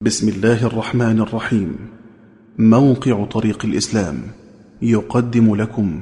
بسم الله الرحمن الرحيم موقع طريق الإسلام يقدم لكم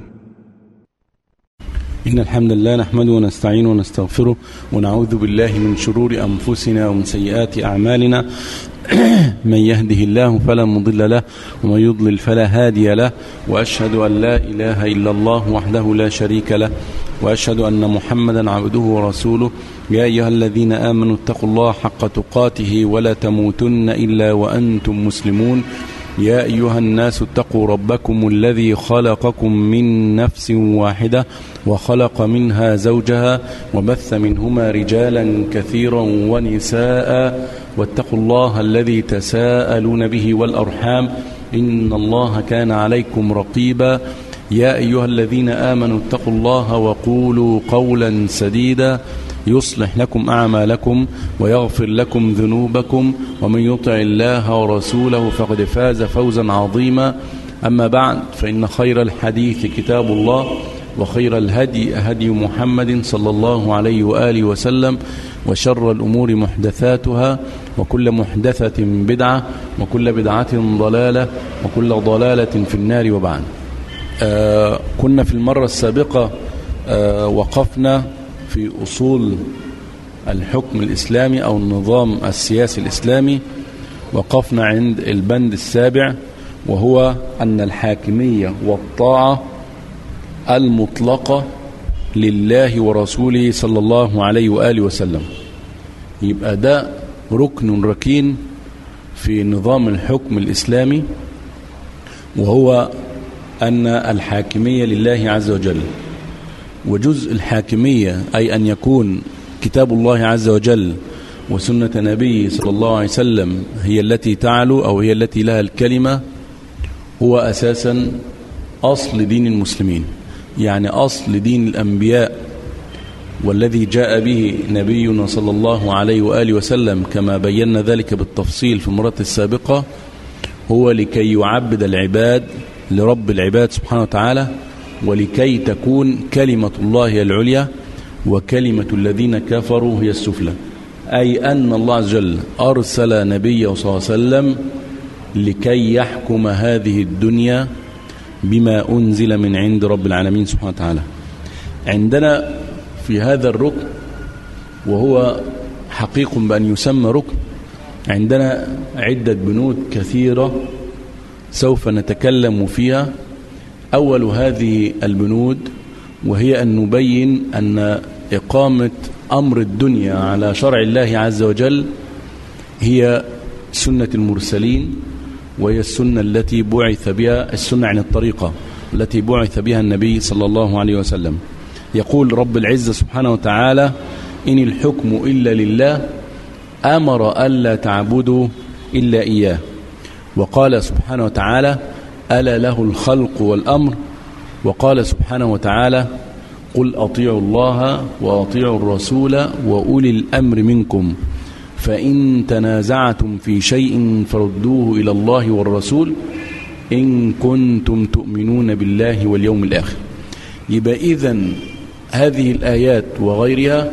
إن الحمد لله نحمده ونستعينه ونستغفره ونعوذ بالله من شرور أنفسنا ومن سيئات أعمالنا من يهده الله فلا مضل له ومن يضلل فلا هادي له وأشهد أن لا إله إلا الله وحده لا شريك له وأشهد أن محمدا عبده ورسوله يا أيها الذين آمنوا اتقوا الله حق تقاته ولا تموتن إلا وأنتم مسلمون يا أيها الناس اتقوا ربكم الذي خلقكم من نفس واحدة وخلق منها زوجها وبث منهما رجالا كثيرا ونساء واتقوا الله الذي تساءلون به والأرحام إن الله كان عليكم رقيبا يا أيها الذين آمنوا اتقوا الله وقولوا قولا سديدا يصلح لكم أعمالكم ويغفر لكم ذنوبكم ومن يطع الله ورسوله فقد فاز فوزا عظيما أما بعد فإن خير الحديث كتاب الله وخير الهدي هدي محمد صلى الله عليه وآله وسلم وشر الأمور محدثاتها وكل محدثة بدعة وكل بدعة ضلالة وكل ضلالة في النار وبعد آه كنا في المرة السابقة آه وقفنا في أصول الحكم الإسلامي أو النظام السياسي الإسلامي وقفنا عند البند السابع وهو أن الحاكمية والطاعة المطلقة لله ورسوله صلى الله عليه وآله وسلم يبقى ده ركن ركين في نظام الحكم الإسلامي وهو أن الحاكمية لله عز وجل وجزء الحاكمية أي أن يكون كتاب الله عز وجل وسنة نبيه صلى الله عليه وسلم هي التي تعلو أو هي التي لها الكلمة هو أساسا أصل دين المسلمين يعني أصل دين الأنبياء والذي جاء به نبينا صلى الله عليه وآله وسلم كما بينا ذلك بالتفصيل في المرات السابقة هو لكي يعبد العباد لرب العباد سبحانه وتعالى ولكي تكون كلمة الله هي العليا وكلمة الذين كفروا هي السفلى أي أن الله عز وجل أرسل نبيه صلى الله عليه وسلم لكي يحكم هذه الدنيا بما أنزل من عند رب العالمين سبحانه وتعالى عندنا في هذا الركن وهو حقيق بأن يسمى ركن عندنا عدة بنود كثيرة سوف نتكلم فيها أول هذه البنود وهي أن نبين أن إقامة أمر الدنيا على شرع الله عز وجل هي سنة المرسلين وهي السنة التي بعث بها السنة عن الطريقة التي بعث بها النبي صلى الله عليه وسلم يقول رب العزة سبحانه وتعالى إن الحكم إلا لله أمر ألا تعبدوا إلا إياه وقال سبحانه وتعالى ألا له الخلق والأمر وقال سبحانه وتعالى قل أطيعوا الله وأطيعوا الرسول وأولي الأمر منكم فإن تنازعتم في شيء فردوه إلى الله والرسول إن كنتم تؤمنون بالله واليوم الآخر يبقى إذن هذه الآيات وغيرها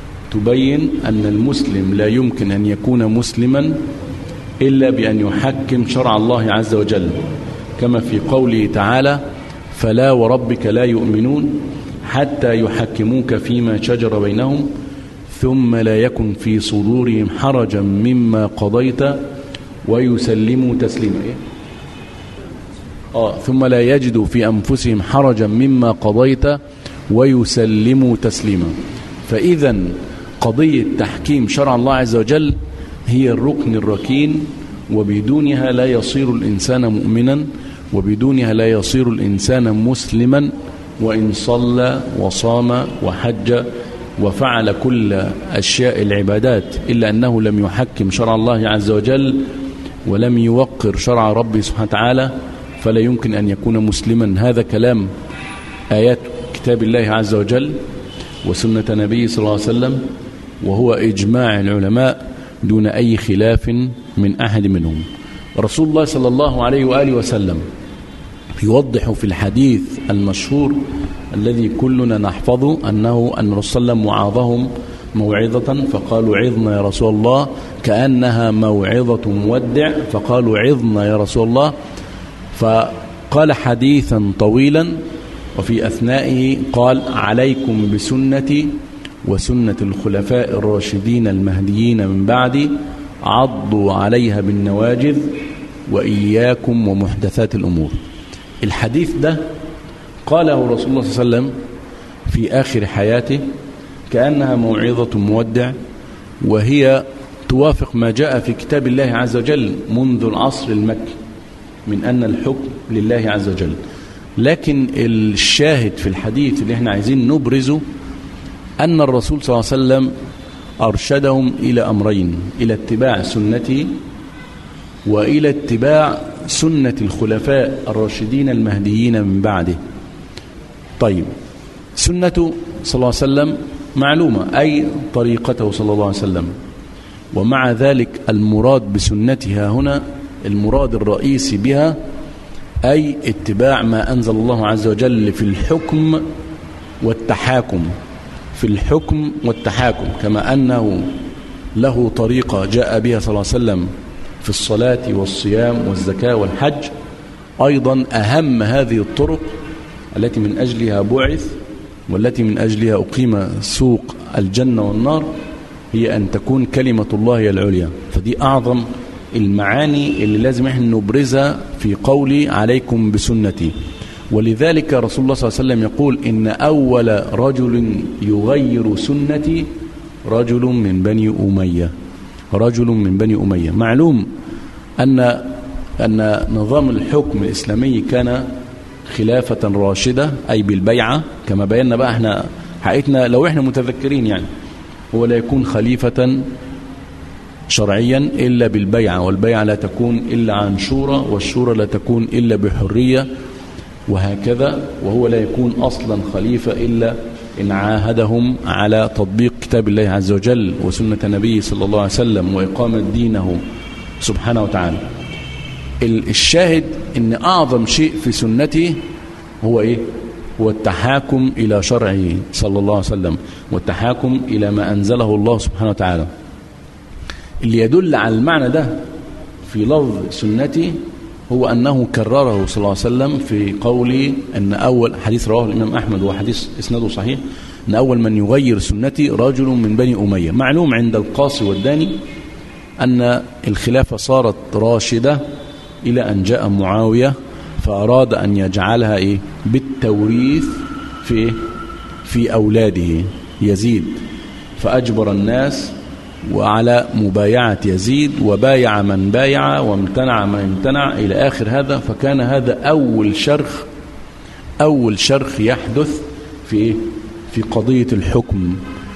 تبين أن المسلم لا يمكن أن يكون مسلما إلا بأن يحكم شرع الله عز وجل كما في قوله تعالى فلا وربك لا يؤمنون حتى يحكموك فيما شجر بينهم ثم لا يكن في صدورهم حرجا مما قضيت ويسلموا تسليما آه ثم لا يجدوا في أنفسهم حرجا مما قضيت ويسلموا تسليما فإذا قضية تحكيم شرع الله عز وجل هي الركن الركين وبدونها لا يصير الإنسان مؤمنا وبدونها لا يصير الإنسان مسلما وإن صلى وصام وحج وفعل كل أشياء العبادات إلا أنه لم يحكم شرع الله عز وجل ولم يوقر شرع ربي سبحانه وتعالى فلا يمكن أن يكون مسلما هذا كلام آيات كتاب الله عز وجل وسنة نبي صلى الله عليه وسلم وهو إجماع العلماء دون أي خلاف من أحد منهم رسول الله صلى الله عليه وآله وسلم يوضح في الحديث المشهور الذي كلنا نحفظه أنه أن رسول الله وعظهم موعظة فقالوا عظنا يا رسول الله كأنها موعظة مودع فقالوا عظنا يا رسول الله فقال حديثا طويلا وفي أثنائه قال عليكم بسنتي وسنة الخلفاء الراشدين المهديين من بعدي عضوا عليها بالنواجذ وإياكم ومحدثات الأمور الحديث ده قاله رسول الله صلى الله عليه وسلم في آخر حياته كأنها موعظة مودع وهي توافق ما جاء في كتاب الله عز وجل منذ العصر المكي من أن الحكم لله عز وجل لكن الشاهد في الحديث اللي احنا عايزين نبرزه أن الرسول صلى الله عليه وسلم أرشدهم إلى أمرين إلى اتباع سنته وإلى اتباع سنة الخلفاء الراشدين المهديين من بعده طيب سنة صلى الله عليه وسلم معلومة أي طريقته صلى الله عليه وسلم ومع ذلك المراد بسنتها هنا المراد الرئيسي بها أي اتباع ما أنزل الله عز وجل في الحكم والتحاكم في الحكم والتحاكم كما أنه له طريقة جاء بها صلى الله عليه وسلم في الصلاة والصيام والزكاة والحج أيضا أهم هذه الطرق التي من أجلها بعث والتي من أجلها أقيم سوق الجنة والنار هي أن تكون كلمة الله هي العليا فدي أعظم المعاني اللي لازم احنا نبرزها في قولي عليكم بسنتي ولذلك رسول الله صلى الله عليه وسلم يقول إن أول رجل يغير سنتي رجل من بني أمية رجل من بني أمية معلوم أن أن نظام الحكم الإسلامي كان خلافة راشدة أي بالبيعة كما بينا بقى احنا حقيقتنا لو احنا متذكرين يعني هو لا يكون خليفة شرعيا إلا بالبيعة والبيعة لا تكون إلا عن شورى والشورى لا تكون إلا بحرية وهكذا وهو لا يكون أصلا خليفة إلا إن عاهدهم على تطبيق كتاب الله عز وجل وسنة نبيه صلى الله عليه وسلم وإقامة دينه سبحانه وتعالى الشاهد ان اعظم شيء في سنته هو ايه هو التحاكم الى شرعه صلى الله عليه وسلم والتحاكم الى ما انزله الله سبحانه وتعالى اللي يدل على المعنى ده في لفظ سنتي هو انه كرره صلى الله عليه وسلم في قوله ان اول حديث رواه الامام احمد وحديث اسناده صحيح ان اول من يغير سنتي رجل من بني اميه معلوم عند القاصي والداني ان الخلافه صارت راشده إلى أن جاء معاوية فأراد أن يجعلها إيه بالتوريث في في أولاده يزيد فأجبر الناس وعلى مبايعة يزيد وبايع من بايع وامتنع من امتنع إلى آخر هذا فكان هذا أول شرخ أول شرخ يحدث في في قضية الحكم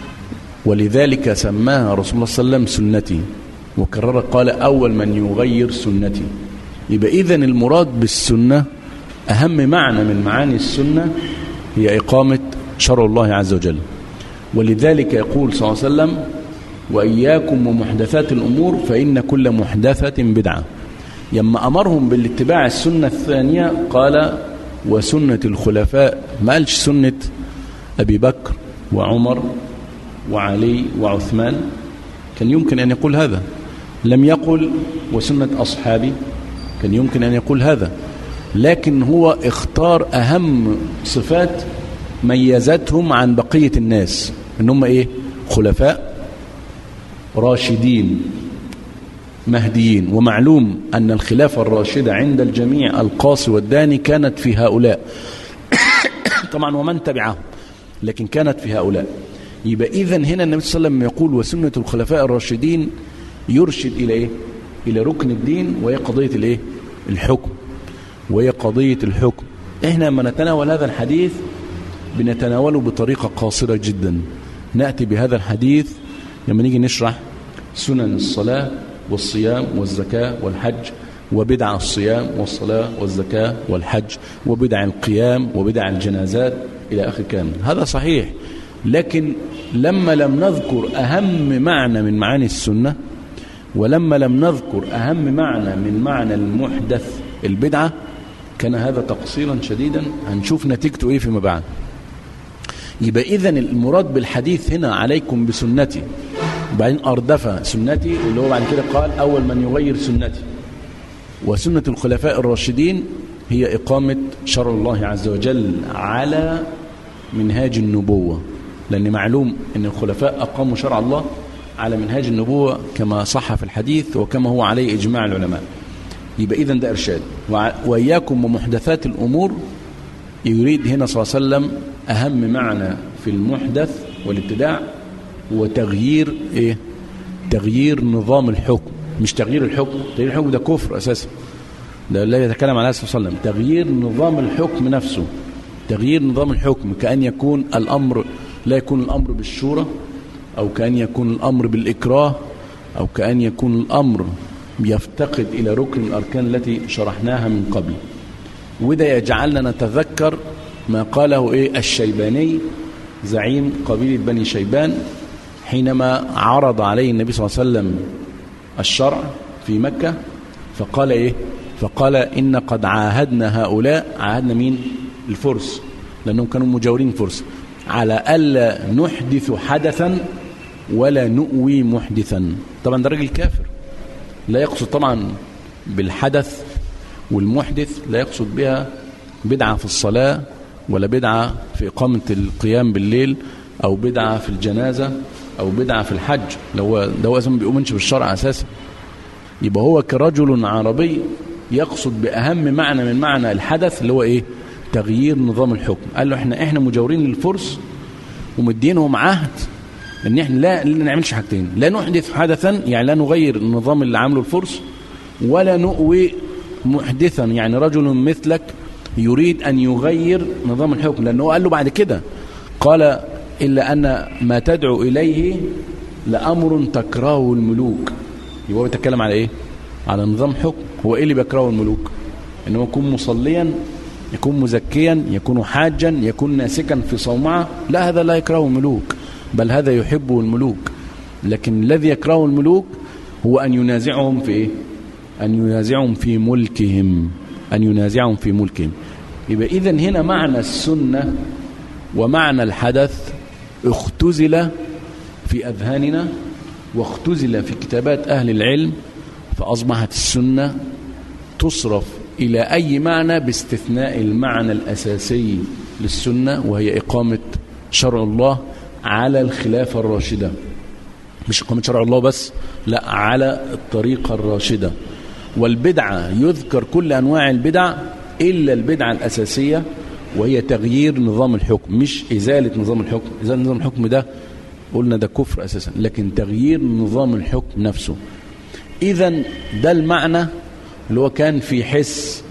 ولذلك سماها رسول الله صلى الله عليه وسلم سنتي وكرر قال أول من يغير سنتي يبقى إذا المراد بالسنة أهم معنى من معاني السنة هي إقامة شرع الله عز وجل ولذلك يقول صلى الله عليه وسلم وإياكم ومحدثات الأمور فإن كل محدثة بدعة يما أمرهم بالاتباع السنة الثانية قال وسنة الخلفاء ما قالش سنة أبي بكر وعمر وعلي وعثمان كان يمكن أن يقول هذا لم يقل وسنة أصحابي كان يمكن أن يقول هذا لكن هو اختار أهم صفات ميزتهم عن بقية الناس ان هم ايه خلفاء راشدين مهديين ومعلوم أن الخلافة الراشدة عند الجميع القاصي والداني كانت في هؤلاء طبعا ومن تبعهم لكن كانت في هؤلاء يبقى إذا هنا النبي صلى الله عليه وسلم يقول وسنة الخلفاء الراشدين يرشد إلى إيه إلى ركن الدين وهي قضية الإيه الحكم وهي قضية الحكم إحنا لما نتناول هذا الحديث بنتناوله بطريقة قاصرة جدا نأتي بهذا الحديث لما نيجي نشرح سنن الصلاة والصيام والزكاة والحج وبدع الصيام والصلاة والزكاة والحج وبدع القيام وبدع الجنازات إلى آخر كلام هذا صحيح لكن لما لم نذكر أهم معنى من معاني السنة ولما لم نذكر أهم معنى من معنى المحدث البدعة كان هذا تقصيرا شديدا هنشوف نتيجته إيه فيما بعد يبقى إذا المراد بالحديث هنا عليكم بسنتي وبعدين أردف سنتي اللي هو بعد كده قال أول من يغير سنتي وسنة الخلفاء الراشدين هي إقامة شرع الله عز وجل على منهاج النبوة لأن معلوم أن الخلفاء أقاموا شرع الله على منهاج النبوة كما صح في الحديث وكما هو عليه إجماع العلماء يبقى إذن ده إرشاد وإياكم ومحدثات الأمور يريد هنا صلى الله عليه وسلم أهم معنى في المحدث والابتداع هو تغيير إيه؟ تغيير نظام الحكم مش تغيير الحكم تغيير الحكم ده كفر أساسا ده لا يتكلم على صلى الله عليه وسلم تغيير نظام الحكم نفسه تغيير نظام الحكم كأن يكون الأمر لا يكون الأمر بالشورى أو كأن يكون الأمر بالإكراه أو كأن يكون الأمر يفتقد إلى ركن من الأركان التي شرحناها من قبل وده يجعلنا نتذكر ما قاله إيه الشيباني زعيم قبيلة بني شيبان حينما عرض عليه النبي صلى الله عليه وسلم الشرع في مكة فقال إيه فقال إن قد عاهدنا هؤلاء عاهدنا مين الفرس لأنهم كانوا مجاورين فرس على ألا نحدث حدثا ولا نؤوي محدثا طبعا ده راجل كافر لا يقصد طبعا بالحدث والمحدث لا يقصد بها بدعة في الصلاة ولا بدعة في إقامة القيام بالليل أو بدعة في الجنازة أو بدعة في الحج لو ده هو أساسا بيؤمنش بالشرع أساسا يبقى هو كرجل عربي يقصد بأهم معنى من معنى الحدث اللي هو إيه تغيير نظام الحكم قال له احنا احنا مجاورين للفرس ومدينهم عهد ان احنا لا لا نعملش حاجتين لا نحدث حدثا يعني لا نغير النظام اللي عامله الفرس ولا نؤوي محدثا يعني رجل مثلك يريد ان يغير نظام الحكم لانه قال له بعد كده قال الا ان ما تدعو اليه لامر تكرهه الملوك يبقى هو بيتكلم على ايه على نظام حكم هو ايه اللي بيكرهه الملوك انه يكون مصليا يكون مزكيا يكون حاجا يكون ناسكا في صومعه لا هذا لا يكرهه الملوك بل هذا يحبه الملوك لكن الذي يكرهه الملوك هو أن ينازعهم في إيه؟ أن ينازعهم في ملكهم أن ينازعهم في ملكهم يبقى إذا هنا معنى السنة ومعنى الحدث اختزل في أذهاننا واختزل في كتابات أهل العلم فأصبحت السنة تصرف إلى أي معنى باستثناء المعنى الأساسي للسنة وهي إقامة شرع الله على الخلافة الراشدة مش إقامة شرع الله بس لا على الطريقة الراشدة والبدعة يذكر كل أنواع البدع إلا البدعة الأساسية وهي تغيير نظام الحكم مش إزالة نظام الحكم إزالة نظام الحكم ده قلنا ده كفر أساسا لكن تغيير نظام الحكم نفسه إذا ده المعنى اللي هو كان في حس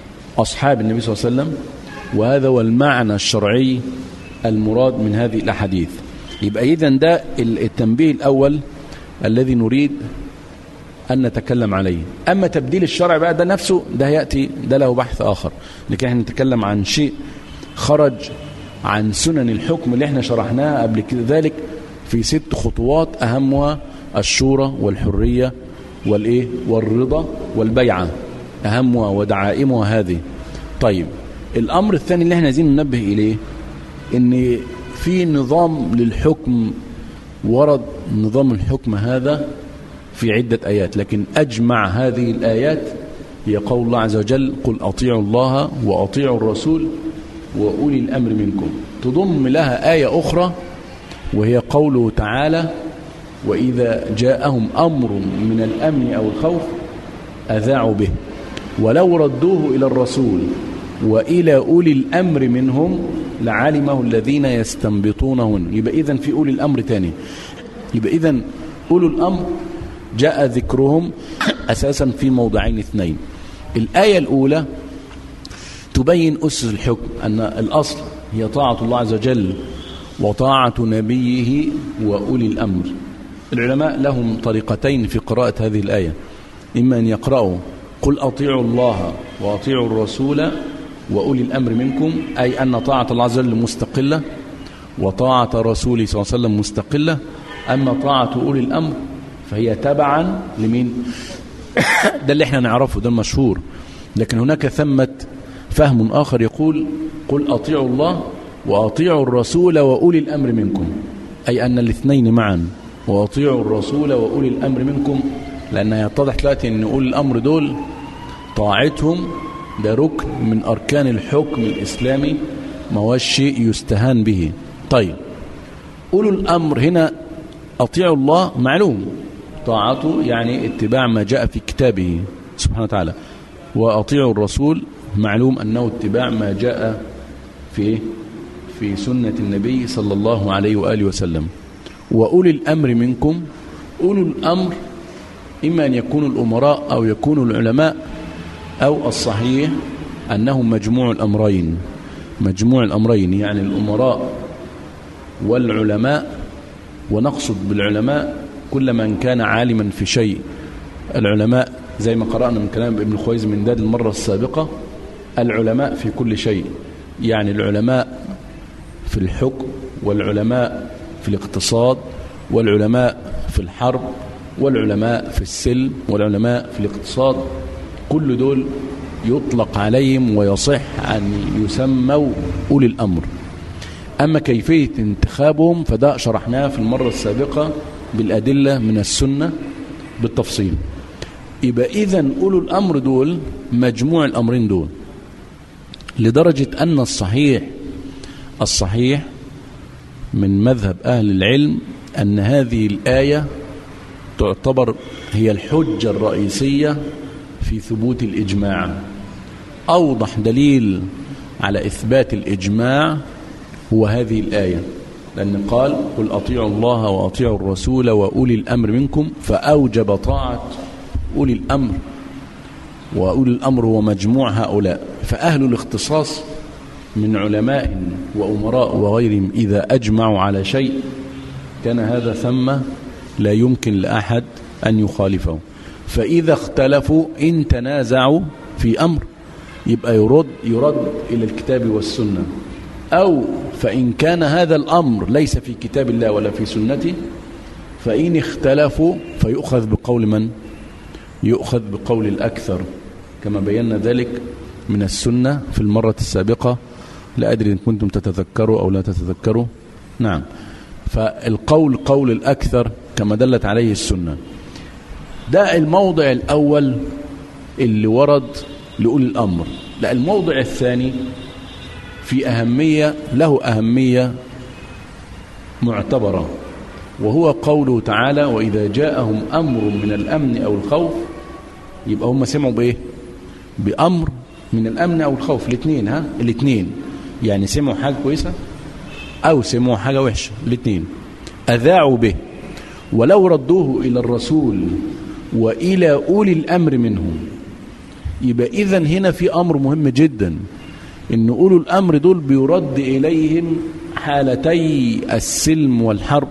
أصحاب النبي صلى الله عليه وسلم وهذا هو المعنى الشرعي المراد من هذه الأحاديث يبقى إذا ده التنبيه الأول الذي نريد أن نتكلم عليه أما تبديل الشرع بقى ده نفسه ده يأتي ده له بحث آخر لكن احنا نتكلم عن شيء خرج عن سنن الحكم اللي احنا شرحناها قبل كده ذلك في ست خطوات أهمها الشورى والحرية والإيه والرضا والبيعة أهمها ودعائمها هذه طيب الأمر الثاني اللي احنا عايزين ننبه إليه ان في نظام للحكم ورد نظام الحكم هذا في عدة آيات لكن أجمع هذه الآيات هي قول الله عز وجل قل أطيعوا الله وأطيعوا الرسول وأولي الأمر منكم تضم لها آية أخرى وهي قوله تعالى وإذا جاءهم أمر من الأمن أو الخوف أذاعوا به ولو ردوه إلى الرسول وإلى أولي الأمر منهم لعلمه الذين يستنبطونه يبقى إذن في أولي الأمر تاني يبقى إذن أولو الأمر جاء ذكرهم أساسا في موضعين اثنين الآية الأولى تبين أسس الحكم أن الأصل هي طاعة الله عز وجل وطاعة نبيه وأولي الأمر العلماء لهم طريقتين في قراءة هذه الآية إما أن يقرأوا قل أطيعوا الله وأطيعوا الرسول وأولي الأمر منكم أي أن طاعة الله عز وجل مستقلة وطاعة رسوله صلى الله عليه وسلم مستقلة أما طاعة أولي الأمر فهي تبعا لمين ده اللي احنا نعرفه ده المشهور لكن هناك ثمة فهم آخر يقول قل أطيعوا الله وأطيعوا الرسول وأولي الأمر منكم أي أن الاثنين معا وأطيعوا الرسول وأولي الأمر منكم لأن يتضح دلوقتي أن أولي الأمر دول طاعتهم ده ركن من أركان الحكم الإسلامي ما هو شيء يستهان به طيب أولو الأمر هنا أطيعوا الله معلوم طاعته يعني اتباع ما جاء في كتابه سبحانه وتعالى وأطيعوا الرسول معلوم أنه اتباع ما جاء في في سنة النبي صلى الله عليه وآله وسلم وأولي الأمر منكم أولو الأمر إما أن يكونوا الأمراء أو يكونوا العلماء أو الصحيح أنهم مجموع الأمرين مجموع الأمرين يعني الأمراء والعلماء ونقصد بالعلماء كل من كان عالما في شيء العلماء زي ما قرأنا من كلام ابن خويز من داد المرة السابقة العلماء في كل شيء يعني العلماء في الحكم والعلماء في الاقتصاد والعلماء في الحرب والعلماء في السلم والعلماء في الاقتصاد كل دول يطلق عليهم ويصح أن يسموا أولي الأمر أما كيفية انتخابهم فده شرحناه في المرة السابقة بالأدلة من السنة بالتفصيل يبقى إذا أولو الأمر دول مجموع الأمرين دول لدرجة أن الصحيح الصحيح من مذهب أهل العلم أن هذه الآية تعتبر هي الحجة الرئيسية في ثبوت الإجماع أوضح دليل على إثبات الإجماع هو هذه الآية لأن قال قل أطيعوا الله وأطيعوا الرسول وأولي الأمر منكم فأوجب طاعة أولي الأمر وأولي الأمر هو مجموع هؤلاء فأهل الاختصاص من علماء وأمراء وغيرهم إذا أجمعوا على شيء كان هذا ثم لا يمكن لأحد أن يخالفه فإذا اختلفوا إن تنازعوا في أمر يبقى يرد يرد إلى الكتاب والسنة أو فإن كان هذا الأمر ليس في كتاب الله ولا في سنته فإن اختلفوا فيؤخذ بقول من يؤخذ بقول الأكثر كما بينا ذلك من السنة في المرة السابقة لا أدري إن كنتم تتذكروا أو لا تتذكروا نعم فالقول قول الأكثر كما دلت عليه السنة ده الموضع الأول اللي ورد لأولي الأمر لا الموضع الثاني في أهمية له أهمية معتبرة وهو قوله تعالى وإذا جاءهم أمر من الأمن أو الخوف يبقى هم سمعوا بإيه بأمر من الأمن أو الخوف الاثنين ها الاثنين يعني سمعوا حاجة كويسة أو سمعوا حاجة وحشة الاثنين أذاعوا به ولو ردوه إلى الرسول وإلى أولي الأمر منهم يبقى إذا هنا في أمر مهم جدا إن أولو الأمر دول بيرد إليهم حالتي السلم والحرب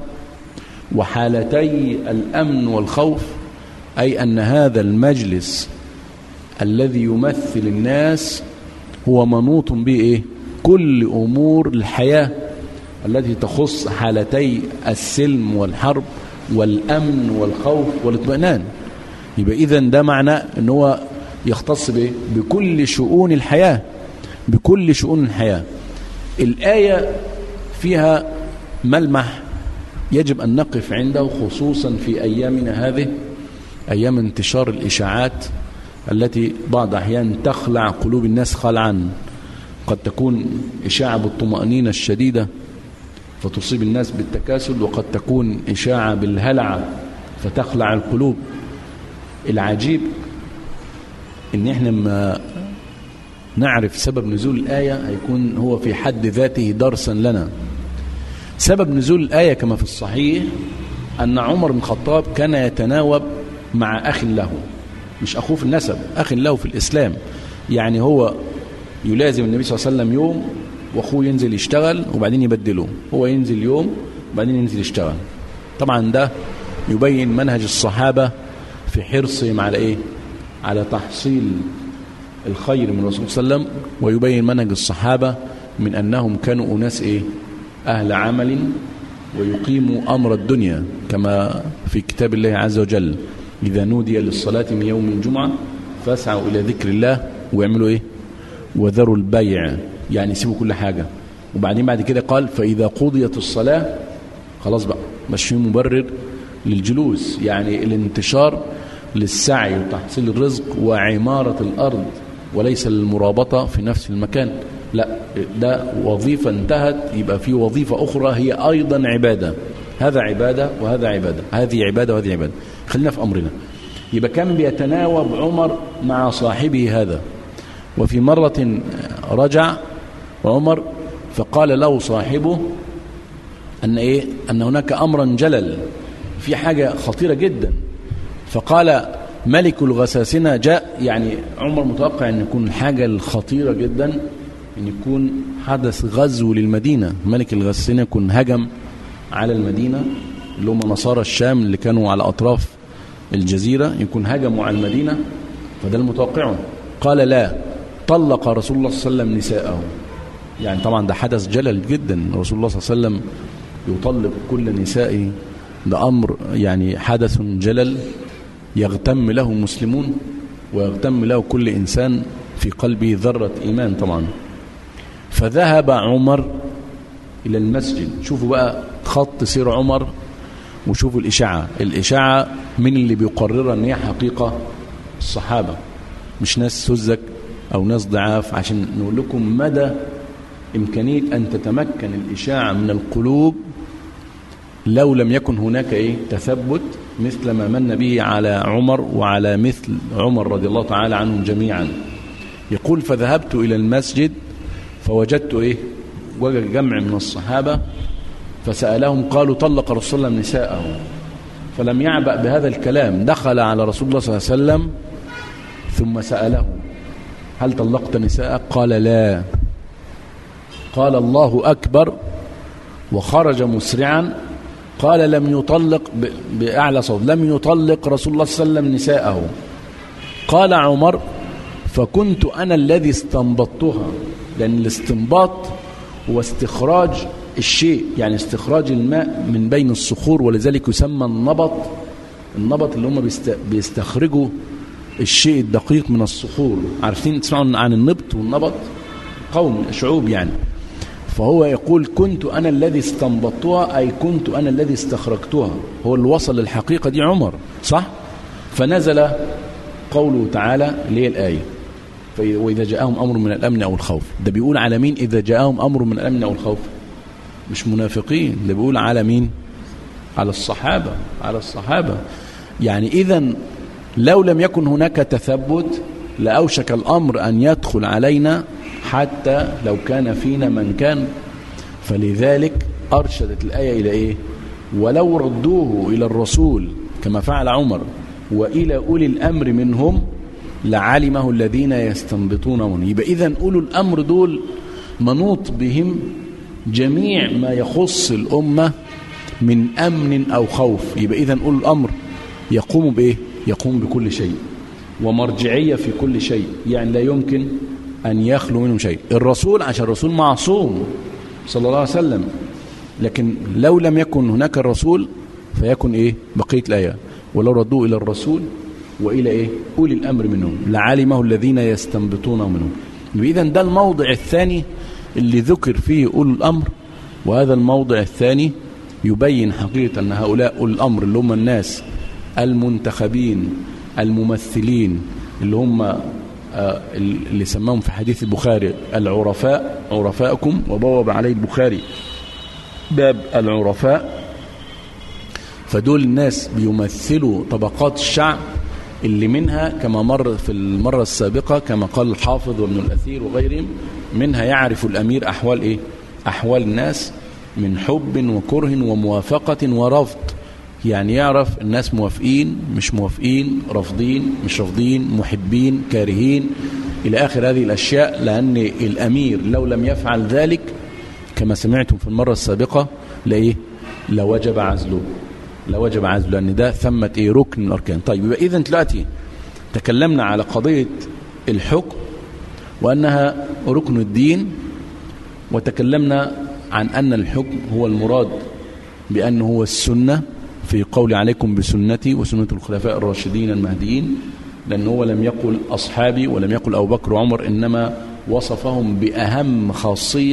وحالتي الأمن والخوف أي أن هذا المجلس الذي يمثل الناس هو منوط به إيه؟ كل أمور الحياة التي تخص حالتي السلم والحرب والأمن والخوف والاطمئنان يبقى إذا ده معنى أنه هو يختص به بكل شؤون الحياة بكل شؤون الحياة الآية فيها ملمح يجب أن نقف عنده خصوصا في أيامنا هذه أيام انتشار الإشاعات التي بعض أحيان تخلع قلوب الناس خلعا قد تكون إشاعة بالطمأنينة الشديدة فتصيب الناس بالتكاسل وقد تكون إشاعة بالهلع فتخلع القلوب العجيب ان احنا ما نعرف سبب نزول الآية هيكون هو في حد ذاته درسا لنا سبب نزول الآية كما في الصحيح أن عمر بن الخطاب كان يتناوب مع أخ له مش أخوه في النسب أخ له في الإسلام يعني هو يلازم النبي صلى الله عليه وسلم يوم وأخوه ينزل يشتغل وبعدين يبدله هو ينزل يوم وبعدين ينزل يشتغل طبعا ده يبين منهج الصحابة في حرصهم على إيه على تحصيل الخير من الرسول صلى الله عليه وسلم ويبين منهج الصحابة من أنهم كانوا أناس إيه أهل عمل ويقيموا أمر الدنيا كما في كتاب الله عز وجل إذا نودي للصلاة من يوم الجمعة فاسعوا إلى ذكر الله ويعملوا إيه وذروا البيع يعني يسيبوا كل حاجة وبعدين بعد كده قال فإذا قضيت الصلاة خلاص بقى مش في مبرر للجلوس يعني الانتشار للسعي وتحصيل الرزق وعمارة الأرض وليس للمرابطة في نفس المكان لا ده وظيفة انتهت يبقى في وظيفة أخرى هي أيضا عبادة هذا عبادة وهذا عبادة هذه عبادة وهذه عبادة خلينا في أمرنا يبقى كان بيتناوب عمر مع صاحبه هذا وفي مرة رجع عمر فقال له صاحبه أن, إيه؟ أن هناك أمرا جلل في حاجة خطيرة جدا فقال ملك الغساسنة جاء يعني عمر متوقع أن يكون الحاجة الخطيرة جدا أن يكون حدث غزو للمدينة ملك الغساسنة يكون هجم على المدينة اللي هم نصارى الشام اللي كانوا على أطراف الجزيرة يكون هجموا على المدينة فده المتوقعه قال لا طلق رسول الله صلى الله عليه وسلم نساءه يعني طبعا ده حدث جلل جدا رسول الله صلى الله عليه وسلم يطلق كل نسائه ده أمر يعني حدث جلل يغتم له المسلمون ويغتم له كل إنسان في قلبه ذرة إيمان طبعا فذهب عمر إلى المسجد شوفوا بقى خط سير عمر وشوفوا الإشاعة الإشاعة من اللي بيقررها أن هي حقيقة الصحابة مش ناس سذك أو ناس ضعاف عشان نقول لكم مدى إمكانية أن تتمكن الإشاعة من القلوب لو لم يكن هناك إيه تثبت مثل ما من به على عمر وعلى مثل عمر رضي الله تعالى عنهم جميعا يقول فذهبت إلى المسجد فوجدت إيه وجد جمع من الصحابة فسألهم قالوا طلق رسول الله نساءه فلم يعبأ بهذا الكلام دخل على رسول الله صلى الله عليه وسلم ثم سأله هل طلقت نساءك قال لا قال الله أكبر وخرج مسرعا قال لم يطلق بأعلى صوت لم يطلق رسول الله صلى الله عليه وسلم نساءه قال عمر فكنت أنا الذي استنبطتها لأن الاستنباط هو استخراج الشيء يعني استخراج الماء من بين الصخور ولذلك يسمى النبط النبط اللي هم بيستخرجوا الشيء الدقيق من الصخور عارفين تسمعوا عن النبط والنبط قوم شعوب يعني فهو يقول كنت أنا الذي استنبطتها أي كنت أنا الذي استخرجتها هو اللي وصل للحقيقة دي عمر صح فنزل قوله تعالى اللي هي الآية وإذا جاءهم أمر من الأمن أو الخوف ده بيقول على مين إذا جاءهم أمر من الأمن أو الخوف مش منافقين ده بيقول على مين على الصحابة على الصحابة يعني إذا لو لم يكن هناك تثبت لأوشك الأمر أن يدخل علينا حتى لو كان فينا من كان فلذلك أرشدت الآية إلى إيه ولو ردوه إلى الرسول كما فعل عمر وإلى أولي الأمر منهم لعلمه الذين يستنبطونه يبقى إذن أولو الأمر دول منوط بهم جميع ما يخص الأمة من أمن أو خوف يبقى إذن أولو الأمر يقوم بإيه يقوم بكل شيء ومرجعية في كل شيء يعني لا يمكن أن يخلو منهم شيء الرسول عشان الرسول معصوم صلى الله عليه وسلم لكن لو لم يكن هناك الرسول فيكن إيه بقية الآية ولو ردوه إلى الرسول وإلى إيه أولي الأمر منهم لعلمه الذين يستنبطونه منهم إذا ده الموضع الثاني اللي ذكر فيه أولو الأمر وهذا الموضع الثاني يبين حقيقة أن هؤلاء أولي الأمر اللي هم الناس المنتخبين الممثلين اللي هم اللي سماهم في حديث البخاري العرفاء عرفاءكم وبوب عليه البخاري باب العرفاء فدول الناس بيمثلوا طبقات الشعب اللي منها كما مر في المرة السابقة كما قال الحافظ وابن الأثير وغيرهم منها يعرف الأمير أحوال إيه أحوال الناس من حب وكره وموافقة ورفض يعني يعرف الناس موافقين مش موافقين رافضين مش رافضين محبين كارهين إلى آخر هذه الأشياء لأن الأمير لو لم يفعل ذلك كما سمعتم في المرة السابقة لإيه لوجب عزله لوجب عزله لأن ده ثمة إيه ركن من الأركان طيب يبقى إذن دلوقتي تكلمنا على قضية الحكم وأنها ركن الدين وتكلمنا عن أن الحكم هو المراد بأنه هو السنة في قول عليكم بسنتي وسنة الخلفاء الراشدين المهديين لأنه هو لم يقل أصحابي ولم يقل أبو بكر وعمر إنما وصفهم بأهم خاصية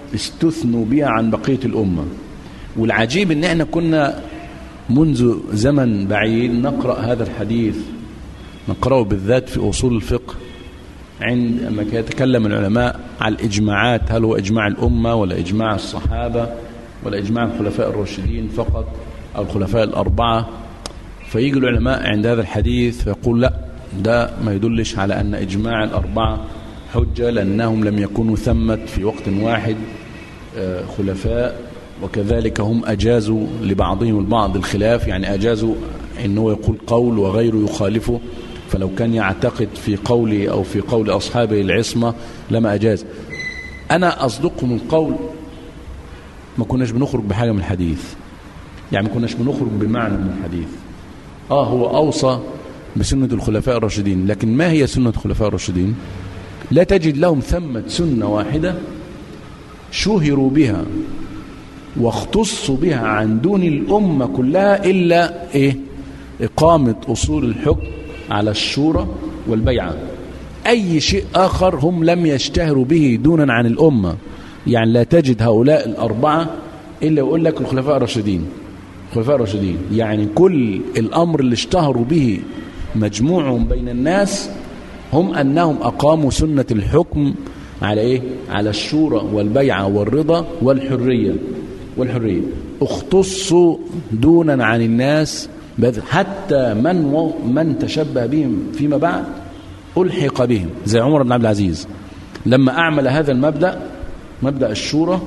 استثنوا بها عن بقية الأمة والعجيب ان احنا كنا منذ زمن بعيد نقرأ هذا الحديث نقرأه بالذات في أصول الفقه عندما يتكلم العلماء على الإجماعات هل هو إجماع الأمة ولا إجماع الصحابة ولا إجماع الخلفاء الراشدين فقط أو الخلفاء الأربعة فيجي العلماء عند هذا الحديث فيقول لا ده ما يدلش على أن إجماع الأربعة حجة لأنهم لم يكونوا ثمة في وقت واحد خلفاء وكذلك هم أجازوا لبعضهم البعض الخلاف يعني أجازوا أنه يقول قول وغيره يخالفه فلو كان يعتقد في قولي أو في قول أصحابه العصمة لما أجاز أنا أصدقهم القول ما كناش بنخرج بحاجة من الحديث يعني ما كناش بنخرج بمعنى من الحديث آه هو أوصى بسنة الخلفاء الراشدين لكن ما هي سنة الخلفاء الراشدين لا تجد لهم ثمة سنة واحدة شهروا بها واختصوا بها عن دون الأمة كلها إلا إيه إقامة أصول الحكم على الشورى والبيعة أي شيء آخر هم لم يشتهروا به دونا عن الأمة يعني لا تجد هؤلاء الأربعة إلا يقول لك الخلفاء الراشدين الخلفاء الراشدين يعني كل الأمر اللي اشتهروا به مجموعهم بين الناس هم أنهم أقاموا سنة الحكم على إيه؟ على الشورى والبيعة والرضا والحرية والحرية اختصوا دونا عن الناس حتى من و... من تشبه بهم فيما بعد ألحق بهم زي عمر بن عبد العزيز لما أعمل هذا المبدأ مبدأ الشورى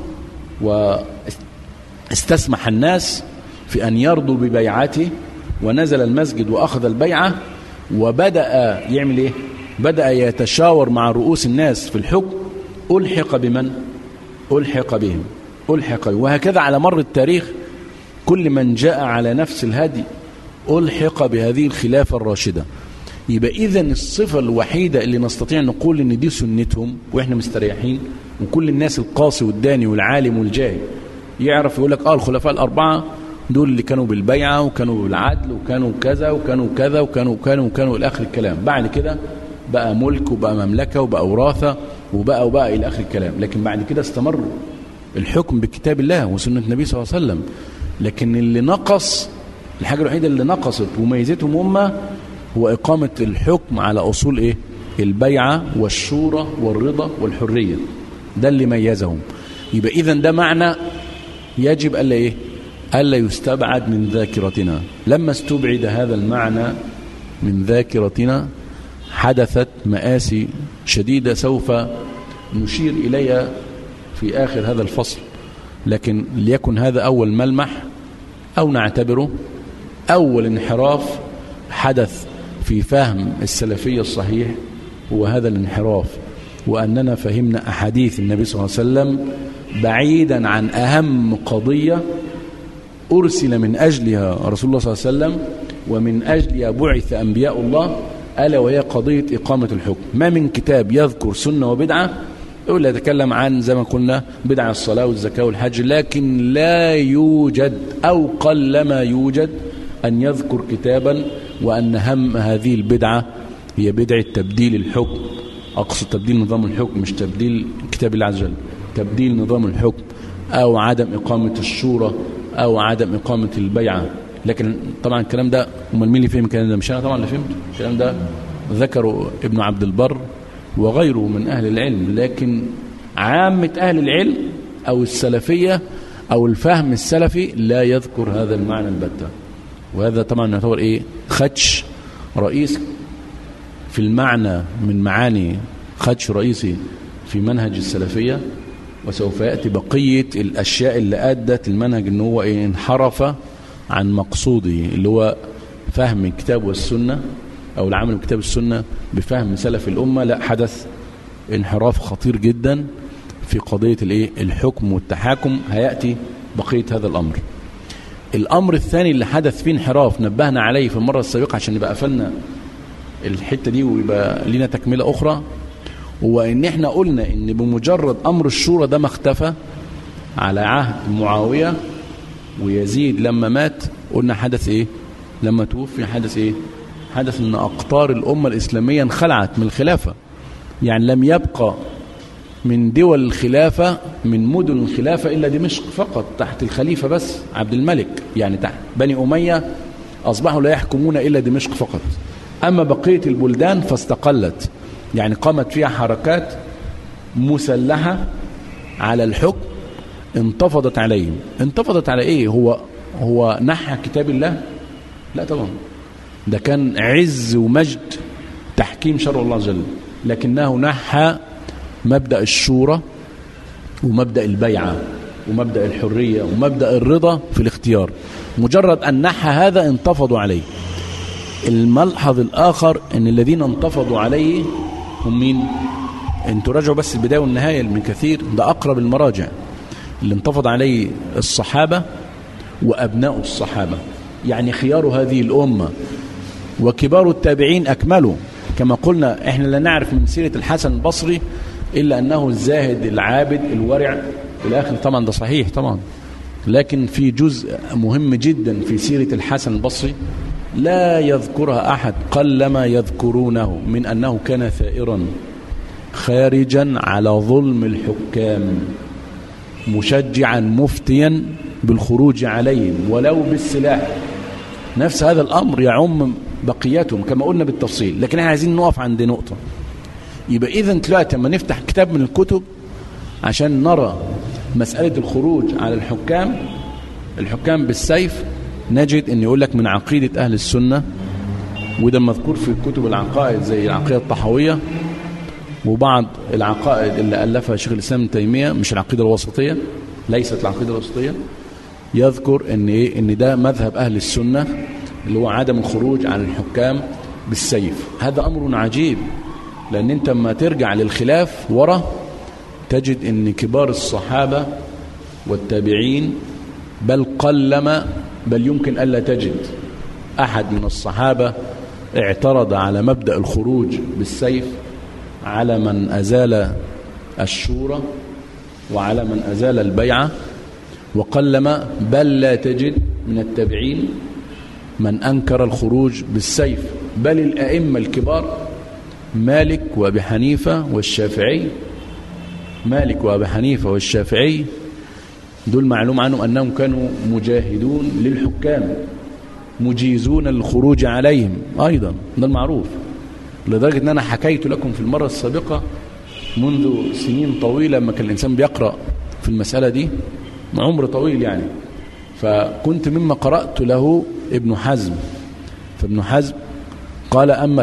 واستسمح الناس في أن يرضوا ببيعته ونزل المسجد وأخذ البيعة وبدأ يعمل إيه بدأ يتشاور مع رؤوس الناس في الحكم ألحق بمن ألحق بهم ألحق بهم وهكذا على مر التاريخ كل من جاء على نفس الهدي ألحق بهذه الخلافة الراشدة يبقى إذا الصفة الوحيدة اللي نستطيع نقول إن دي سنتهم وإحنا مستريحين وكل الناس القاسي والداني والعالم والجاهل يعرف يقول لك آه الخلفاء الأربعة دول اللي كانوا بالبيعة وكانوا بالعدل وكانوا كذا وكانوا كذا وكانوا وكانوا وكانوا إلى آخر الكلام بعد كده بقى ملك وبقى مملكة وبقى وراثة وبقى وبقى إلى آخر الكلام لكن بعد كده استمر الحكم بكتاب الله وسنة النبي صلى الله عليه وسلم لكن اللي نقص الحاجة الوحيدة اللي نقصت وميزتهم هم هو إقامة الحكم على أصول إيه البيعة والشورى والرضا والحرية ده اللي ميزهم يبقى إذا ده معنى يجب ألا إيه ألا يستبعد من ذاكرتنا لما استبعد هذا المعنى من ذاكرتنا حدثت مآسي شديدة سوف نشير إليها في آخر هذا الفصل لكن ليكن هذا أول ملمح أو نعتبره أول انحراف حدث في فهم السلفية الصحيح هو هذا الانحراف وأننا فهمنا أحاديث النبي صلى الله عليه وسلم بعيدا عن أهم قضية أرسل من أجلها رسول الله صلى الله عليه وسلم ومن أجلها بعث أنبياء الله ألا وهي قضية إقامة الحكم ما من كتاب يذكر سنة وبدعة إلا يتكلم عن زي ما قلنا بدع الصلاة والزكاة والحج لكن لا يوجد أو قلما يوجد أن يذكر كتابا وأن هم هذه البدعة هي بدعة تبديل الحكم أقصد تبديل نظام الحكم مش تبديل كتاب الله عز وجل تبديل نظام الحكم أو عدم إقامة الشورى أو عدم إقامة البيعة لكن طبعا الكلام ده امال مين اللي فهم الكلام ده مش انا طبعا اللي فهمته الكلام ده ذكره ابن عبد البر وغيره من اهل العلم لكن عامة اهل العلم او السلفية او الفهم السلفي لا يذكر هذا المعنى البتة وهذا طبعا يعتبر ايه خدش رئيس في المعنى من معاني خدش رئيسي في منهج السلفية وسوف يأتي بقية الأشياء اللي أدت المنهج أنه هو إيه انحرف عن مقصوده اللي هو فهم الكتاب والسنة أو العمل بكتاب السنة بفهم سلف الأمة لا حدث انحراف خطير جدا في قضية الايه الحكم والتحاكم هيأتي بقية هذا الأمر الأمر الثاني اللي حدث فيه انحراف نبهنا عليه في المرة السابقة عشان نبقى قفلنا الحتة دي ويبقى لنا تكملة أخرى هو إن إحنا قلنا إن بمجرد أمر الشورى ده ما اختفى على عهد معاوية ويزيد لما مات قلنا حدث ايه لما توفي حدث ايه حدث ان اقطار الامه الاسلاميه انخلعت من الخلافه يعني لم يبقى من دول الخلافة من مدن الخلافة إلا دمشق فقط تحت الخليفة بس عبد الملك يعني تحت بني أمية أصبحوا لا يحكمون إلا دمشق فقط أما بقية البلدان فاستقلت يعني قامت فيها حركات مسلحة على الحكم انتفضت عليهم انتفضت على ايه هو هو نحى كتاب الله لا طبعا ده كان عز ومجد تحكيم شرع الله جل لكنه نحى مبدأ الشورى ومبدأ البيعة ومبدأ الحرية ومبدأ الرضا في الاختيار مجرد أن نحى هذا انتفضوا عليه الملحظ الآخر أن الذين انتفضوا عليه هم مين انتوا راجعوا بس البداية والنهاية من كثير ده أقرب المراجع اللي انتفض عليه الصحابة وأبناء الصحابة يعني خيار هذه الأمة وكبار التابعين أكملوا كما قلنا احنا لا نعرف من سيرة الحسن البصري إلا أنه الزاهد العابد الورع في الآخر طبعا ده صحيح طبعا لكن في جزء مهم جدا في سيرة الحسن البصري لا يذكرها أحد قلما يذكرونه من أنه كان ثائرا خارجا على ظلم الحكام مشجعا مفتيا بالخروج عليهم ولو بالسلاح نفس هذا الأمر يعم بقيتهم كما قلنا بالتفصيل لكن احنا عايزين نقف عند نقطة يبقى إذا دلوقتي لما نفتح كتاب من الكتب عشان نرى مسألة الخروج على الحكام الحكام بالسيف نجد ان يقول لك من عقيدة أهل السنة وده مذكور في كتب العقائد زي العقيدة الطحوية وبعض العقائد اللي ألفها شيخ الإسلام ابن تيمية مش العقيدة الوسطية ليست العقيدة الوسطية يذكر ان ايه ان ده مذهب أهل السنة اللي هو عدم الخروج على الحكام بالسيف هذا أمر عجيب لأن أنت لما ترجع للخلاف ورا تجد ان كبار الصحابة والتابعين بل قلما بل يمكن ألا تجد أحد من الصحابة اعترض على مبدأ الخروج بالسيف على من أزال الشورى وعلى من أزال البيعة وقلما بل لا تجد من التابعين من أنكر الخروج بالسيف بل الأئمة الكبار مالك وأبي حنيفة والشافعي مالك وأبي حنيفة والشافعي دول معلوم عنهم أنهم كانوا مجاهدون للحكام مجيزون للخروج عليهم أيضا ده المعروف لدرجة أن أنا حكيت لكم في المرة السابقة منذ سنين طويلة لما كان الإنسان بيقرأ في المسألة دي عمر طويل يعني فكنت مما قرأت له ابن حزم فابن حزم قال أما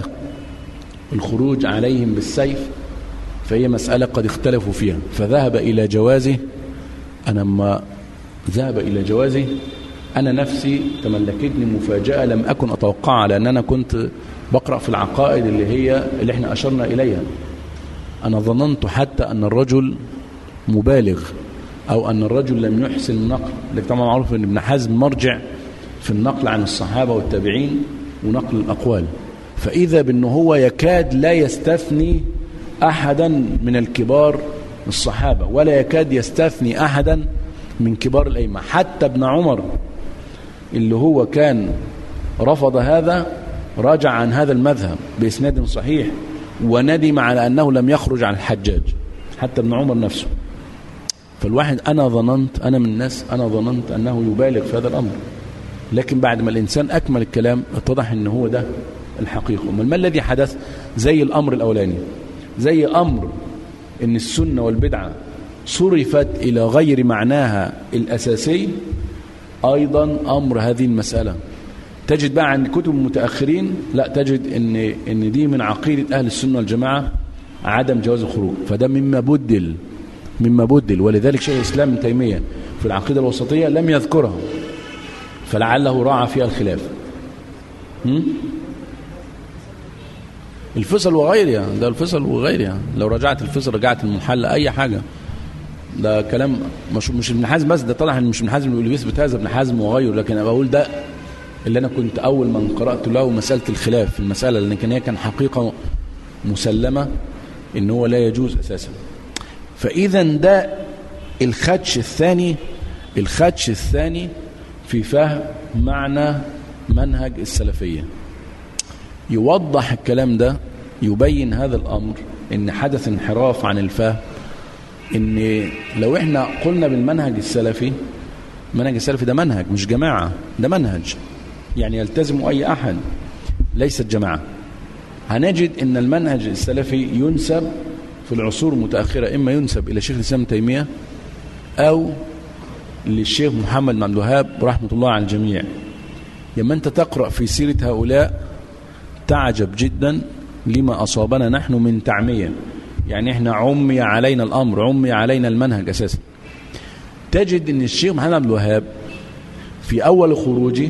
الخروج عليهم بالسيف فهي مسألة قد اختلفوا فيها فذهب إلى جوازه أنا ما ذهب إلى جوازه أنا نفسي تملكتني مفاجأة لم أكن أتوقعها لأن أنا كنت بقرأ في العقائد اللي هي اللي احنا أشرنا إليها أنا ظننت حتى أن الرجل مبالغ أو أن الرجل لم يحسن النقل لكن طبعا معروف أن ابن حزم مرجع في النقل عن الصحابة والتابعين ونقل الأقوال فإذا بأنه هو يكاد لا يستثني أحدا من الكبار الصحابة ولا يكاد يستثني أحدا من كبار الأئمة حتى ابن عمر اللي هو كان رفض هذا راجع عن هذا المذهب بإسناد صحيح وندم على أنه لم يخرج عن الحجاج حتى ابن عمر نفسه فالواحد أنا ظننت أنا من الناس أنا ظننت أنه يبالغ في هذا الأمر لكن بعد ما الإنسان أكمل الكلام اتضح أنه هو ده الحقيقة ما الذي حدث زي الأمر الأولاني زي أمر أن السنة والبدعة صرفت إلى غير معناها الأساسي أيضا أمر هذه المسألة تجد بقى عند كتب المتأخرين لا تجد ان ان دي من عقيدة أهل السنة والجماعة عدم جواز الخروج فده مما بدل مما بدل ولذلك شيخ الإسلام ابن تيمية في العقيدة الوسطية لم يذكرها فلعله راعى فيها الخلاف الفصل وغيرها ده الفصل وغيرها لو رجعت الفصل رجعت المحل أي حاجة ده كلام مش مش ابن حزم بس ده طلع مش ابن حزم اللي بيثبت هذا ابن حزم وغيره لكن انا بقول ده اللي انا كنت اول من قرات له مساله الخلاف في المساله لان كان هي كان حقيقه مسلمه ان هو لا يجوز اساسا فاذا ده الخدش الثاني الخدش الثاني في فهم معنى منهج السلفيه يوضح الكلام ده يبين هذا الامر ان حدث انحراف عن الفهم ان لو احنا قلنا بالمنهج السلفي المنهج السلفي ده منهج مش جماعة ده منهج يعني يلتزم أي أحد ليست جماعة هنجد ان المنهج السلفي ينسب في العصور المتأخرة إما ينسب إلى شيخ الإسلام تيمية أو للشيخ محمد بن عبد الوهاب رحمة الله على الجميع لما أنت تقرأ في سيرة هؤلاء تعجب جدا لما أصابنا نحن من تعمية يعني احنا عمي علينا الأمر عمي علينا المنهج أساسا تجد ان الشيخ محمد عبد الوهاب في أول خروجه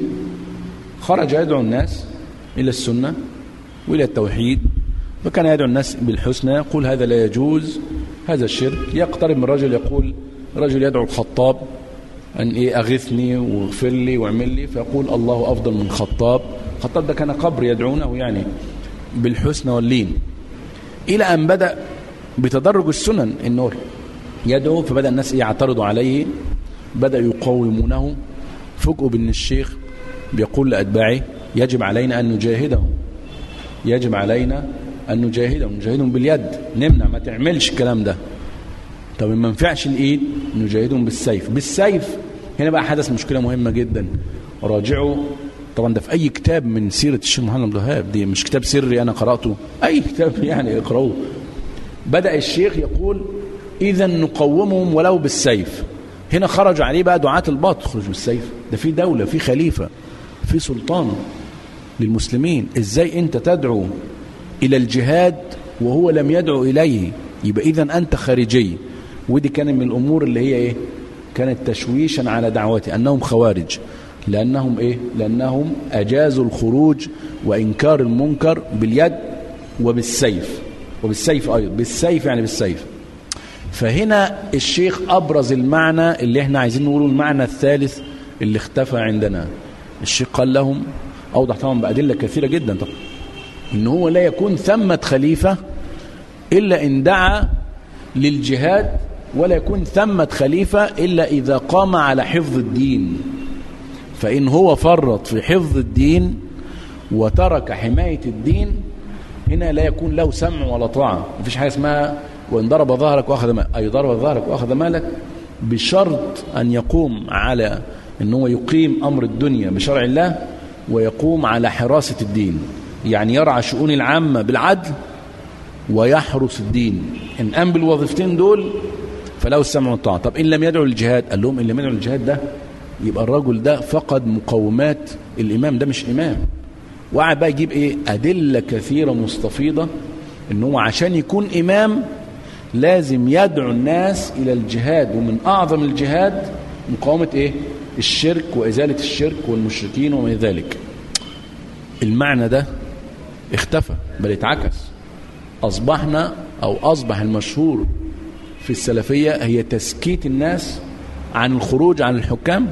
خرج يدعو الناس إلى السنة وإلى التوحيد وكان يدعو الناس بالحسنى يقول هذا لا يجوز هذا الشرك يقترب من رجل يقول رجل يدعو الخطاب أن إيه أغثني واغفر لي واعمل لي فيقول الله أفضل من خطاب خطاب ده كان قبر يدعونه يعني بالحسنى واللين إلى أن بدأ بتدرج السنن النور يدعو فبدأ الناس يعترضوا عليه بدأ يقاومونه فوجئوا بأن الشيخ بيقول لأتباعه يجب علينا أن نجاهدهم يجب علينا أن نجاهدهم نجاهدهم باليد نمنع ما تعملش الكلام ده طب ما ينفعش الإيد نجاهدهم بالسيف بالسيف هنا بقى حدث مشكلة مهمة جدا راجعوا طبعا ده في أي كتاب من سيرة الشيخ محمد عبد الوهاب دي مش كتاب سري أنا قرأته أي كتاب يعني اقرأوه بدأ الشيخ يقول إذا نقومهم ولو بالسيف هنا خرج عليه بقى دعاة الباطل خرج بالسيف ده في دولة في خليفة في سلطان للمسلمين ازاي انت تدعو الى الجهاد وهو لم يدعو اليه يبقى اذا انت خارجي ودي كان من الامور اللي هي ايه كانت تشويشا على دعوتي انهم خوارج لانهم ايه لانهم اجازوا الخروج وانكار المنكر باليد وبالسيف وبالسيف ايضا بالسيف يعني بالسيف فهنا الشيخ ابرز المعنى اللي احنا عايزين نقوله المعنى الثالث اللي اختفى عندنا الشيخ قال لهم أوضح طبعا بأدلة كثيرة جدا طبعا إن هو لا يكون ثمة خليفة إلا إن دعا للجهاد ولا يكون ثمة خليفة إلا إذا قام على حفظ الدين فإن هو فرط في حفظ الدين وترك حماية الدين هنا لا يكون له سمع ولا طاعة مفيش حاجة اسمها وإن ضرب ظهرك وأخذ مالك أي ضرب ظهرك وأخذ مالك بشرط أن يقوم على أن هو يقيم أمر الدنيا بشرع الله ويقوم على حراسة الدين يعني يرعى شؤون العامة بالعدل ويحرس الدين إن قام بالوظيفتين دول فله السمع والطاعة طب إن لم يدعو للجهاد قال لهم إن لم يدعو للجهاد ده يبقى الرجل ده فقد مقومات الإمام ده مش إمام وقعد بقى يجيب إيه أدلة كثيرة مستفيضة إن هو عشان يكون إمام لازم يدعو الناس إلى الجهاد ومن أعظم الجهاد مقاومة إيه الشرك وإزالة الشرك والمشركين وما ذلك المعنى ده اختفى بل اتعكس أصبحنا أو أصبح المشهور في السلفية هي تسكيت الناس عن الخروج عن الحكام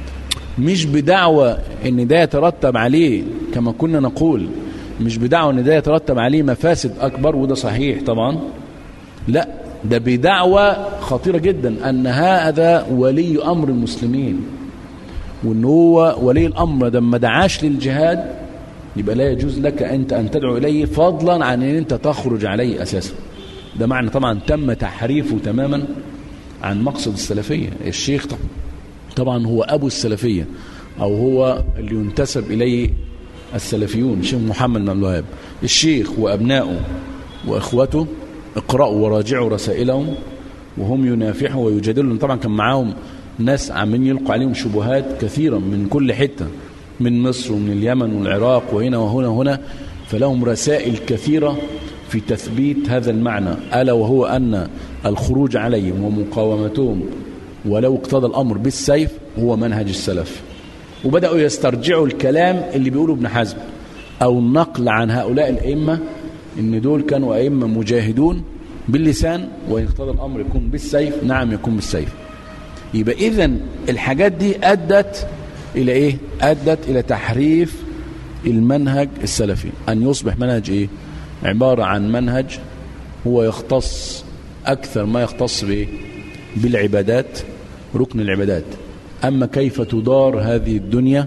مش بدعوة ان ده يترتب عليه كما كنا نقول مش بدعوة ان ده يترتب عليه مفاسد اكبر وده صحيح طبعا لا ده بدعوة خطيرة جدا ان هذا ولي امر المسلمين وان هو ولي الامر ده ما دعاش للجهاد يبقى لا يجوز لك انت ان تدعو اليه فضلا عن ان انت تخرج عليه اساسا ده معنى طبعا تم تحريفه تماما عن مقصد السلفية الشيخ طبعا هو ابو السلفية او هو اللي ينتسب اليه السلفيون الشيخ محمد بن عبد الوهاب الشيخ وابنائه واخوته اقرأوا وراجعوا رسائلهم وهم ينافحوا ويجادلون طبعا كان معاهم ناس عمالين يلقوا عليهم شبهات كثيرة من كل حتة من مصر ومن اليمن والعراق وهنا وهنا وهنا فلهم رسائل كثيرة في تثبيت هذا المعنى ألا وهو أن الخروج عليهم ومقاومتهم ولو اقتضى الأمر بالسيف هو منهج السلف وبدأوا يسترجعوا الكلام اللي بيقوله ابن حزم أو النقل عن هؤلاء الأئمة إن دول كانوا أئمة مجاهدون باللسان وإن اقتضى الأمر يكون بالسيف نعم يكون بالسيف يبقى إذا الحاجات دي أدت إلى إيه أدت إلى تحريف المنهج السلفي أن يصبح منهج إيه عبارة عن منهج هو يختص أكثر ما يختص بإيه بالعبادات ركن العبادات أما كيف تدار هذه الدنيا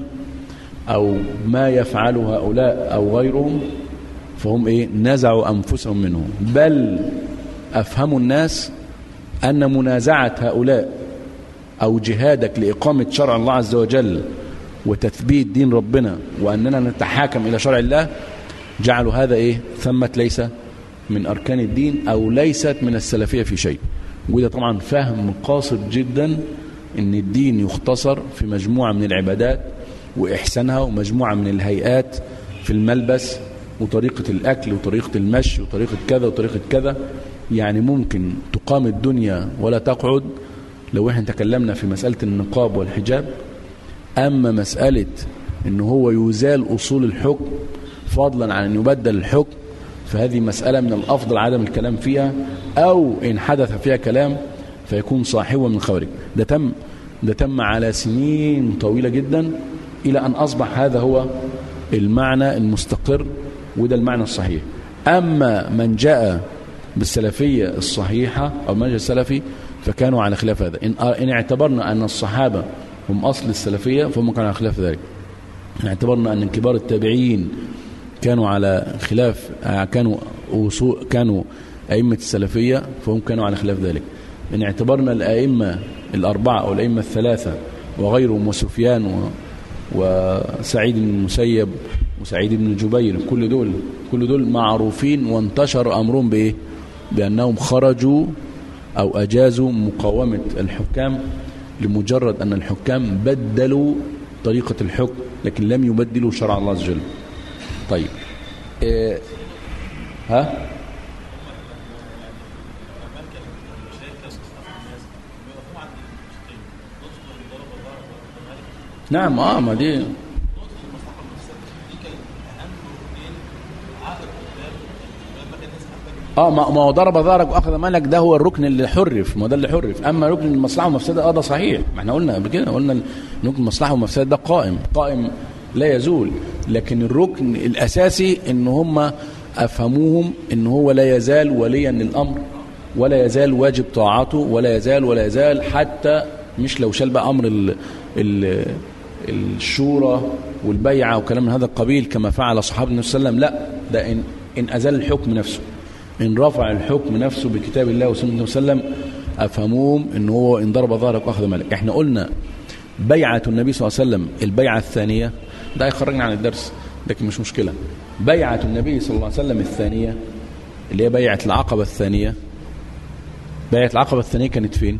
أو ما يفعل هؤلاء أو غيرهم فهم إيه نزعوا أنفسهم منه بل أفهموا الناس أن منازعة هؤلاء أو جهادك لإقامة شرع الله عز وجل وتثبيت دين ربنا وأننا نتحاكم إلى شرع الله جعلوا هذا إيه ثمة ليس من أركان الدين أو ليست من السلفية في شيء وده طبعا فهم قاصر جدا ان الدين يختصر في مجموعة من العبادات وإحسانها ومجموعة من الهيئات في الملبس وطريقة الأكل وطريقة المشي وطريقة كذا وطريقة كذا يعني ممكن تقام الدنيا ولا تقعد لو احنا تكلمنا في مسألة النقاب والحجاب أما مسألة ان هو يزال أصول الحكم فضلا عن أن يبدل الحكم فهذه مسألة من الأفضل عدم الكلام فيها أو إن حدث فيها كلام فيكون صاحبه من الخوارج ده تم ده تم على سنين طويلة جدا إلى أن أصبح هذا هو المعنى المستقر وده المعنى الصحيح أما من جاء بالسلفية الصحيحة أو منهج السلفي فكانوا على خلاف هذا إن, إن اعتبرنا أن الصحابة هم أصل السلفية فهم كانوا على خلاف ذلك إن اعتبرنا أن كبار التابعين كانوا على خلاف كانوا كانوا أئمة السلفية فهم كانوا على خلاف ذلك إن اعتبرنا الأئمة الأربعة أو الأئمة الثلاثة وغيرهم وسفيان و وسعيد بن المسيب وسعيد بن جبير كل دول كل دول معروفين وانتشر أمرهم بإيه بأنهم خرجوا أو أجازوا مقاومة الحكام لمجرد أن الحكام بدلوا طريقة الحكم لكن لم يبدلوا شرع الله عز وجل طيب إيه ها نعم اه ما دي اه ما هو ضرب ظهرك واخذ مالك ده هو الركن اللي حرف ما ده اللي حرف اما ركن المصلحه والمفسده اه ده صحيح ما احنا قلنا قبل كده قلنا ركن المصلحه والمفسده ده قائم قائم لا يزول لكن الركن الاساسي ان هم افهموهم ان هو لا يزال وليا للامر ولا يزال واجب طاعته ولا يزال ولا يزال حتى مش لو شال بقى امر ال ال الشورى والبيعة وكلام من هذا القبيل كما فعل صحابة النبي صلى الله عليه وسلم لا ده إن, إن أزال الحكم نفسه إن رفع الحكم نفسه بكتاب الله وسنة النبي صلى الله عليه وسلم أفهموهم إن هو إن ضرب ظهرك وأخذ مالك إحنا قلنا بيعة النبي صلى الله عليه وسلم البيعة الثانية ده يخرجنا عن الدرس لكن مش مشكلة بيعة النبي صلى الله عليه وسلم الثانية اللي هي بيعة العقبة الثانية بيعة العقبة الثانية كانت فين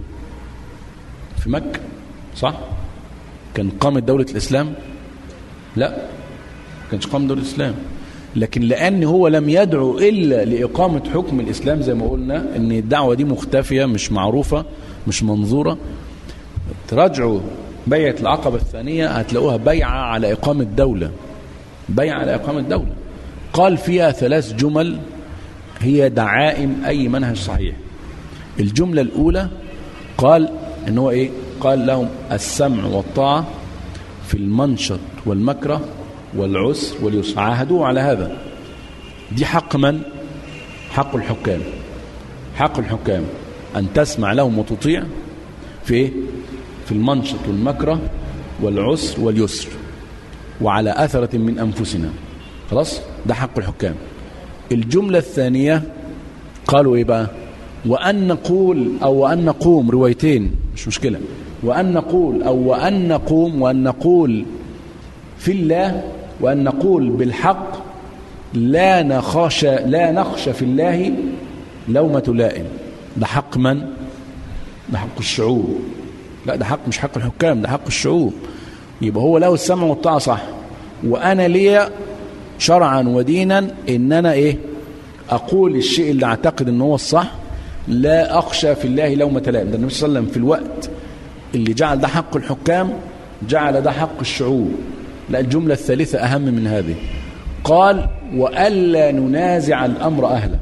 في مكة صح كان قامت دولة الإسلام لا كانش قام دولة الإسلام لكن لأن هو لم يدعو إلا لإقامة حكم الإسلام زي ما قلنا أن الدعوة دي مختفية مش معروفة مش منظورة تراجعوا بيعة العقبة الثانية هتلاقوها بيعة على إقامة دولة بيعة على إقامة دولة قال فيها ثلاث جمل هي دعائم أي منهج صحيح الجملة الأولى قال إن هو إيه قال لهم السمع والطاعة في المنشط والمكره والعسر واليسر عاهدوه على هذا دي حق من حق الحكام حق الحكام أن تسمع لهم وتطيع في إيه؟ في المنشط والمكره والعسر واليسر وعلى أثرة من أنفسنا خلاص ده حق الحكام الجملة الثانية قالوا إيه بقى وأن نقول أو وأن نقوم روايتين مش مشكلة وأن نقول أو وأن نقوم وأن نقول في الله وأن نقول بالحق لا نخشى لا نخشى في الله لومة لائم ده حق من؟ ده حق الشعوب لا ده حق مش حق الحكام ده حق الشعوب يبقى هو له السمع والطاعة صح وأنا ليا شرعا ودينا إن أنا إيه أقول الشيء اللي أعتقد إن هو الصح لا أخشى في الله لومة لائم ده النبي صلى الله عليه وسلم في الوقت اللي جعل ده حق الحكام جعل ده حق الشعوب لا الجملة الثالثة أهم من هذه قال وألا ننازع الأمر أهله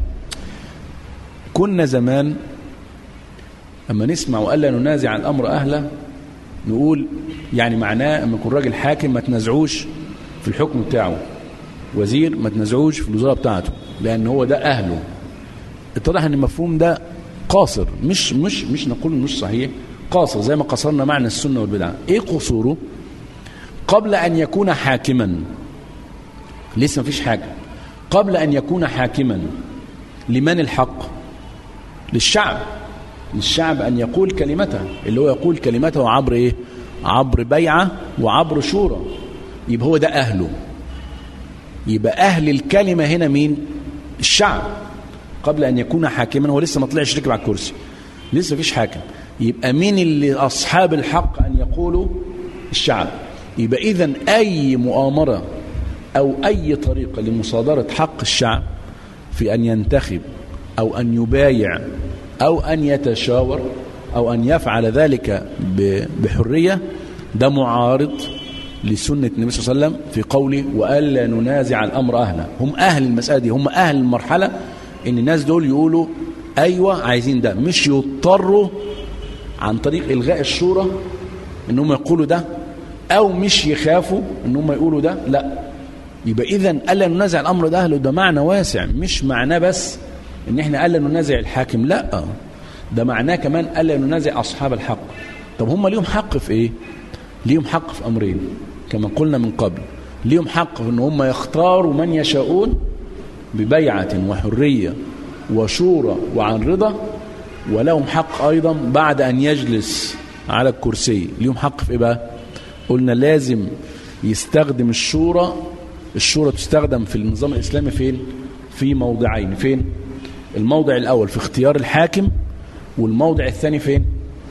كنا زمان أما نسمع وألا ننازع الأمر أهله نقول يعني معناه أما يكون راجل حاكم ما تنازعوش في الحكم بتاعه وزير ما تنازعوش في الوزارة بتاعته لأن هو ده أهله اتضح أن المفهوم ده قاصر مش مش مش نقول مش صحيح قاصر زي ما قصرنا معنى السنة والبدعة ايه قصوره قبل ان يكون حاكما لسه ما فيش حاجة قبل ان يكون حاكما لمن الحق للشعب للشعب أن يقول كلمته اللي هو يقول كلمته عبر إيه عبر بيعة وعبر شورى يبقى هو ده أهله يبقى أهل الكلمة هنا مين الشعب قبل أن يكون حاكما هو لسه ما طلعش ركب على الكرسي لسه مفيش حاكم يبقى مين اللي أصحاب الحق أن يقولوا الشعب يبقى إذا أي مؤامرة أو أي طريقة لمصادرة حق الشعب في أن ينتخب أو أن يبايع أو أن يتشاور أو أن يفعل ذلك بحرية ده معارض لسنة النبي صلى الله عليه وسلم في قوله وألا ننازع الأمر أهله هم أهل المسألة دي هم أهل المرحلة إن الناس دول يقولوا أيوة عايزين ده مش يضطروا عن طريق إلغاء الشورى إن هم يقولوا ده أو مش يخافوا إن هم يقولوا ده لا يبقى إذا ألا ننازع الأمر ده أهله ده معنى واسع مش معناه بس إن إحنا ألا ننازع الحاكم لا ده معناه كمان ألا ننازع أصحاب الحق طب هم ليهم حق في إيه ليهم حق في أمرين كما قلنا من قبل ليهم حق في ان هم يختاروا من يشاءون ببيعة وحرية وشورى وعن رضا ولهم حق أيضا بعد أن يجلس على الكرسي ليهم حق في إيه بقى قلنا لازم يستخدم الشورى الشورى تستخدم في النظام الإسلامي فين في موضعين فين الموضع الأول في اختيار الحاكم والموضع الثاني فين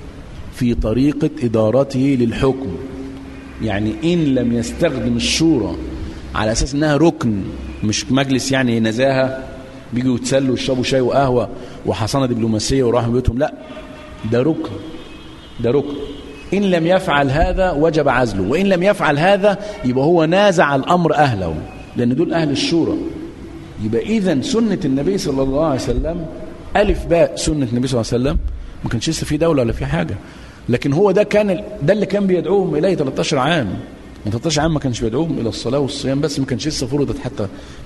في طريقة إدارته للحكم يعني إن لم يستخدم الشورى على أساس إنها ركن مش مجلس يعني نزاهة بيجوا يتسلوا يشربوا شاي وقهوة وحصانة دبلوماسية وراحوا بيوتهم لا ده ركن ده ركن إن لم يفعل هذا وجب عزله وإن لم يفعل هذا يبقى هو نازع الأمر أهله لأن دول أهل الشورى يبقى إذا سنة النبي صلى الله عليه وسلم ألف باء سنة النبي صلى الله عليه وسلم ما كانش لسه في دولة ولا في حاجة لكن هو ده كان ده اللي كان بيدعوهم إليه 13 عام من 13 عام ما كانش بيدعوهم إلى الصلاة والصيام بس ما كانش لسه فرضت حتى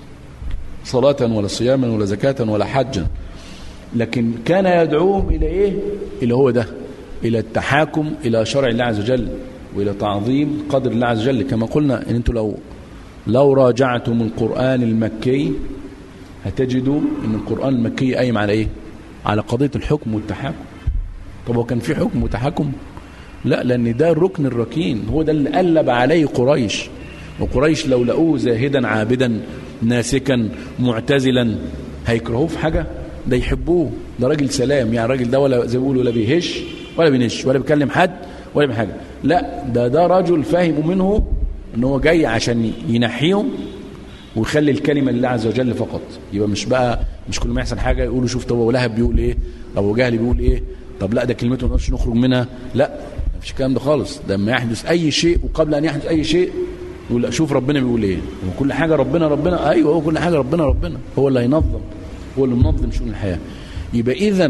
صلاة ولا صياما ولا زكاة ولا حجا لكن كان يدعوهم إلى إيه إلى هو ده إلى التحاكم إلى شرع الله عز وجل وإلى تعظيم قدر الله عز وجل كما قلنا إن أنتم لو لو راجعتم القرآن المكي هتجدوا أن القرآن المكي قايم على إيه على قضية الحكم والتحاكم طب هو كان في حكم وتحاكم لا لأن ده الركن الركين هو ده اللي قلب عليه قريش وقريش لو لقوه زاهدا عابدا ناسكا معتزلا هيكرهوه في حاجة ده يحبوه ده راجل سلام يعني راجل ده ولا زي ما بيقولوا لا بيهش ولا بينش ولا بيكلم حد ولا بحاجة لا ده ده رجل فاهم منه ان هو جاي عشان ينحيهم ويخلي الكلمة لله عز وجل فقط يبقى مش بقى مش كل ما يحصل حاجة يقولوا شوف طب ابو لهب بيقول ايه ابو جهل بيقول ايه طب لا ده كلمته ما نقدرش نخرج منها لا مفيش الكلام ده خالص ده لما يحدث اي شيء وقبل ان يحدث اي شيء يقول لا شوف ربنا بيقول ايه هو كل حاجة ربنا ربنا ايوه هو كل حاجة ربنا ربنا هو اللي هينظم هو اللي منظم شؤون الحياة يبقى اذا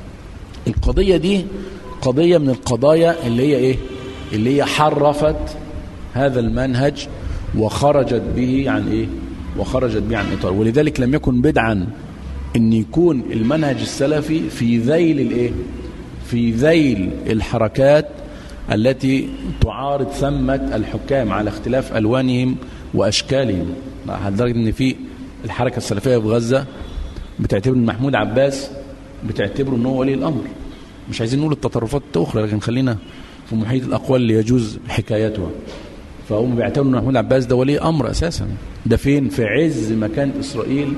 القضية دي قضية من القضايا اللي هي ايه اللي هي حرفت هذا المنهج وخرجت به عن ايه وخرجت به عن اطار ولذلك لم يكن بدعا ان يكون المنهج السلفي في ذيل الايه في ذيل الحركات التي تعارض ثمة الحكام على اختلاف الوانهم واشكالهم لدرجه ان في الحركه السلفيه في غزه بتعتبر ان محمود عباس بتعتبره ان هو ولي الامر مش عايزين نقول التطرفات الاخرى لكن خلينا في محيط الاقوال اللي يجوز حكايتها فهم بيعتبروا ان محمود عباس ده ولي امر اساسا ده فين في عز ما كانت اسرائيل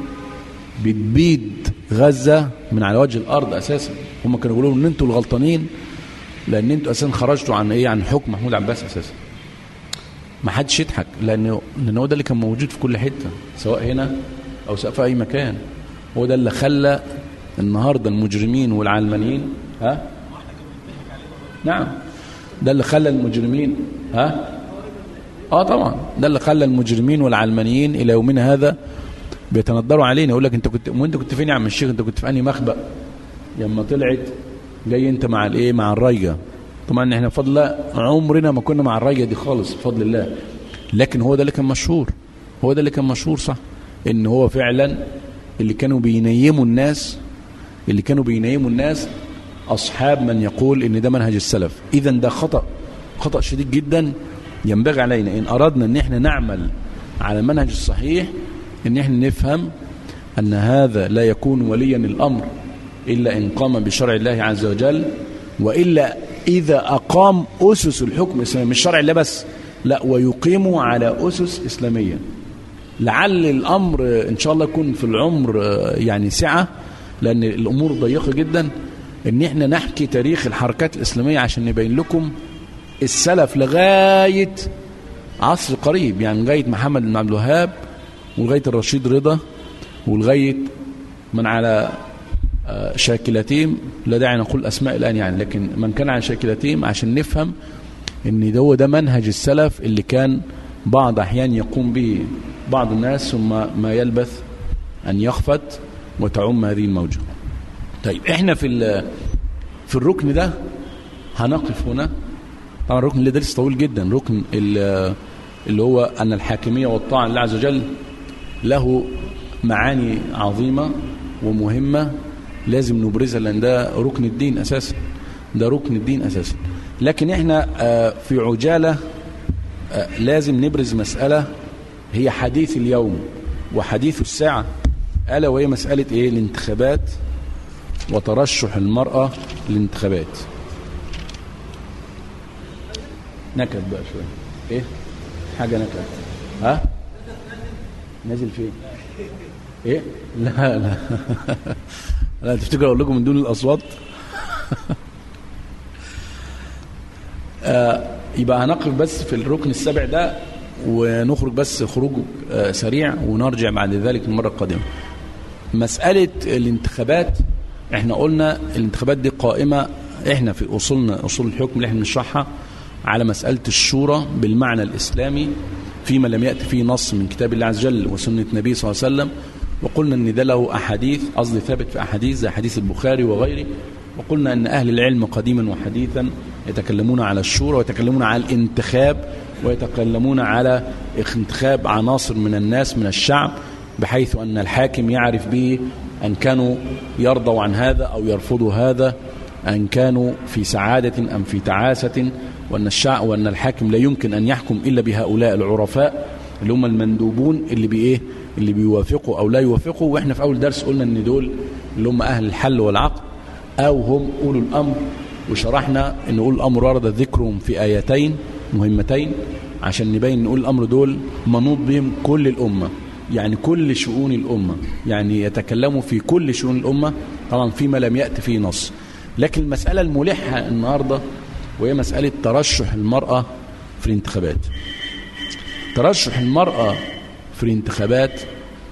بتبيد غزه من على وجه الارض اساسا هم كانوا يقولوا ان انتوا الغلطانين لان انتوا اساسا خرجتوا عن ايه عن حكم محمود عباس اساسا ما حدش يضحك لان لان هو ده اللي كان موجود في كل حته سواء هنا او سواء في اي مكان هو ده اللي خلى النهارده المجرمين والعلمانيين ها نعم ده اللي خلى المجرمين ها اه طبعا ده اللي خلى المجرمين والعلمانيين الى يومنا هذا بيتندروا علينا يقول لك انت كنت وانت كنت فين يا عم الشيخ انت كنت في انهي مخبأ لما طلعت جاي انت مع الايه مع الرية طبعا احنا بفضل الله عمرنا ما كنا مع الرية دي خالص بفضل الله لكن هو ده اللي كان مشهور هو ده اللي كان مشهور صح ان هو فعلا اللي كانوا بينيموا الناس اللي كانوا بينيموا الناس اصحاب من يقول ان ده منهج السلف اذا ده خطأ خطأ شديد جدا ينبغي علينا ان اردنا ان احنا نعمل على المنهج الصحيح ان احنا نفهم ان هذا لا يكون وليا الامر إلا إن قام بشرع الله عز وجل وإلا إذا أقام أسس الحكم الإسلامي مش شرع الله بس لا ويقيم على أسس إسلامية لعل الأمر إن شاء الله يكون في العمر يعني سعة لأن الأمور ضيقة جدا إن إحنا نحكي تاريخ الحركات الإسلامية عشان نبين لكم السلف لغاية عصر قريب يعني لغاية محمد بن عبد الوهاب ولغاية الرشيد رضا ولغاية من على شاكلتين لا داعي نقول أسماء الآن يعني لكن من كان على شاكلتين عشان نفهم ان ده ده منهج السلف اللي كان بعض أحيان يقوم به بعض الناس ثم ما يلبث أن يخفت وتعم هذه الموجة طيب احنا في في الركن ده هنقف هنا طبعا الركن اللي درس طويل جدا ركن اللي هو أن الحاكمية والطاعة لله عز وجل له معاني عظيمة ومهمة لازم نبرزها لأن ده ركن الدين أساسا ده ركن الدين أساسا لكن احنا في عجالة لازم نبرز مسألة هي حديث اليوم وحديث الساعة ألا وهي مسألة إيه الانتخابات وترشح المرأة للانتخابات نكد بقى شوية إيه حاجة نكد ها نازل فين إيه لا لا لا تفتكر أقول لكم من دون الأصوات آه يبقى هنقف بس في الركن السابع ده ونخرج بس خروج آه سريع ونرجع بعد ذلك المرة القادمة مسألة الانتخابات احنا قلنا الانتخابات دي قائمة احنا في اصولنا اصول الحكم اللي احنا بنشرحها على مسألة الشورى بالمعنى الاسلامي فيما لم يأتي فيه نص من كتاب الله عز وجل وسنة النبي صلى الله عليه وسلم وقلنا ان ده له احاديث قصدي ثابت في احاديث زي حديث البخاري وغيره وقلنا ان اهل العلم قديما وحديثا يتكلمون على الشورى ويتكلمون على الانتخاب ويتكلمون على انتخاب عناصر من الناس من الشعب بحيث أن الحاكم يعرف به أن كانوا يرضوا عن هذا أو يرفضوا هذا أن كانوا في سعادة أم في تعاسة وأن الشعب وأن الحاكم لا يمكن أن يحكم إلا بهؤلاء العرفاء اللي هم المندوبون اللي بإيه اللي بيوافقوا أو لا يوافقوا وإحنا في أول درس قلنا أن دول اللي هم أهل الحل والعقد أو هم أولو الأمر وشرحنا أن أولو الأمر ورد ذكرهم في آيتين مهمتين عشان نبين أن أولو الأمر دول منوط بهم كل الأمة يعني كل شؤون الأمة يعني يتكلموا في كل شؤون الأمة طبعا فيما لم يأتي فيه نص لكن المسألة الملحة النهاردة وهي مسألة ترشح المرأة في الانتخابات ترشح المرأة في الانتخابات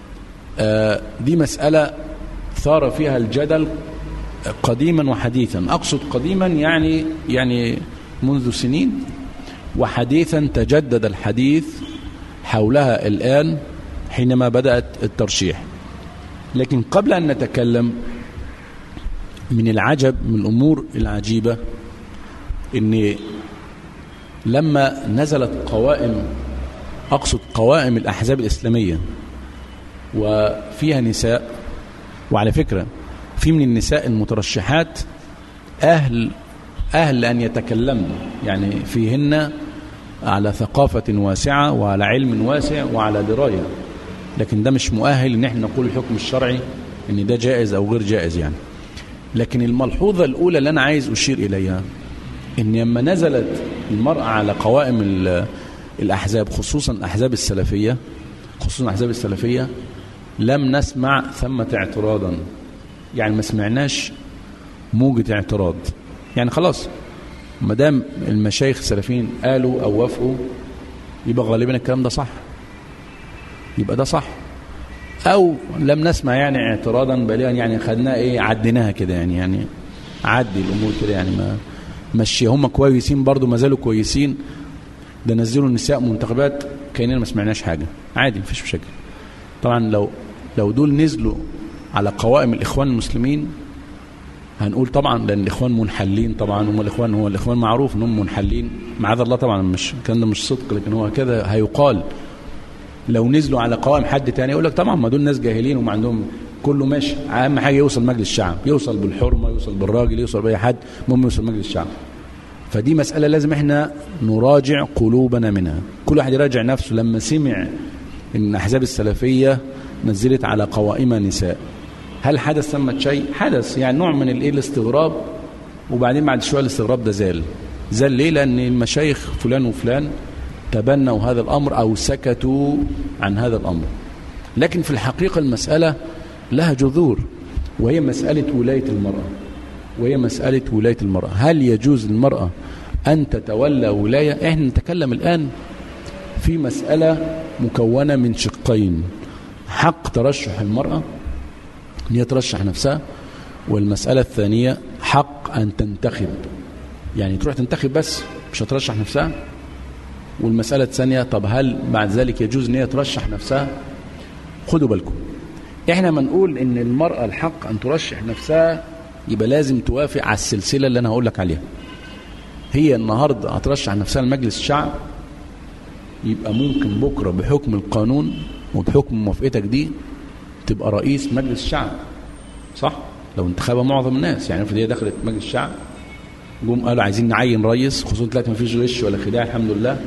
آه دي مسألة ثار فيها الجدل قديما وحديثا أقصد قديما يعني يعني منذ سنين وحديثا تجدد الحديث حولها الآن حينما بدأت الترشيح لكن قبل أن نتكلم من العجب من الأمور العجيبة أن لما نزلت قوائم أقصد قوائم الأحزاب الإسلامية وفيها نساء وعلى فكرة في من النساء المترشحات أهل أهل أن يتكلمن يعني فيهن على ثقافة واسعة وعلى علم واسع وعلى دراية لكن ده مش مؤهل ان احنا نقول الحكم الشرعي ان ده جائز او غير جائز يعني لكن الملحوظة الاولى اللي انا عايز اشير اليها ان لما نزلت المرأة على قوائم الاحزاب خصوصا الاحزاب السلفية خصوصا الاحزاب السلفية لم نسمع ثمة اعتراضا يعني ما سمعناش موجة اعتراض يعني خلاص ما دام المشايخ السلفيين قالوا او وافقوا يبقى غالبا الكلام ده صح يبقى ده صح او لم نسمع يعني اعتراضا بالغا يعني خدناه ايه عديناها كده يعني يعني عدي الامور كده يعني ما مشي هم كويسين برضو ما زالوا كويسين ده نزلوا النساء منتخبات كاننا ما سمعناش حاجه عادي مفيش مشاكل طبعا لو لو دول نزلوا على قوائم الاخوان المسلمين هنقول طبعا لان الاخوان منحلين طبعا هم الاخوان هو الاخوان معروف انهم منحلين معاذ الله طبعا مش الكلام ده مش صدق لكن هو كده هيقال لو نزلوا على قوائم حد تاني يقول لك طبعا ما دول ناس جاهلين وما عندهم كله ماشي اهم حاجه يوصل مجلس الشعب يوصل بالحرمه يوصل بالراجل يوصل باي حد المهم يوصل مجلس الشعب فدي مساله لازم احنا نراجع قلوبنا منها كل واحد يراجع نفسه لما سمع ان الاحزاب السلفيه نزلت على قوائم نساء هل حدث ثمة شيء حدث يعني نوع من الايه الاستغراب وبعدين بعد شويه الاستغراب ده زال زال ليه لان المشايخ فلان وفلان تبنوا هذا الامر او سكتوا عن هذا الامر لكن في الحقيقه المساله لها جذور وهي مساله ولايه المراه وهي مساله ولايه المراه هل يجوز للمراه ان تتولى ولايه احنا نتكلم الان في مساله مكونه من شقين حق ترشح المراه ان هي ترشح نفسها والمساله الثانيه حق ان تنتخب يعني تروح تنتخب بس مش هترشح نفسها والمسألة الثانية طب هل بعد ذلك يجوز ان هي ترشح نفسها خدوا بالكم احنا ما نقول ان المرأة الحق ان ترشح نفسها يبقى لازم توافق على السلسلة اللي انا هقول لك عليها هي النهاردة هترشح نفسها لمجلس الشعب يبقى ممكن بكرة بحكم القانون وبحكم موافقتك دي تبقى رئيس مجلس الشعب صح لو انتخابها معظم الناس يعني افرض هي دخلت مجلس الشعب جم قالوا عايزين نعين رئيس خصوصا دلوقتي ما فيش غش ولا خداع الحمد لله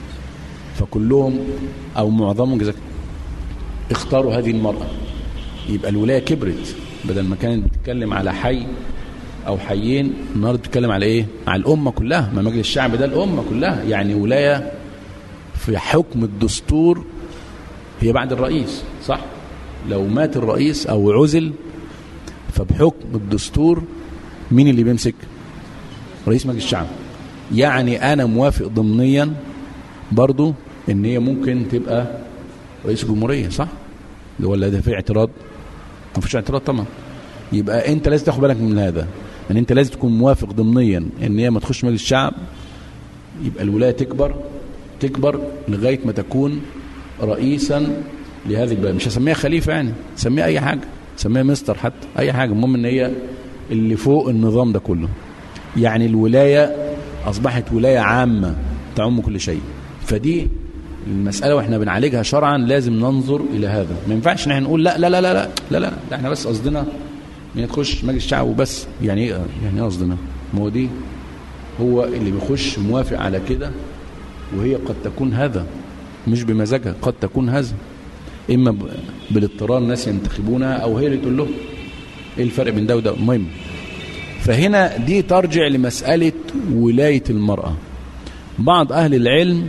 فكلهم او معظمهم جزاك اختاروا هذه المرأة يبقى الولاية كبرت بدل ما كانت بتتكلم على حي او حيين النهارده بتتكلم على ايه على الامه كلها ما مجلس الشعب ده الامه كلها يعني ولايه في حكم الدستور هي بعد الرئيس صح لو مات الرئيس او عزل فبحكم الدستور مين اللي بيمسك رئيس مجلس الشعب يعني انا موافق ضمنيا برضو ان هي ممكن تبقى رئيس الجمهوريه صح ولا ده في اعتراض ما فيش اعتراض طبعا يبقى انت لازم تاخد بالك من هذا ان يعني انت لازم تكون موافق ضمنيا ان هي ما تخش مجلس الشعب يبقى الولايه تكبر تكبر لغايه ما تكون رئيسا لهذه البلد مش هسميها خليفه يعني سميها اي حاجه سميها مستر حتى اي حاجه المهم ان هي اللي فوق النظام ده كله يعني الولايه اصبحت ولايه عامه تعم كل شيء فدي المسألة واحنا بنعالجها شرعا لازم ننظر إلى هذا ما ينفعش ان احنا نقول لا لا لا لا لا لا لا, لا احنا بس قصدنا ان تخش مجلس الشعب وبس يعني ايه يعني ايه قصدنا ما هو دي هو اللي بيخش موافق على كده وهي قد تكون هذا مش بمزاجها قد تكون هذا اما بالاضطرار الناس ينتخبونها او هي اللي تقول لهم ايه الفرق بين ده وده المهم فهنا دي ترجع لمسألة ولاية المرأة بعض أهل العلم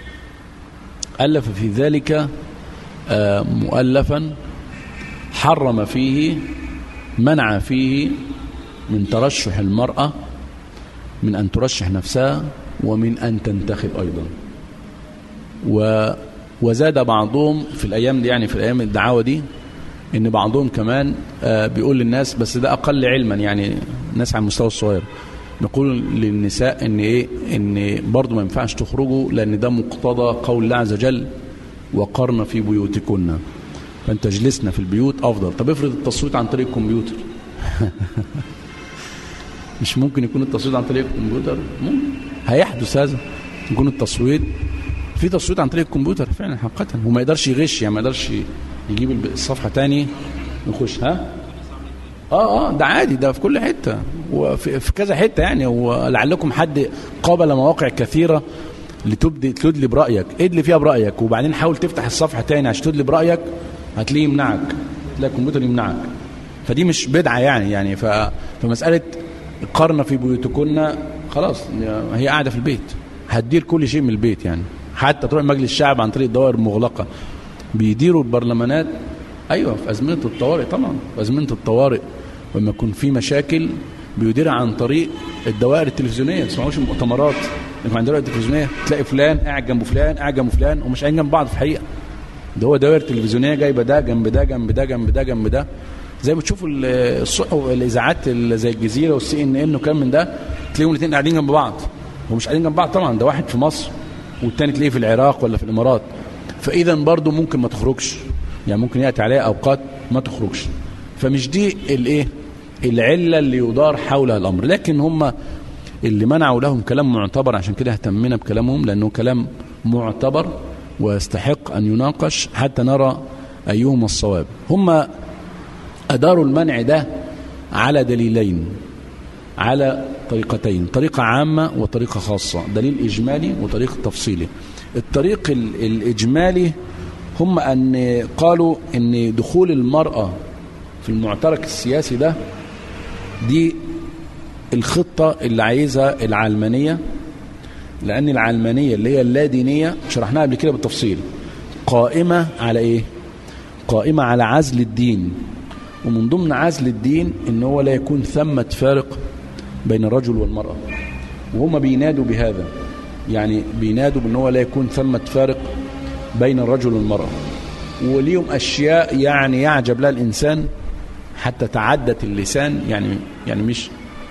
ألف في ذلك مؤلفا حرم فيه منع فيه من ترشح المرأة من أن ترشح نفسها ومن أن تنتخب أيضا و وزاد بعضهم في الأيام دي يعني في الأيام الدعاوة دي ان بعضهم كمان بيقول للناس بس ده اقل علما يعني الناس على المستوى الصغير بيقول للنساء ان ايه ان برضه ما ينفعش تخرجوا لان ده مقتضى قول الله عز وجل وقرن في بيوتكن فانت جلسنا في البيوت افضل طب افرض التصويت عن طريق الكمبيوتر مش ممكن يكون التصويت عن طريق الكمبيوتر ممكن هيحدث هذا يكون التصويت في تصويت عن طريق الكمبيوتر فعلا حقيقه وما يقدرش يغش يعني ما يقدرش يجيب الصفحه تاني يخش ها اه اه ده عادي ده في كل حته وفي في كذا حته يعني ولعلكم حد قابل مواقع كثيره لتبدي تدلي برايك ادلي فيها برايك وبعدين حاول تفتح الصفحه تاني عشان تدلي برايك هتلاقيه يمنعك تلاقي الكمبيوتر يمنعك فدي مش بدعه يعني يعني ف... فمساله قرن في بيوتكن خلاص هي قاعده في البيت هتدير كل شيء من البيت يعني حتى تروح مجلس الشعب عن طريق دوائر مغلقه بيديروا البرلمانات ايوه في ازمنه الطوارئ طبعا في ازمنه الطوارئ لما يكون في مشاكل بيديرها عن طريق الدوائر التلفزيونيه ما تسمعوش المؤتمرات لما عند الدوائر التلفزيونيه تلاقي فلان قاعد جنب فلان قاعد جنب فلان ومش قاعدين جنب بعض في الحقيقه ده هو دوائر تلفزيونيه جايبه ده جنب ده جنب ده جنب ده جنب ده زي ما تشوفوا الاذاعات زي الجزيره والسي ان ان وكلام من ده تلاقيهم الاثنين قاعدين جنب بعض ومش قاعدين جنب بعض طبعا ده واحد في مصر والتاني تلاقيه في العراق ولا في الامارات فاذا برضه ممكن ما تخرجش يعني ممكن ياتي عليها اوقات ما تخرجش فمش دي الايه العله اللي يدار حولها الامر لكن هم اللي منعوا لهم كلام معتبر عشان كده اهتمنا بكلامهم لانه كلام معتبر ويستحق ان يناقش حتى نرى ايهما الصواب هم اداروا المنع ده على دليلين على طريقتين طريقة عامة وطريقة خاصة دليل إجمالي وطريق تفصيلي الطريق الإجمالي هم أن قالوا أن دخول المرأة في المعترك السياسي ده دي الخطة اللي عايزها العلمانية لأن العلمانية اللي هي اللادينية شرحناها قبل كده بالتفصيل قائمة على إيه؟ قائمة على عزل الدين ومن ضمن عزل الدين إن هو لا يكون ثمة فارق بين الرجل والمرأة وهم بينادوا بهذا يعني بينادوا بأن هو لا يكون ثمة فارق بين الرجل والمرأة وليهم أشياء يعني يعجب لها الإنسان حتى تعدت اللسان يعني يعني مش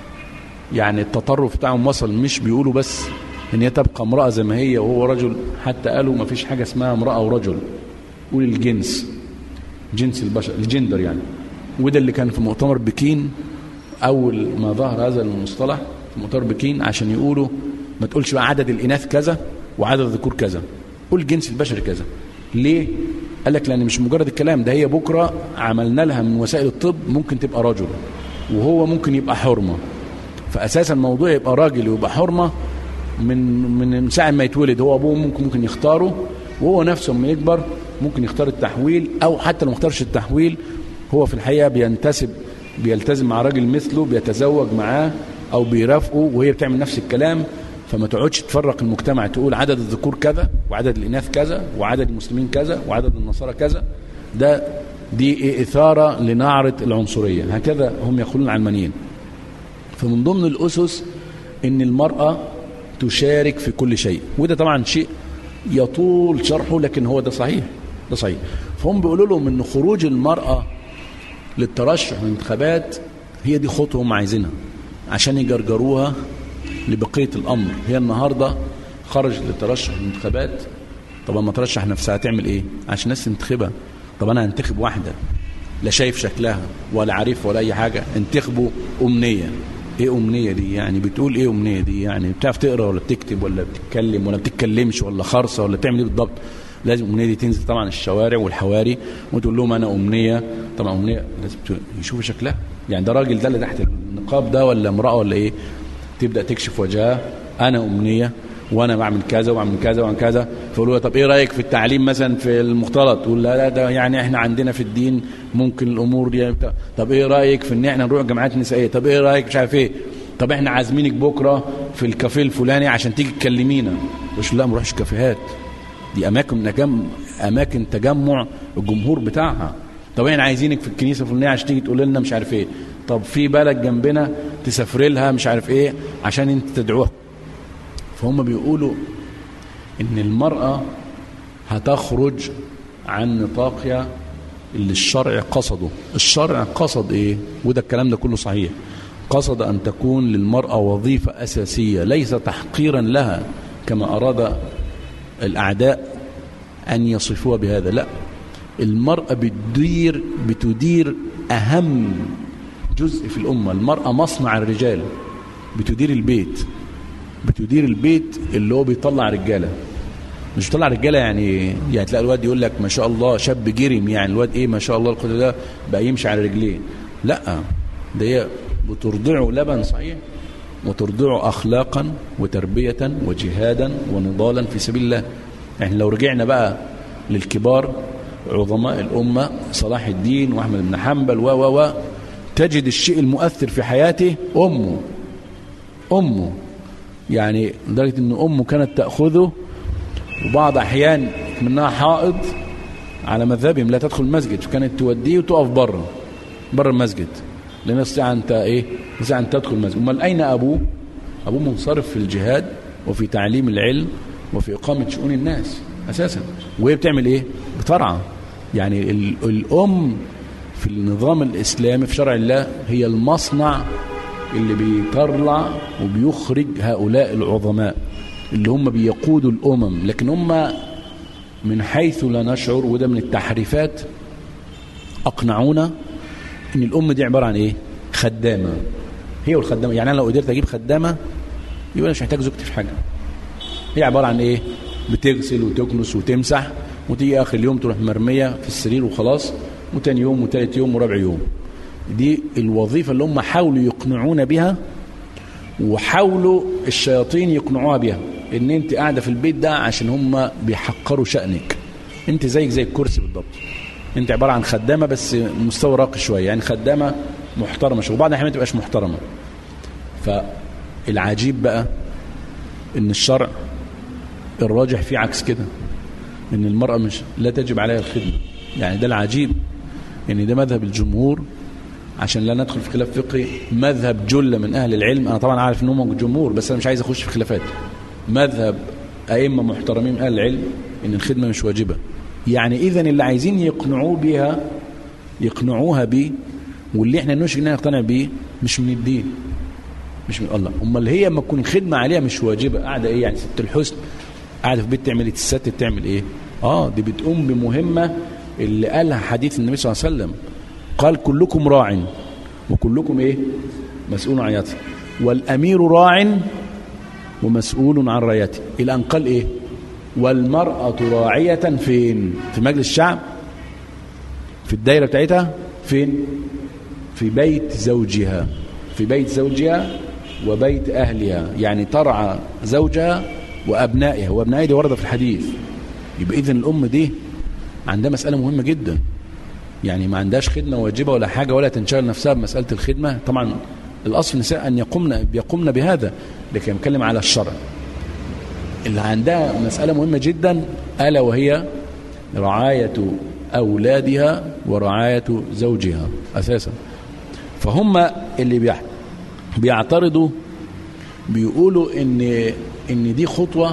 يعني التطرف بتاعهم وصل مش بيقولوا بس ان هي تبقى امرأة زي ما هي وهو رجل حتى قالوا ما فيش حاجة اسمها امرأة ورجل قول الجنس جنس البشر الجندر يعني وده اللي كان في مؤتمر بكين اول ما ظهر هذا المصطلح في مؤتمر بكين عشان يقولوا ما تقولش بقى عدد الاناث كذا وعدد الذكور كذا قول جنس البشري كذا ليه قال لك لان مش مجرد الكلام ده هي بكره عملنا لها من وسائل الطب ممكن تبقى رجل وهو ممكن يبقى حرمه فاساسا الموضوع يبقى راجل ويبقى حرمه من من ساعه ما يتولد هو ابوه ممكن ممكن يختاره وهو نفسه لما يكبر ممكن يختار التحويل او حتى لو ما اختارش التحويل هو في الحقيقه بينتسب بيلتزم مع راجل مثله بيتزوج معاه او بيرافقه وهي بتعمل نفس الكلام فما تقعدش تفرق المجتمع تقول عدد الذكور كذا وعدد الاناث كذا وعدد المسلمين كذا وعدد النصارى كذا ده دي اثاره لنعره العنصريه هكذا هم يقولون العلمانيين فمن ضمن الاسس ان المراه تشارك في كل شيء وده طبعا شيء يطول شرحه لكن هو ده صحيح ده صحيح فهم بيقولوا لهم ان خروج المراه للترشح للانتخابات هي دي خطوه هم عايزينها عشان يجرجروها لبقيه الامر هي النهارده خرجت للترشح للانتخابات طب اما ترشح نفسها هتعمل ايه عشان الناس تنتخبها طب انا هنتخب واحده لا شايف شكلها ولا عارف ولا اي حاجه انتخبوا امنيه ايه امنيه دي يعني بتقول ايه امنيه دي يعني بتعرف تقرا ولا بتكتب ولا بتتكلم ولا بتتكلمش ولا خرصه ولا بتعمل ايه بالضبط لازم الامنيه دي تنزل طبعا الشوارع والحواري وتقول لهم انا امنيه طبعا امنيه لازم يشوفوا شكلها يعني ده راجل ده اللي تحت النقاب ده ولا امراه ولا ايه تبدا تكشف وجهها انا امنيه وانا بعمل كذا وبعمل كذا وبعمل كذا فيقولوا طب ايه رايك في التعليم مثلا في المختلط تقول لا لا ده يعني احنا عندنا في الدين ممكن الامور دي بتاع. طب ايه رايك في ان احنا نروح جامعات نسائيه طب ايه رايك مش عارف ايه طب احنا عازمينك بكره في الكافيه الفلاني عشان تيجي تكلمينا مش لا ما نروحش كافيهات دي اماكن نجم اماكن تجمع الجمهور بتاعها طب احنا عايزينك في الكنيسه الفلانيه عشان تيجي تقول لنا مش عارف ايه طب في بلد جنبنا تسافري لها مش عارف ايه عشان انت تدعوها فهم بيقولوا ان المرأة هتخرج عن نطاقها اللي الشرع قصده الشرع قصد ايه وده الكلام ده كله صحيح قصد ان تكون للمرأة وظيفة اساسية ليس تحقيرا لها كما اراد الاعداء ان يصفوها بهذا لا المرأة بتدير بتدير اهم جزء في الامة المرأة مصنع الرجال بتدير البيت بتدير البيت اللي هو بيطلع رجاله مش بيطلع رجاله يعني يعني تلاقي الواد يقول لك ما شاء الله شاب جرم يعني الواد ايه ما شاء الله القدر ده بقى يمشي على رجليه لا ده هي بترضعه لبن صحيح وترضعه اخلاقا وتربيه وجهادا ونضالا في سبيل الله يعني لو رجعنا بقى للكبار عظماء الامه صلاح الدين واحمد بن حنبل و و و تجد الشيء المؤثر في حياته امه امه يعني لدرجة أن أمه كانت تأخذه وبعض أحيان منها حائض على مذهبهم لا تدخل المسجد فكانت توديه وتقف بره بره المسجد لأن يستطيع أن إيه يستطيع أن تدخل المسجد أمال أين أبوه أبوه منصرف في الجهاد وفي تعليم العلم وفي إقامة شؤون الناس أساسا وهي بتعمل إيه بترعى يعني الأم في النظام الإسلامي في شرع الله هي المصنع اللي بيطلع وبيخرج هؤلاء العظماء اللي هم بيقودوا الأمم لكن هم من حيث لا نشعر وده من التحريفات أقنعونا إن الأم دي عبارة عن إيه خدامة هي والخدامة يعني أنا لو قدرت أجيب خدامة يبقى أنا مش محتاج زوجتي في حاجة هي عبارة عن إيه بتغسل وتكنس وتمسح وتيجي آخر اليوم تروح مرمية في السرير وخلاص وتاني يوم وتالت يوم ورابع يوم دي الوظيفة اللي هم حاولوا يقنعونا بها وحاولوا الشياطين يقنعوها بها ان انت قاعدة في البيت ده عشان هم بيحقروا شأنك انت زيك زي الكرسي بالضبط انت عباره عن خدامه بس مستوى راقي شويه يعني خدامه محترمه شويه وبعض الاحيان ما تبقاش محترمه فالعجيب بقى ان الشرع الراجح فيه عكس كده ان المراه مش لا تجب عليها الخدمه يعني ده العجيب يعني ده مذهب الجمهور عشان لا ندخل في خلاف فقهي مذهب جل من اهل العلم انا طبعا عارف ان هم جمهور بس انا مش عايز اخش في خلافات مذهب ائمه محترمين من اهل العلم ان الخدمه مش واجبه يعني اذا اللي عايزين يقنعوه بها يقنعوها بيه واللي احنا نشجع اننا نقتنع بيه مش من الدين مش من الله امال هي اما تكون الخدمه عليها مش واجبه قاعده ايه يعني ست الحسن قاعده في بيت تعمل ايه الست تعمل ايه اه دي بتقوم بمهمه اللي قالها حديث النبي صلى الله عليه وسلم قال كلكم راع وكلكم ايه مسؤول عن رعيته والامير راع ومسؤول عن رعيته الى ان قال ايه والمراه راعيه فين في مجلس الشعب في الدايره بتاعتها فين في بيت زوجها في بيت زوجها وبيت اهلها يعني ترعى زوجها وابنائها وابنائها دي ورده في الحديث يبقى اذا الام دي عندها مساله مهمه جدا يعني ما عندهاش خدمه واجبه ولا حاجه ولا تنشغل نفسها بمساله الخدمه طبعا الاصل النساء ان يقمن يقمن بهذا لكن نتكلم على الشرع اللي عندها مساله مهمه جدا الا وهي رعايه اولادها ورعايه زوجها اساسا فهم اللي بيعترضوا بيقولوا ان ان دي خطوه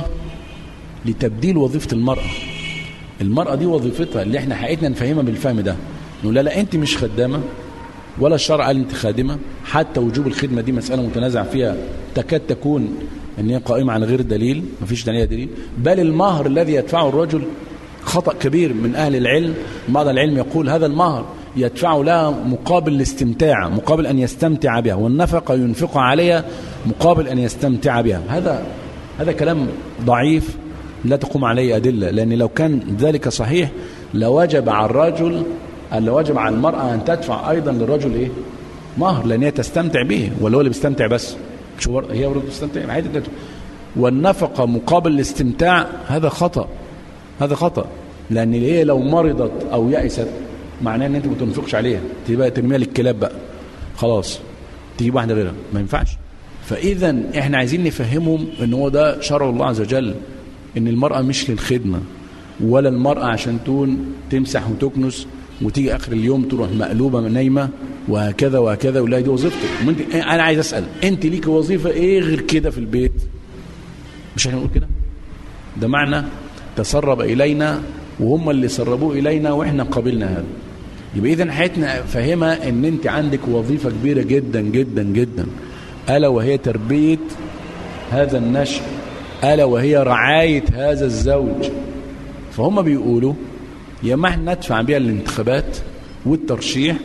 لتبديل وظيفه المراه المراه دي وظيفتها اللي احنا حقيقتنا نفهمها بالفهم ده نقول لا لا انت مش خدامه ولا الشرع قال انت خادمه حتى وجوب الخدمه دي مساله متنازع فيها تكاد تكون ان هي قائمه على غير دليل ما فيش دليل دليل بل المهر الذي يدفعه الرجل خطا كبير من اهل العلم بعض العلم يقول هذا المهر يدفع لها مقابل الاستمتاع مقابل ان يستمتع بها والنفقه ينفق عليها مقابل ان يستمتع بها هذا هذا كلام ضعيف لا تقوم عليه ادله لان لو كان ذلك صحيح لوجب على الرجل لوجب على المراه ان تدفع ايضا للرجل ايه مهر لان هي تستمتع به ولا هو اللي بيستمتع بس مش هو هي برضه بتستمتع عادي والنفقه مقابل الاستمتاع هذا خطا هذا خطا لان هي لو مرضت او يأست معناه ان انت ما تنفقش عليها تبقى ترميها للكلاب بقى خلاص تجيب واحده غيرها ما ينفعش فاذا احنا عايزين نفهمهم ان هو ده شرع الله عز وجل ان المراه مش للخدمه ولا المراه عشان تكون تمسح وتكنس وتيجي اخر اليوم تروح مقلوبه من نايمه وهكذا وهكذا ولا دي وظيفتك انا عايز اسال انت ليك وظيفه ايه غير كده في البيت مش هنقول كده ده معنى تسرب الينا وهم اللي سربوه الينا واحنا قبلنا هذا يبقى اذا حياتنا فاهمه ان انت عندك وظيفه كبيره جدا جدا جدا الا وهي تربيه هذا النشء الا وهي رعايه هذا الزوج فهم بيقولوا يا ما احنا ندفع بيها الانتخابات والترشيح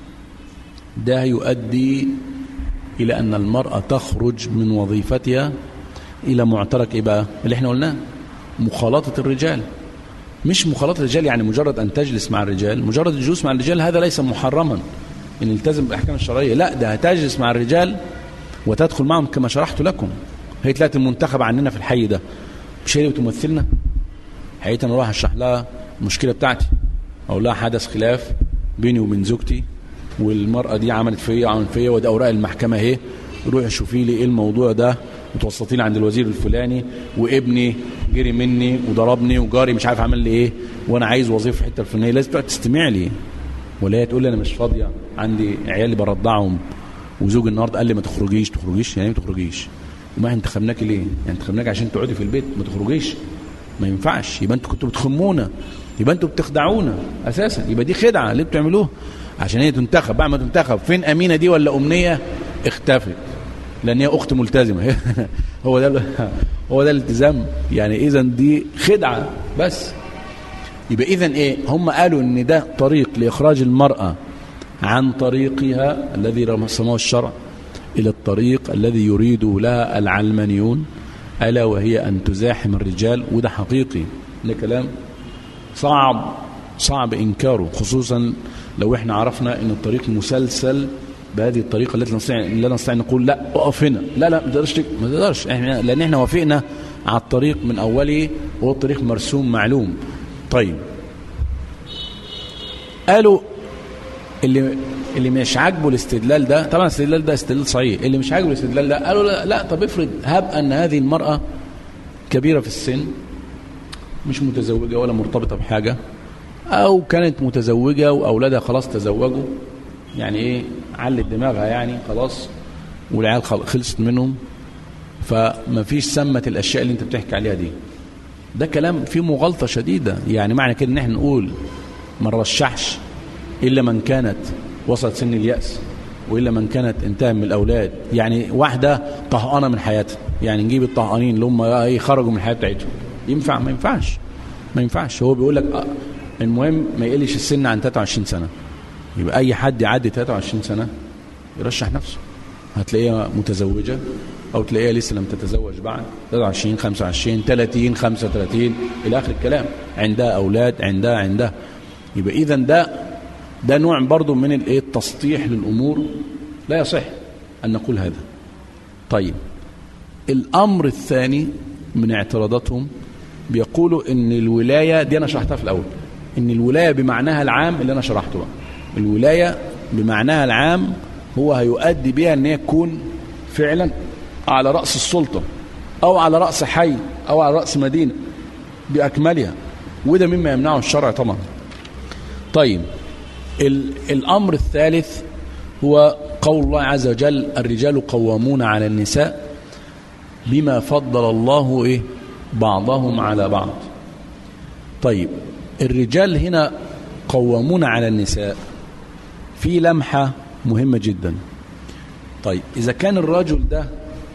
ده يؤدي الى ان المراه تخرج من وظيفتها الى معترك ايه بقى اللي احنا قلناه مخالطه الرجال مش مخالطه الرجال يعني مجرد ان تجلس مع الرجال مجرد الجلوس مع الرجال هذا ليس محرما ان التزم بالاحكام الشرعيه لا ده هتجلس مع الرجال وتدخل معهم كما شرحت لكم هي تلاقي المنتخب عننا في الحي ده مش هي اللي بتمثلنا حقيقة انا اروح اشرح لها المشكله بتاعتي اقول لها حدث خلاف بيني وبين زوجتي والمراه دي عملت فيا عملت فيا وده اوراق المحكمه اهي روحي شوفي لي ايه الموضوع ده وتوسطي لي عند الوزير الفلاني وابني جري مني وضربني وجاري مش عارف عمل لي ايه وانا عايز وظيفه في الحته الفلانيه لازم تقعد تستمع لي ولا هي تقول لي انا مش فاضيه عندي عيالي برضعهم وزوجي النهارده قال لي ما تخرجيش تخرجيش يعني ما تخرجيش وما انتخبناكي ليه؟ يعني انتخبناك عشان تقعدي في البيت ما تخرجيش ما ينفعش يبقى انتوا كنتوا بتخمونا يبقى انتوا بتخدعونا اساسا يبقى دي خدعه اللي بتعملوها عشان هي تنتخب بعد ما تنتخب فين امينه دي ولا امنيه اختفت لان هي اخت ملتزمه هو ده هو ده الالتزام يعني اذا دي خدعه بس يبقى اذا ايه هم قالوا ان ده طريق لاخراج المراه عن طريقها الذي رسمه الشرع الى الطريق الذي يريد لها العلمانيون الا وهي ان تزاحم الرجال وده حقيقي ده كلام صعب صعب انكاره خصوصا لو احنا عرفنا ان الطريق مسلسل بهذه الطريقه التي نستطيع لا نستطيع نقول لا اقف هنا لا لا ما تقدرش ما تقدرش احنا لان احنا وافقنا على الطريق من اوله وهو الطريق مرسوم معلوم طيب قالوا اللي اللي مش عاجبه الاستدلال ده طبعا الاستدلال ده استدلال صحيح اللي مش عاجبه الاستدلال ده قالوا لا, لا طب افرض هب ان هذه المرأة كبيرة في السن مش متزوجة ولا مرتبطة بحاجة او كانت متزوجة واولادها خلاص تزوجوا يعني ايه علت دماغها يعني خلاص والعيال خلصت منهم فما فيش سمة الاشياء اللي انت بتحكي عليها دي ده كلام فيه مغالطة شديدة يعني معنى كده ان احنا نقول ما نرشحش إلا من كانت وصلت سن اليأس وإلا من كانت انتهى من الأولاد يعني واحدة طهقانة من حياتها يعني نجيب الطهقانين اللي هم خرجوا من الحياة بتاعتهم ينفع ما ينفعش ما ينفعش هو بيقول لك المهم ما يقلش السن عن 23 سنة يبقى أي حد يعدي 23 سنة يرشح نفسه هتلاقيها متزوجة أو تلاقيها لسه لم تتزوج بعد 23 25 30 35 إلى آخر الكلام عندها أولاد عندها عندها يبقى إذا ده ده نوع برضو من الايه التسطيح للامور لا يصح ان نقول هذا طيب الامر الثاني من اعتراضاتهم بيقولوا ان الولايه دي انا شرحتها في الاول ان الولايه بمعناها العام اللي انا شرحته بقى الولايه بمعناها العام هو هيؤدي بها ان هي تكون فعلا على راس السلطه او على راس حي او على راس مدينه باكملها وده مما يمنعه الشرع طبعا طيب الأمر الثالث هو قول الله عز وجل الرجال قوامون على النساء بما فضل الله إيه بعضهم على بعض طيب الرجال هنا قوامون على النساء في لمحة مهمة جدا طيب إذا كان الرجل ده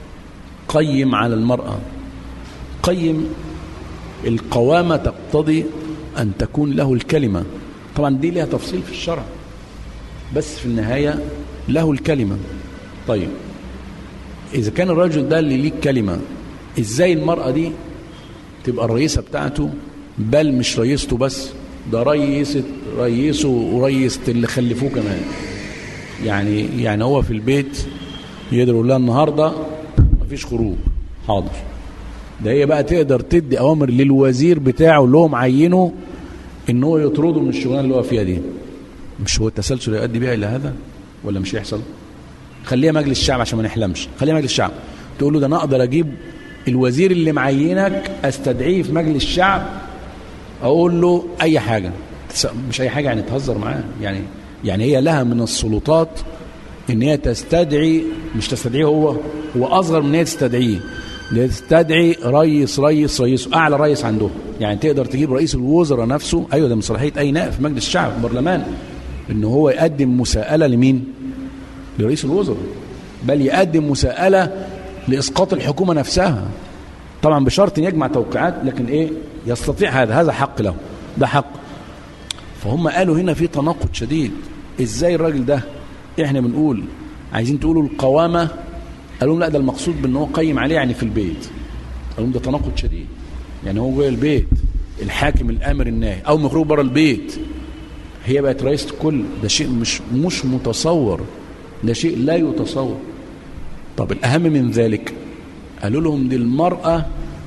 قيم على المرأة قيم القوامة تقتضي أن تكون له الكلمة طبعا دي لها تفصيل في الشرع بس في النهاية له الكلمة طيب إذا كان الرجل ده اللي ليه كلمة إزاي المرأة دي تبقى الرئيسة بتاعته بل مش رئيسته بس ده رئيسة رئيسه ورئيسة اللي خلفوه كمان يعني يعني هو في البيت يقدر يقول لها النهارده مفيش خروج حاضر ده هي بقى تقدر تدي اوامر للوزير بتاعه اللي هو معينه ان هو يطرده من الشغلانه اللي هو فيها دي مش هو التسلسل يؤدي بها الى هذا ولا مش يحصل خليها مجلس الشعب عشان ما نحلمش خليها مجلس الشعب تقول له ده انا اقدر اجيب الوزير اللي معينك استدعيه في مجلس الشعب اقول له اي حاجه مش اي حاجه يعني تهزر معاه يعني يعني هي لها من السلطات ان هي تستدعي مش تستدعيه هو هو اصغر من ان هي تستدعيه تستدعي رئيس رئيس رئيس اعلى رئيس عنده يعني تقدر تجيب رئيس الوزراء نفسه ايوه ده من صلاحيه اي نائب في مجلس الشعب في البرلمان ان هو يقدم مساءله لمين لرئيس الوزراء بل يقدم مساءله لاسقاط الحكومه نفسها طبعا بشرط ان يجمع توقيعات لكن ايه يستطيع هذا هذا حق له ده حق فهم قالوا هنا في تناقض شديد ازاي الراجل ده احنا بنقول عايزين تقولوا القوامه قالوا لهم لا ده المقصود بان هو قيم عليه يعني في البيت قالوا لهم ده تناقض شديد يعني هو جوه البيت الحاكم الامر الناهي او مخروج بره البيت هي بقت رئيسة الكل ده شيء مش مش متصور ده شيء لا يتصور طب الاهم من ذلك قالوا لهم دي المرأة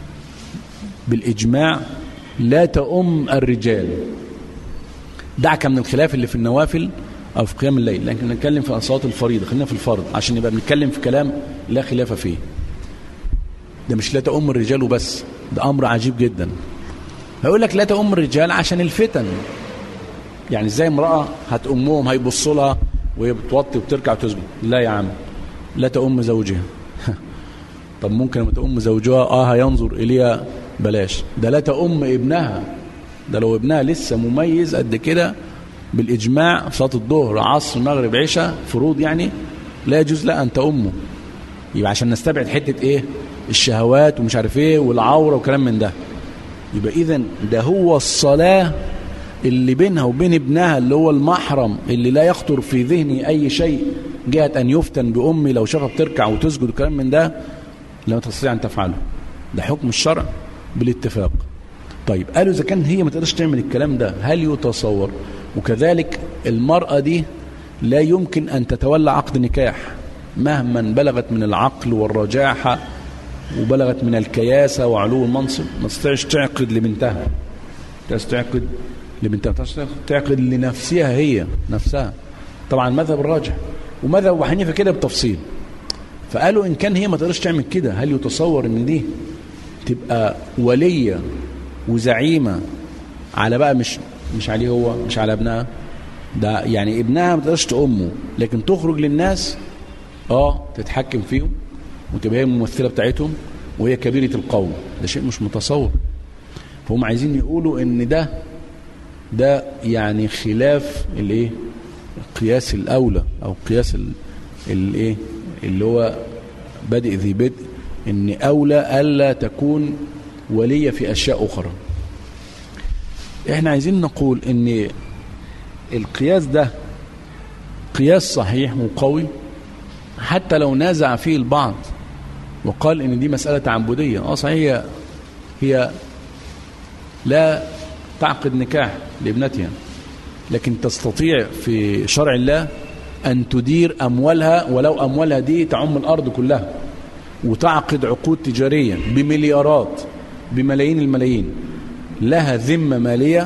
بالإجماع لا تؤم الرجال دعك من الخلاف اللي في النوافل أو في قيام الليل لكن نتكلم في صلاة الفريضة خلينا في الفرض عشان نبقى بنتكلم في كلام لا خلاف فيه ده مش لا تؤم الرجال وبس ده أمر عجيب جدا هيقول لك لا تؤم الرجال عشان الفتن يعني ازاي امرأة هتأمهم هيبصوا لها وهي بتوطي وبتركع وتسجد لا يا عم لا تؤم زوجها طب ممكن لما تؤم زوجها اه هينظر اليها بلاش ده لا تؤم ابنها ده لو ابنها لسه مميز قد كده بالاجماع في صلاه الظهر عصر مغرب عشاء فروض يعني لا يجوز لها ان تؤمه يبقى عشان نستبعد حته ايه الشهوات ومش عارف ايه والعوره وكلام من ده يبقى اذا ده هو الصلاه اللي بينها وبين ابنها اللي هو المحرم اللي لا يخطر في ذهني اي شيء جهه ان يفتن بامي لو شافها بتركع وتسجد وكلام من ده لا تستطيع ان تفعله ده حكم الشرع بالاتفاق طيب قالوا اذا كان هي ما تقدرش تعمل الكلام ده هل يتصور وكذلك المراه دي لا يمكن ان تتولى عقد نكاح مهما بلغت من العقل والرجاحه وبلغت من الكياسه وعلو المنصب ما تستطيعش تعقد لبنتها تعقد اللي بنت ما تقدرش تعقد لنفسها هي نفسها طبعا المذهب الراجح ومذهب ابو حنيفه كده بتفصيل فقالوا ان كان هي ما تقدرش تعمل كده هل يتصور ان دي تبقى وليه وزعيمه على بقى مش مش عليه هو مش على ابنها ده يعني ابنها ما تقدرش تأمه لكن تخرج للناس اه تتحكم فيهم وتبقى هي الممثله بتاعتهم وهي كبيره القوم ده شيء مش متصور فهم عايزين يقولوا ان ده ده يعني خلاف الايه قياس الاولى او قياس الايه اللي هو بادئ ذي بدء ان اولى الا تكون وليه في اشياء اخرى احنا عايزين نقول ان القياس ده قياس صحيح وقوي حتى لو نازع فيه البعض وقال ان دي مسألة تعبدية اه صحيح هي, هي لا تعقد نكاح لابنتها لكن تستطيع في شرع الله أن تدير أموالها ولو أموالها دي تعم الأرض كلها وتعقد عقود تجارية بمليارات بملايين الملايين لها ذمة مالية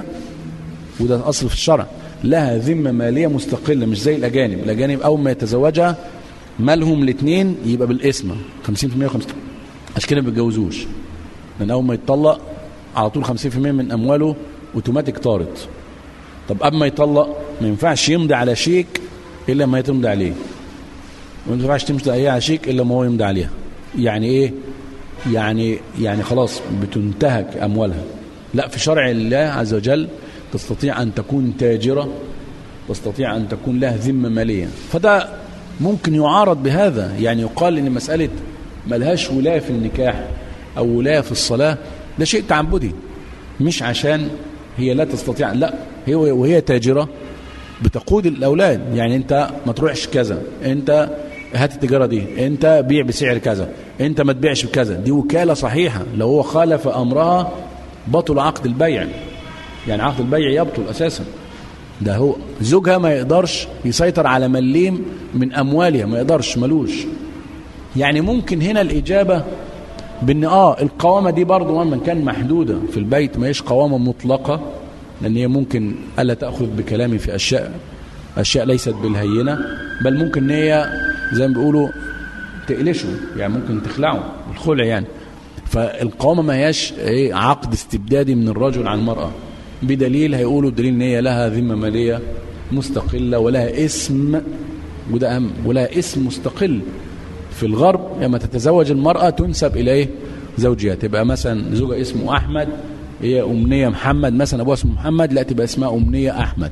وده أصل في الشرع لها ذمة مالية مستقلة مش زي الأجانب الأجانب أول ما يتزوجها مالهم الاثنين يبقى بالاسم 50% و50 عشان كده ما بيتجوزوش لأن أول ما يتطلق على طول 50% من أمواله اوتوماتيك طارت طب قبل ما يطلق ما ينفعش يمضي على شيك إلا ما يتمضي عليه وما ينفعش تمضي أي على شيك إلا ما هو يمضي عليها يعني إيه يعني يعني خلاص بتنتهك أموالها لا في شرع الله عز وجل تستطيع أن تكون تاجرة تستطيع أن تكون لها ذمة مالية فده ممكن يعارض بهذا يعني يقال إن مسألة ملهاش ولاية في النكاح أو ولاية في الصلاة ده شيء تعبدي مش عشان هي لا تستطيع لا هي وهي تاجرة بتقود الأولاد يعني أنت ما تروحش كذا أنت هات التجارة دي أنت بيع بسعر كذا أنت ما تبيعش بكذا دي وكالة صحيحة لو هو خالف أمرها بطل عقد البيع يعني عقد البيع يبطل أساسا ده هو زوجها ما يقدرش يسيطر على مليم من أموالها ما يقدرش ملوش يعني ممكن هنا الإجابة بأن آه القوامة دي برضه مهما كان محدودة في البيت ما هيش قوامة مطلقة لأن هي ممكن ألا تأخذ بكلامي في أشياء أشياء ليست بالهينة بل ممكن ان هي زي ما بيقولوا تقلشه يعني ممكن تخلعه الخلع يعني فالقوامة ما هياش ايه عقد استبدادي من الرجل عن المرأة بدليل هيقولوا الدليل ان هي لها ذمة مالية مستقلة ولها اسم وده أهم ولها اسم مستقل في الغرب لما تتزوج المرأة تنسب إلى إيه؟ زوجها تبقى مثلا زوجها اسمه أحمد هي أمنية محمد مثلا أبوها اسمه محمد لا تبقى اسمها أمنية أحمد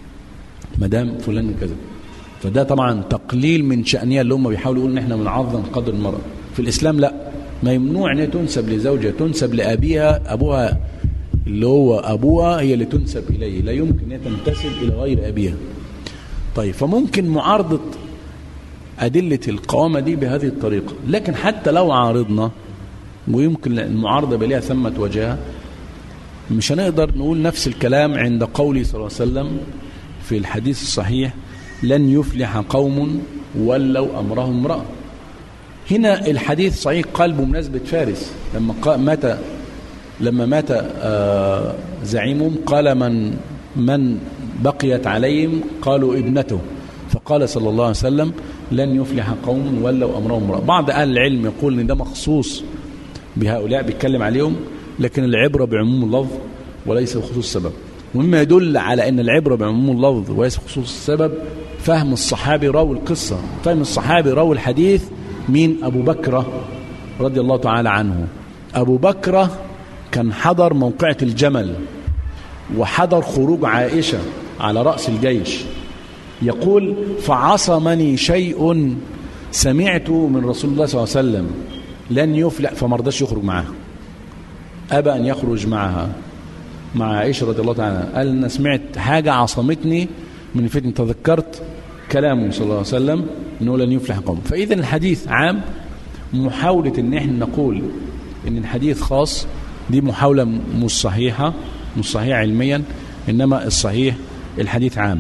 مدام فلان كذا فده طبعا تقليل من شأنها اللي هم بيحاولوا يقولوا ان احنا بنعظم قدر المرأة في الإسلام لا ما يمنوع ان هي تنسب لزوجها تنسب لأبيها أبوها اللي هو أبوها هي اللي تنسب إليه لا يمكن ان هي تنتسب إلى غير أبيها طيب فممكن معارضة أدلة القوامة دي بهذه الطريقة لكن حتى لو عارضنا ويمكن المعارضة بليها ثمة وجهها مش هنقدر نقول نفس الكلام عند قوله صلى الله عليه وسلم في الحديث الصحيح لن يفلح قوم ولوا أمرهم امرأة هنا الحديث صحيح قال بمناسبة فارس لما مات لما مات آه زعيمهم قال من من بقيت عليهم قالوا ابنته فقال صلى الله عليه وسلم لن يفلح قوم ولوا أمرهم امرأة بعض أهل العلم يقول ان ده مخصوص بهؤلاء بيتكلم عليهم لكن العبرة بعموم اللفظ وليس بخصوص السبب ومما يدل على أن العبرة بعموم اللفظ وليس بخصوص السبب فهم الصحابي راوي القصة فهم الصحابي راوي الحديث مين أبو بكرة رضي الله تعالى عنه أبو بكرة كان حضر موقعة الجمل وحضر خروج عائشة على رأس الجيش يقول فعصمني شيء سمعته من رسول الله صلى الله عليه وسلم لن يفلح فما رضاش يخرج معها أبى أن يخرج معها مع عائشة رضي الله تعالى قال أنا سمعت حاجة عصمتني من فتن تذكرت كلامه صلى الله عليه وسلم أنه لن يفلح قوم فإذا الحديث عام محاولة أن احنا نقول أن الحديث خاص دي محاولة مش صحيحة مش صحيحة علميا إنما الصحيح الحديث عام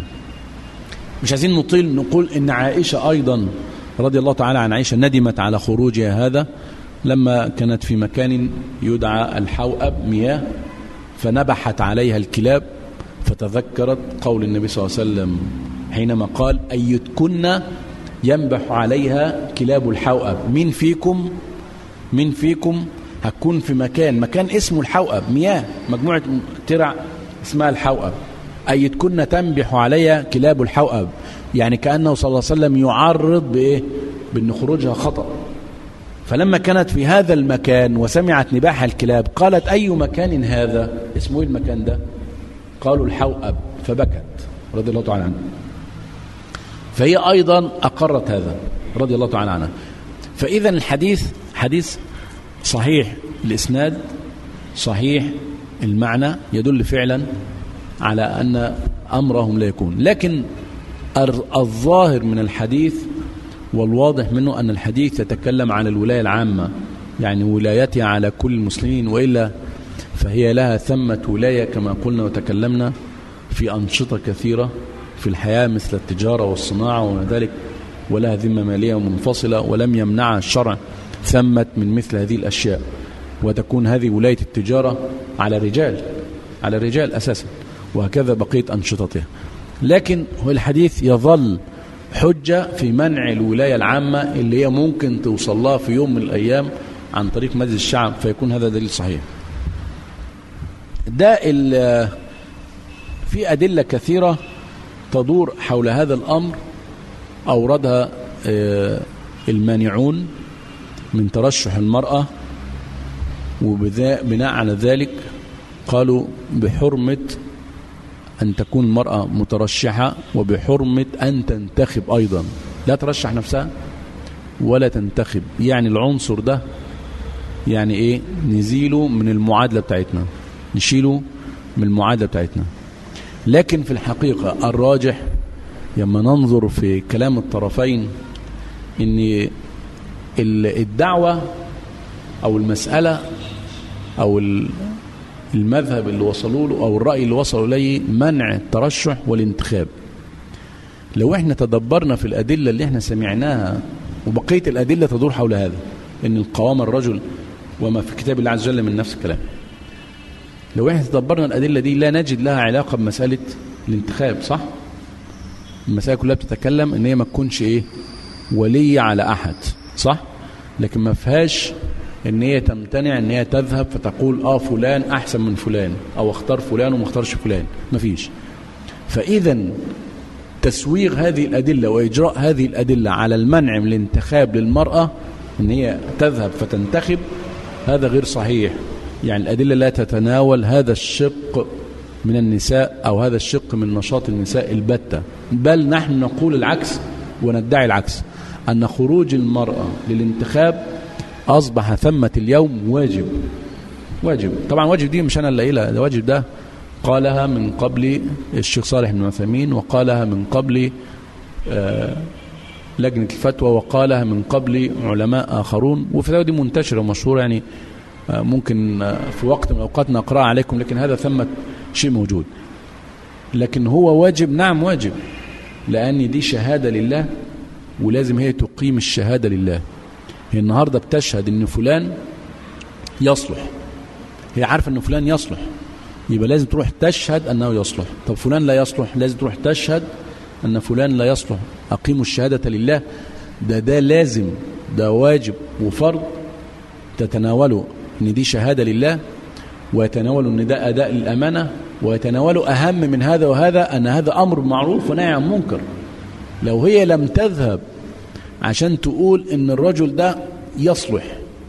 مش عايزين نطيل نقول أن عائشة أيضا رضي الله تعالى عن عائشة ندمت على خروجها هذا لما كانت في مكان يدعى الحوأب مياه فنبحت عليها الكلاب فتذكرت قول النبي صلى الله عليه وسلم حينما قال أيتكن ينبح عليها كلاب الحوأب مين فيكم مين فيكم هتكون في مكان مكان اسمه الحوأب مياه مجموعة ترع اسمها الحوأب أيتكن تنبح عليها كلاب الحوأب يعني كأنه صلى الله عليه وسلم يعرض بإيه بأن خروجها خطأ فلما كانت في هذا المكان وسمعت نباح الكلاب قالت أي مكان هذا اسمه ايه المكان ده قالوا الحوأب فبكت رضي الله تعالى عنها فهي أيضا أقرت هذا رضي الله تعالى عنها فإذا الحديث حديث صحيح الإسناد صحيح المعنى يدل فعلا على أن أمرهم لا يكون لكن الظاهر من الحديث والواضح منه أن الحديث يتكلم عن الولاية العامة يعني ولايتها على كل المسلمين وإلا فهي لها ثمة ولاية كما قلنا وتكلمنا في أنشطة كثيرة في الحياة مثل التجارة والصناعة وما ذلك ولها ذمة مالية منفصلة ولم يمنع الشرع ثمت من مثل هذه الأشياء وتكون هذه ولاية التجارة على رجال على رجال أساسا وهكذا بقية أنشطتها لكن هو الحديث يظل حجة في منع الولاية العامة اللي هي ممكن توصل لها في يوم من الأيام عن طريق مجلس الشعب فيكون هذا دليل صحيح ده في أدلة كثيرة تدور حول هذا الأمر أوردها المانعون من ترشح المرأة وبناء على ذلك قالوا بحرمة أن تكون المرأة مترشحة وبحرمة أن تنتخب أيضا لا ترشح نفسها ولا تنتخب يعني العنصر ده يعني إيه نزيله من المعادلة بتاعتنا نشيله من المعادلة بتاعتنا لكن في الحقيقة الراجح لما ننظر في كلام الطرفين ان الدعوة او المسألة او المذهب اللي وصلوا له او الرأي اللي وصلوا اليه منع الترشح والانتخاب لو احنا تدبرنا في الأدلة اللي احنا سمعناها وبقية الأدلة تدور حول هذا ان القوام الرجل وما في كتاب الله عز وجل من نفس الكلام لو احنا تدبرنا الأدلة دي لا نجد لها علاقة بمسألة الانتخاب صح المسألة كلها بتتكلم ان هي ما تكونش ايه ولي على احد صح لكن ما فيهاش ان هي تمتنع ان هي تذهب فتقول اه فلان احسن من فلان او اختار فلان وما اختارش فلان ما فيش فاذا تسويغ هذه الادله واجراء هذه الادله على المنع من الانتخاب للمراه ان هي تذهب فتنتخب هذا غير صحيح يعني الادله لا تتناول هذا الشق من النساء او هذا الشق من نشاط النساء البتة بل نحن نقول العكس وندعي العكس ان خروج المراه للانتخاب أصبح ثمة اليوم واجب واجب طبعا واجب دي مش أنا اللي قايلها ده واجب ده قالها من قبل الشيخ صالح بن عثيمين وقالها من قبل آه لجنة الفتوى وقالها من قبل علماء آخرون وفتاوى دي منتشرة ومشهورة يعني آه ممكن آه في وقت من الأوقات نقرأها عليكم لكن هذا ثمة شيء موجود لكن هو واجب نعم واجب لأن دي شهادة لله ولازم هي تقيم الشهادة لله هي النهاردة بتشهد ان فلان يصلح هي عارفة ان فلان يصلح يبقى لازم تروح تشهد انه يصلح طب فلان لا يصلح لازم تروح تشهد ان فلان لا يصلح اقيموا الشهادة لله ده ده لازم ده واجب وفرض تتناوله ان دي شهادة لله ويتناولوا ان ده اداء للامانة ويتناولوا اهم من هذا وهذا ان هذا امر معروف ونهي عن منكر لو هي لم تذهب عشان تقول ان الرجل ده يصلح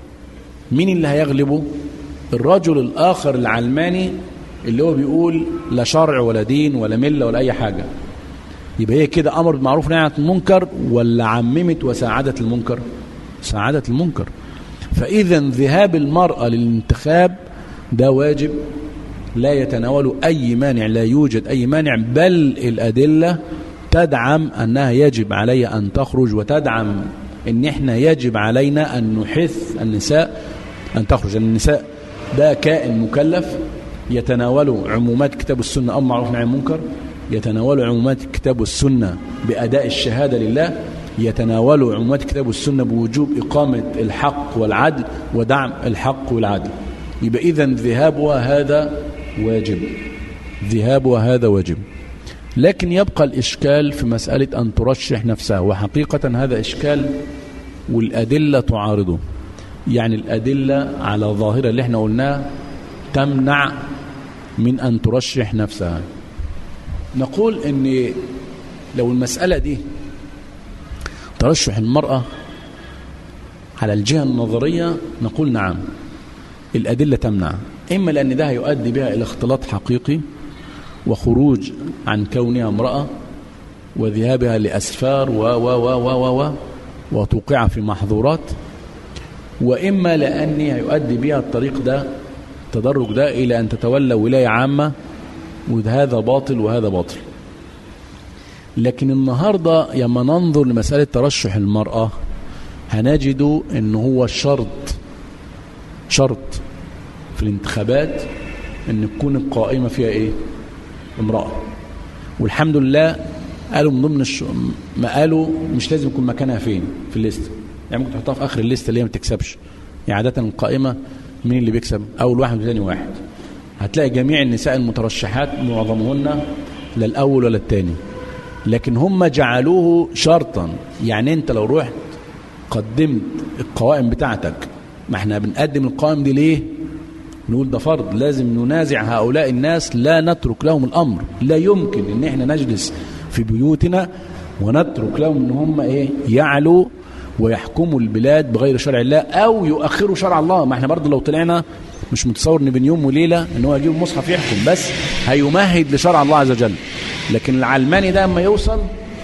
مين اللي هيغلبه الرجل الاخر العلماني اللي هو بيقول لا شرع ولا دين ولا مله ولا اي حاجه يبقى هي كده امر بالمعروف ونهي عن المنكر ولا عممت وساعدت المنكر ساعدت المنكر فاذا ذهاب المراه للانتخاب ده واجب لا يتناول اي مانع لا يوجد اي مانع بل الادله تدعم أنها يجب عليها أن تخرج وتدعم أن احنا يجب علينا أن نحث النساء أن تخرج النساء ده كائن مكلف يتناول عمومات كتاب السنة أو معروف عن المنكر يتناول عمومات كتاب السنة بأداء الشهادة لله يتناول عمومات كتاب السنة بوجوب إقامة الحق والعدل ودعم الحق والعدل يبقى إذا ذهابها هذا واجب ذهابها هذا واجب لكن يبقى الإشكال في مسألة أن ترشح نفسها وحقيقة هذا إشكال والأدلة تعارضه يعني الأدلة على ظاهرة اللي احنا قلناها تمنع من أن ترشح نفسها نقول أن لو المسألة دي ترشح المرأة على الجهة النظرية نقول نعم الأدلة تمنع إما لأن ده يؤدي بها إلى اختلاط حقيقي وخروج عن كونها امرأة وذهابها لأسفار و و و و و و وتوقع في محظورات وإما لأني يؤدي بها الطريق ده التدرج ده إلى أن تتولى ولاية عامة وهذا باطل وهذا باطل لكن النهاردة لما ننظر لمسألة ترشح المرأة هنجد أنه هو شرط شرط في الانتخابات أن تكون القائمة فيها إيه امرأة والحمد لله قالوا من ضمن الش... ما قالوا مش لازم يكون مكانها فين في الليست يعني ممكن تحطها في اخر الليست اللي هي ما تكسبش يعني عاده القائمه مين اللي بيكسب اول واحد وثاني واحد هتلاقي جميع النساء المترشحات معظمهن لا الاول ولا الثاني لكن هم جعلوه شرطا يعني انت لو رحت قدمت القوائم بتاعتك ما احنا بنقدم القوائم دي ليه نقول ده فرض لازم ننازع هؤلاء الناس لا نترك لهم الامر لا يمكن ان احنا نجلس في بيوتنا ونترك لهم ان هم ايه يعلوا ويحكموا البلاد بغير شرع الله او يؤخروا شرع الله ما احنا برضه لو طلعنا مش متصور ان بين يوم وليله ان هو يجيب مصحف يحكم بس هيمهد لشرع الله عز وجل لكن العلماني ده اما يوصل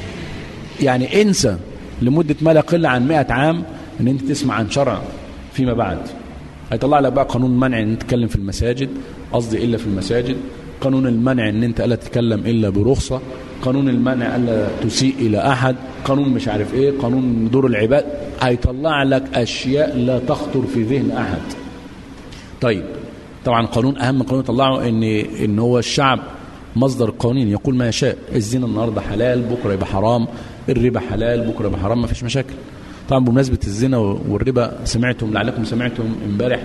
يعني انسى لمده ما لا يقل عن 100 عام ان انت تسمع عن شرع فيما بعد هيطلع لك بقى قانون منع ان تتكلم في المساجد قصدي الا في المساجد قانون المنع ان انت الا تتكلم الا برخصه قانون المنع الا تسيء الى احد قانون مش عارف ايه قانون دور العباد هيطلع لك اشياء لا تخطر في ذهن احد طيب طبعا قانون اهم قانون طلعه ان ان هو الشعب مصدر القوانين يقول ما يشاء الزنا النهارده حلال بكره يبقى حرام الربا حلال بكره يبقى حرام ما فيش مشاكل طبعا بمناسبه الزنا والربا سمعتم لعلكم سمعتم امبارح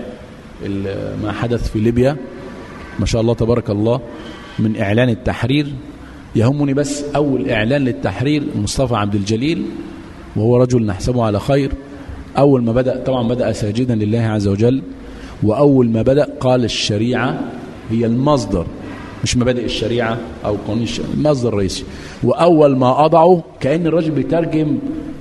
ما حدث في ليبيا ما شاء الله تبارك الله من اعلان التحرير يهمني بس اول اعلان للتحرير مصطفى عبد الجليل وهو رجل نحسبه على خير اول ما بدا طبعا بدا ساجدا لله عز وجل واول ما بدا قال الشريعه هي المصدر مش مبادئ الشريعه او قانون الشريعة المصدر الرئيسي واول ما اضعه كان الرجل بيترجم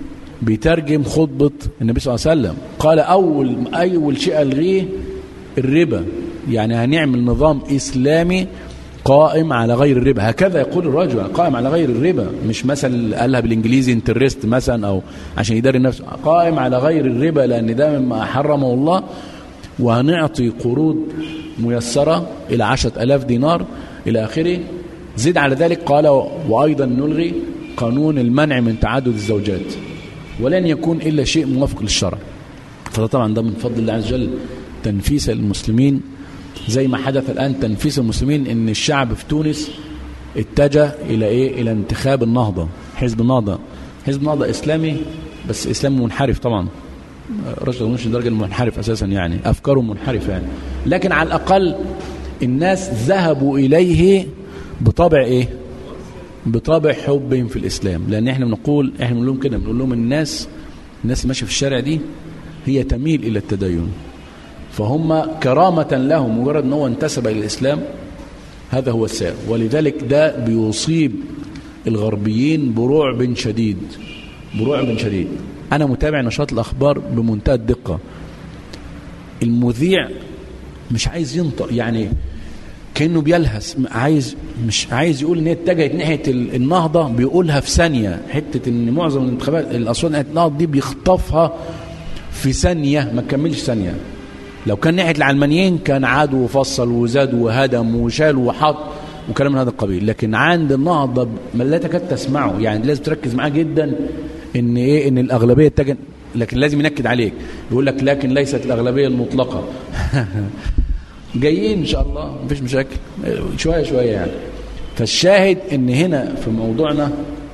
بيترجم خطبه النبي صلى الله عليه وسلم قال اول اول شيء الغيه الربا يعني هنعمل نظام اسلامي قائم على غير الربا هكذا يقول الرجل قائم على غير الربا مش مثلا قالها بالانجليزي انترست مثلا او عشان يداري نفسه قائم على غير الربا لان ده مما حرمه الله وهنعطي قروض ميسرة إلى عشرة ألاف دينار إلى آخره زد على ذلك قال وأيضا نلغي قانون المنع من تعدد الزوجات ولن يكون إلا شيء موافق للشرع فده طبعا ده من فضل الله عز وجل تنفيس المسلمين زي ما حدث الآن تنفيس المسلمين ان الشعب في تونس اتجه الى ايه الى انتخاب النهضة حزب النهضة حزب النهضة اسلامي بس اسلامي منحرف طبعا رجل مش درجة منحرف اساسا يعني افكاره منحرفة يعني لكن على الاقل الناس ذهبوا اليه بطبع ايه بطبع حبهم في الاسلام لان احنا بنقول احنا بنقول لهم كده بنقول لهم الناس الناس اللي ماشيه في الشارع دي هي تميل الى التدين فهم كرامة لهم مجرد أنه انتسب إلى الإسلام هذا هو السائر ولذلك ده بيصيب الغربيين برعب شديد برعب شديد أنا متابع نشاط الأخبار بمنتهى الدقة المذيع مش عايز ينطق يعني كأنه بيلهس عايز مش عايز يقول ان هي اتجهت ناحيه النهضه بيقولها في ثانيه حته ان معظم الانتخابات الاصوات ناحيه النهضه دي بيخطفها في ثانيه ما تكملش ثانيه لو كان ناحيه العلمانيين كان عاد وفصل وزاد وهدم وشال وحط وكلام من هذا القبيل لكن عند النهضه ما لا تكاد تسمعه يعني لازم تركز معاه جدا ان ايه ان الاغلبيه اتجه لكن لازم ينكد عليك يقول لك لكن ليست الاغلبيه المطلقه جايين ان شاء الله مفيش مشاكل شويه شويه يعني فالشاهد ان هنا في موضوعنا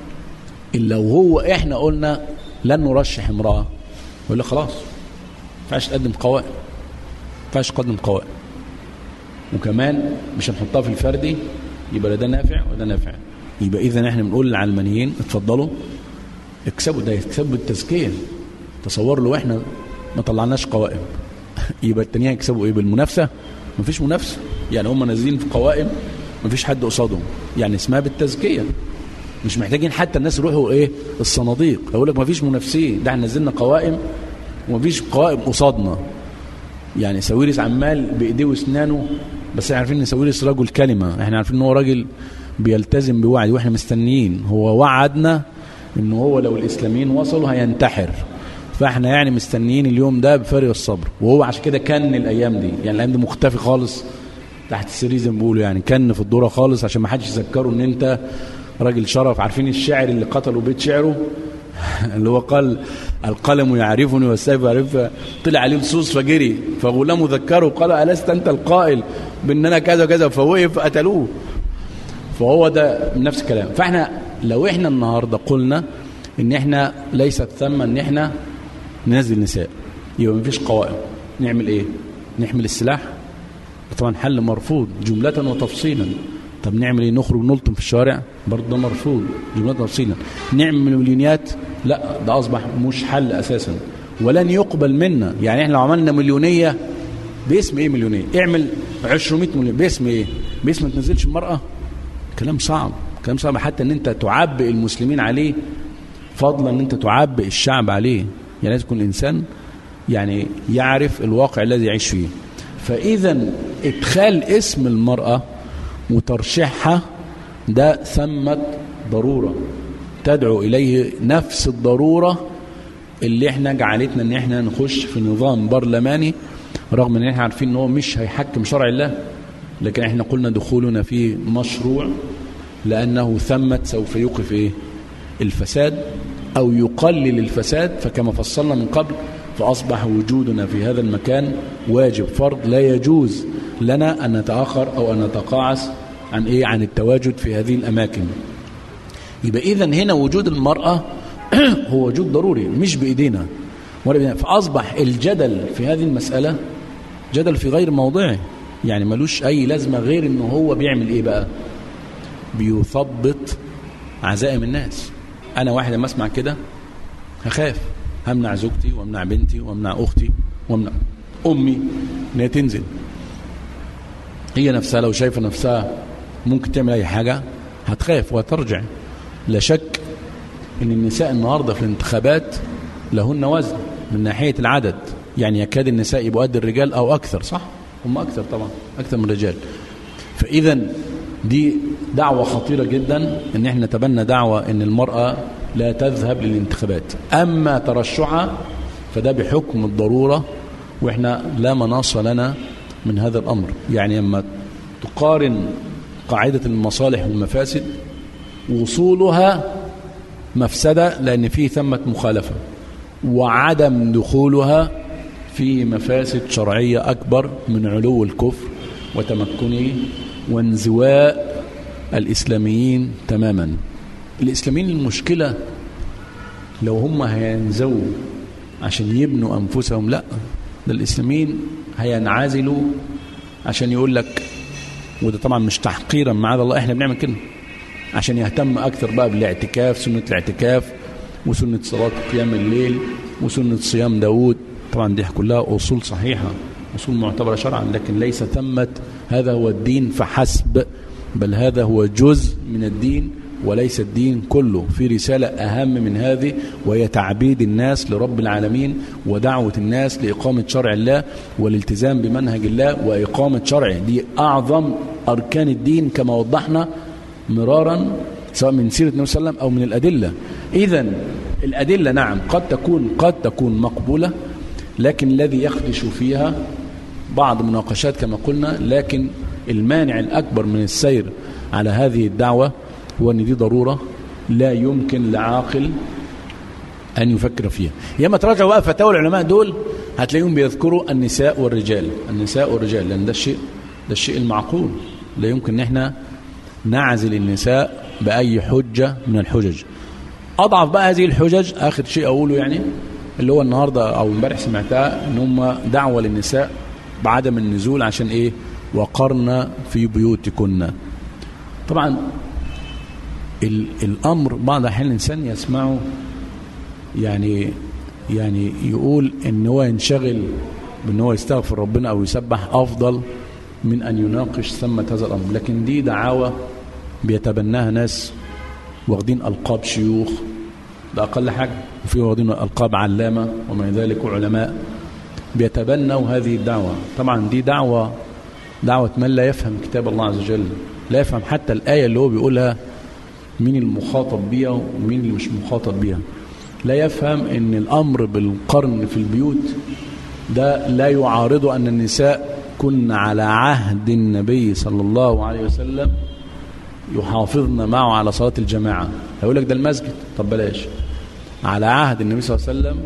لو هو احنا قلنا لن نرشح امراه يقول لك خلاص ما ينفعش تقدم قوائم ما ينفعش تقدم قوائم وكمان مش هنحطها في الفردي يبقى لا ده نافع وده نافع يبقى اذا احنا بنقول للعلمانيين اتفضلوا اكسبوا ده يكسبوا التزكيه تصور له احنا ما طلعناش قوائم يبقى التانيين يكسبوا ايه بالمنافسه مفيش منافسه يعني هم نازلين في قوائم مفيش حد قصادهم يعني اسمها بالتزكيه مش محتاجين حتى الناس يروحوا ايه الصناديق اقول لك مفيش منافسين ده احنا نزلنا قوائم ومفيش قوائم قصادنا يعني ساويرس عمال بايديه واسنانه بس احنا عارفين ان ساويرس رجل كلمه احنا عارفين ان هو راجل بيلتزم بوعد واحنا مستنيين هو وعدنا ان هو لو الاسلاميين وصلوا هينتحر فاحنا يعني مستنيين اليوم ده بفارغ الصبر وهو عشان كده كان الايام دي يعني الايام دي مختفي خالص تحت السرير زي ما بيقولوا يعني كان في الدوره خالص عشان ما حدش يذكره ان انت راجل شرف عارفين الشاعر اللي قتلوا بيت شعره اللي هو قال القلم يعرفني والسيف يعرف طلع عليه لصوص فجري فغلام ذكره قال ألست أنت القائل بأن أنا كذا وكذا فوقف قتلوه فهو ده نفس الكلام فاحنا لو احنا النهارده قلنا ان احنا ليست ثم ان احنا ننزل نساء يبقى مفيش قوائم نعمل ايه نحمل السلاح طبعا حل مرفوض جملة وتفصيلا طب نعمل ايه نخرج نلطم في الشارع برضه ده مرفوض جملة وتفصيلا نعمل مليونيات لا ده اصبح مش حل اساسا ولن يقبل منا يعني احنا لو عملنا مليونية باسم ايه مليونية اعمل 200 مليون باسم ايه باسم ما تنزلش المرأة كلام صعب كلام صعب حتى ان انت تعبئ المسلمين عليه فضلا ان انت تعبئ الشعب عليه يعني لازم يكون الانسان يعني يعرف الواقع الذي يعيش فيه فاذا ادخال اسم المراه وترشيحها ده ثمة ضرورة تدعو إليه نفس الضرورة اللي احنا جعلتنا ان احنا نخش في نظام برلماني رغم ان احنا عارفين ان هو مش هيحكم شرع الله لكن احنا قلنا دخولنا في مشروع لأنه ثمة سوف يوقف ايه الفساد أو يقلل الفساد فكما فصلنا من قبل فأصبح وجودنا في هذا المكان واجب فرض لا يجوز لنا أن نتأخر أو أن نتقاعس عن إيه عن التواجد في هذه الأماكن يبقى إذا هنا وجود المرأة هو وجود ضروري مش بإيدينا ولا بإيدينا فأصبح الجدل في هذه المسألة جدل في غير موضعه يعني ملوش أي لازمة غير إنه هو بيعمل إيه بقى بيثبط عزائم الناس أنا واحد لما أسمع كده هخاف همنع زوجتي وامنع بنتي وامنع اختي وامنع امي ان هي تنزل هي نفسها لو شايفه نفسها ممكن تعمل اي حاجه هتخاف وهترجع لا شك ان النساء النهارده في الانتخابات لهن وزن من ناحيه العدد يعني يكاد النساء يبقوا قد الرجال او اكثر صح هم اكثر طبعا اكثر من الرجال فاذا دي دعوه خطيره جدا ان احنا نتبنى دعوه ان المراه لا تذهب للانتخابات أما ترشحها فده بحكم الضرورة وإحنا لا مناص لنا من هذا الأمر يعني لما تقارن قاعدة المصالح والمفاسد وصولها مفسدة لأن فيه ثمة مخالفة وعدم دخولها فيه مفاسد شرعية أكبر من علو الكفر وتمكنه وانزواء الإسلاميين تماما الإسلاميين المشكلة لو هم هينزووا عشان يبنوا أنفسهم لا ده الإسلاميين هينعزلوا عشان يقول لك وده طبعا مش تحقيرا معاذ الله احنا بنعمل كده عشان يهتم أكثر بقى بالاعتكاف سنة الاعتكاف وسنة صلاة قيام الليل وسنة صيام داود طبعا دي كلها أصول صحيحة أصول معتبرة شرعا لكن ليس ثمة هذا هو الدين فحسب بل هذا هو جزء من الدين وليس الدين كله في رسالة أهم من هذه وهي تعبيد الناس لرب العالمين ودعوة الناس لإقامة شرع الله والالتزام بمنهج الله وإقامة شرعه دي أعظم أركان الدين كما وضحنا مرارا سواء من سيرة النبي صلى الله عليه وسلم أو من الأدلة إذا الأدلة نعم قد تكون قد تكون مقبولة لكن الذي يخدش فيها بعض مناقشات كما قلنا لكن المانع الأكبر من السير على هذه الدعوة هو أن دي ضرورة لا يمكن لعاقل أن يفكر فيها ياما تراجعوا بقى فتاوى العلماء دول هتلاقيهم بيذكروا النساء والرجال النساء والرجال لأن ده الشيء ده الشيء المعقول لا يمكن ان احنا نعزل النساء بأي حجة من الحجج أضعف بقى هذه الحجج آخر شيء أقوله يعني اللي هو النهاردة أو امبارح سمعتها إن هم دعوة للنساء بعدم النزول عشان إيه وقرن في بيوتكن طبعا ال الامر بعض الاحيان الانسان يسمعه يعني يعني يقول ان هو ينشغل بان هو يستغفر ربنا او يسبح افضل من ان يناقش ثمة هذا الامر لكن دي دعاوى بيتبناها ناس واخدين القاب شيوخ ده اقل حاجه وفي واخدين القاب علامه وما ذلك علماء بيتبنوا هذه الدعوه طبعا دي دعوه دعوه من لا يفهم كتاب الله عز وجل لا يفهم حتى الايه اللي هو بيقولها مين المخاطب بيها ومين اللي مش مخاطب بيها لا يفهم ان الامر بالقرن في البيوت ده لا يعارض ان النساء كن على عهد النبي صلى الله عليه وسلم يحافظن معه على صلاة الجماعة هيقول لك ده المسجد طب بلاش على عهد النبي صلى الله عليه وسلم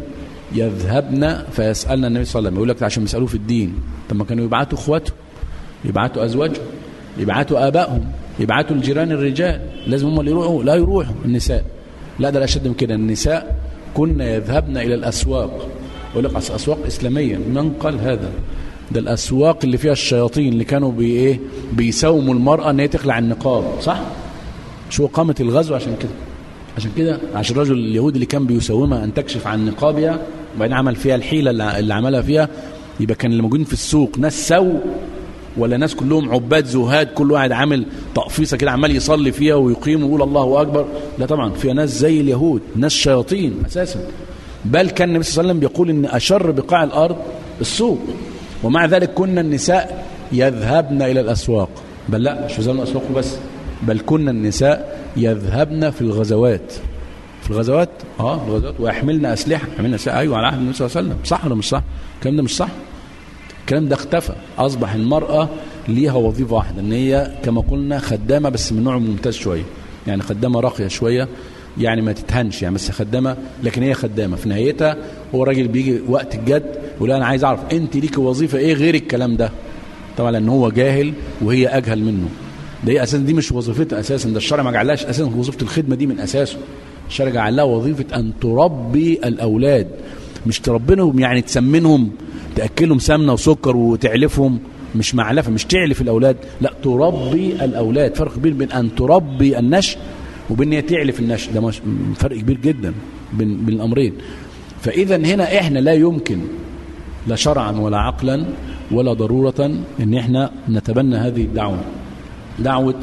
يذهبن فيسألنا النبي صلى الله عليه وسلم يقول لك عشان يسألوه في الدين طب ما كانوا يبعتوا اخواتهم يبعتوا ازواجهم يبعتوا ابائهم يبعتوا الجيران الرجال لازم هم اللي يروحوا لا يروحوا النساء لا ده الاشد من كده النساء كنا يذهبن الى الاسواق يقول لك اسواق اسلاميه من قال هذا ده الاسواق اللي فيها الشياطين اللي كانوا بي ايه بيساوموا المراه ان هي تخلع النقاب صح شو قامت الغزو عشان كده عشان كده عشان الرجل اليهودي اللي كان بيساومها ان تكشف عن نقابها وبعدين عمل فيها الحيله اللي اللي عملها فيها يبقى كان اللي موجودين في السوق ناس سو ولا ناس كلهم عباد زهاد كل واحد عامل تقفيصه كده عمال يصلي فيها ويقيم ويقول الله اكبر لا طبعا فيها ناس زي اليهود ناس شياطين اساسا بل كان النبي صلى الله عليه وسلم بيقول ان اشر بقاع الارض السوق ومع ذلك كنا النساء يذهبن الى الاسواق بل لا مش يذهبن الاسواق بس بل كنا النساء يذهبن في الغزوات في الغزوات اه الغزوات ويحملن اسلحه يحملن اسلحه ايوه على عهد النبي صلى الله عليه وسلم صح ولا مش صح؟ الكلام ده مش صح الكلام ده اختفى اصبح المراه ليها وظيفه واحده ان هي كما قلنا خدامه بس من نوع ممتاز شويه يعني خدامه راقيه شويه يعني ما تتهنش يعني بس خدامه لكن هي خدامه في نهايتها هو راجل بيجي وقت الجد يقول انا عايز اعرف انت ليك وظيفه ايه غير الكلام ده طبعا لان هو جاهل وهي اجهل منه ده هي اساسا دي مش وظيفتها اساسا ده الشرع ما جعلهاش اساسا وظيفه الخدمه دي من اساسه الشرع جعل لها وظيفه ان تربي الاولاد مش تربينهم يعني تسمنهم تاكلهم سمنه وسكر وتعلفهم مش معلفه مش تعلف الاولاد لا تربي الاولاد فرق كبير بين ان تربي النشء وبين هي تعلف النشء ده مش فرق كبير جدا بين, بين الامرين فاذا هنا احنا لا يمكن لا شرعا ولا عقلا ولا ضروره ان احنا نتبنى هذه الدعوه دعوه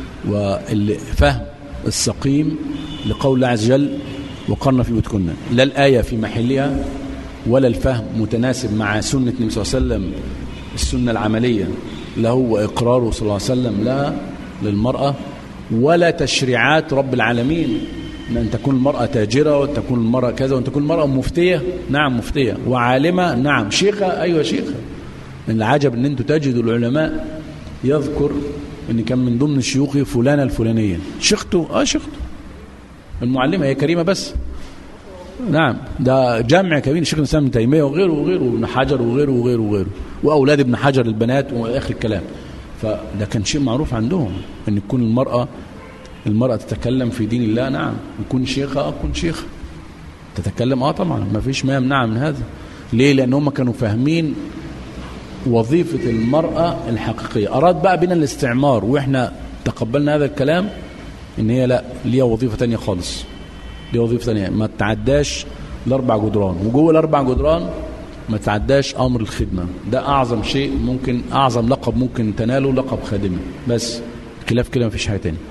والفهم السقيم لقول الله عز وجل وقرن في بيوتكن لا الايه في محلها ولا الفهم متناسب مع سنه النبي صلى الله عليه وسلم السنه العمليه له واقراره صلى الله عليه وسلم لها للمراه ولا تشريعات رب العالمين ان تكون المراه تاجره وتكون المراه كذا وان تكون المراه مفتيه نعم مفتيه وعالمه نعم شيخه ايوه شيخه من العجب ان انتم تجدوا العلماء يذكر ان كان من ضمن شيوخه فلانه الفلانيه شيخته اه شيخته المعلمه هي كريمه بس نعم ده جمع كبير الشيخ الاسلام ابن تيميه وغيره وغيره وابن حجر وغيره وغيره وغيره واولاد ابن حجر البنات واخر الكلام فده كان شيء معروف عندهم ان تكون المراه المراه تتكلم في دين الله نعم يكون شيخه اه تكون شيخه تتكلم اه طبعا ما فيش ما يمنع من هذا ليه لان هم كانوا فاهمين وظيفه المراه الحقيقيه اراد بقى بنا الاستعمار واحنا تقبلنا هذا الكلام ان هي لا ليها وظيفه تانية خالص ليها وظيفه تانية ما تعداش الاربع جدران وجوه الاربع جدران ما تعداش امر الخدمه ده اعظم شيء ممكن اعظم لقب ممكن تناله لقب خادمه بس خلاف كده ما فيش حاجه تانية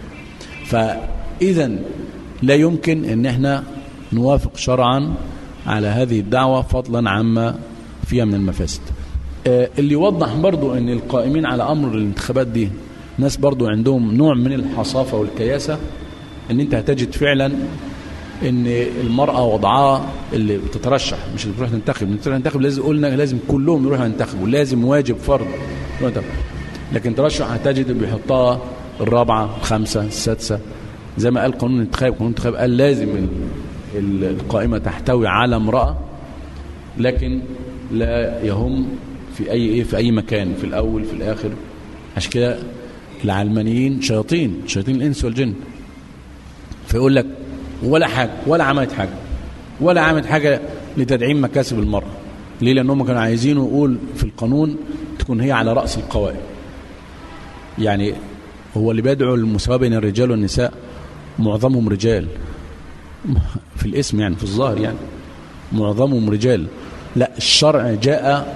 فاذا لا يمكن ان احنا نوافق شرعا على هذه الدعوه فضلا عما فيها من المفاسد آه اللي يوضح برضو ان القائمين على امر الانتخابات دي ناس برضو عندهم نوع من الحصافه والكياسه ان انت هتجد فعلا ان المراه وضعها اللي بتترشح مش اللي بتروح تنتخب اللي بتروح تنتخب لازم قلنا لازم كلهم يروحوا ينتخبوا لازم واجب فرض لكن ترشح هتجد بيحطها الرابعه الخامسه السادسه زي ما قال قانون الانتخاب قانون الانتخاب قال لازم القائمه تحتوي على امراه لكن لا يهم في اي ايه في اي مكان في الاول في الاخر عشان كده العلمانيين شياطين شياطين الانس والجن فيقول لك ولا حاجه ولا عملت حاجه ولا عملت حاجه لتدعيم مكاسب المراه ليه لانهم كانوا عايزينه يقول في القانون تكون هي على راس القوائم يعني هو اللي بيدعو للمساواة بين الرجال والنساء معظمهم رجال في الاسم يعني في الظاهر يعني معظمهم رجال لا الشرع جاء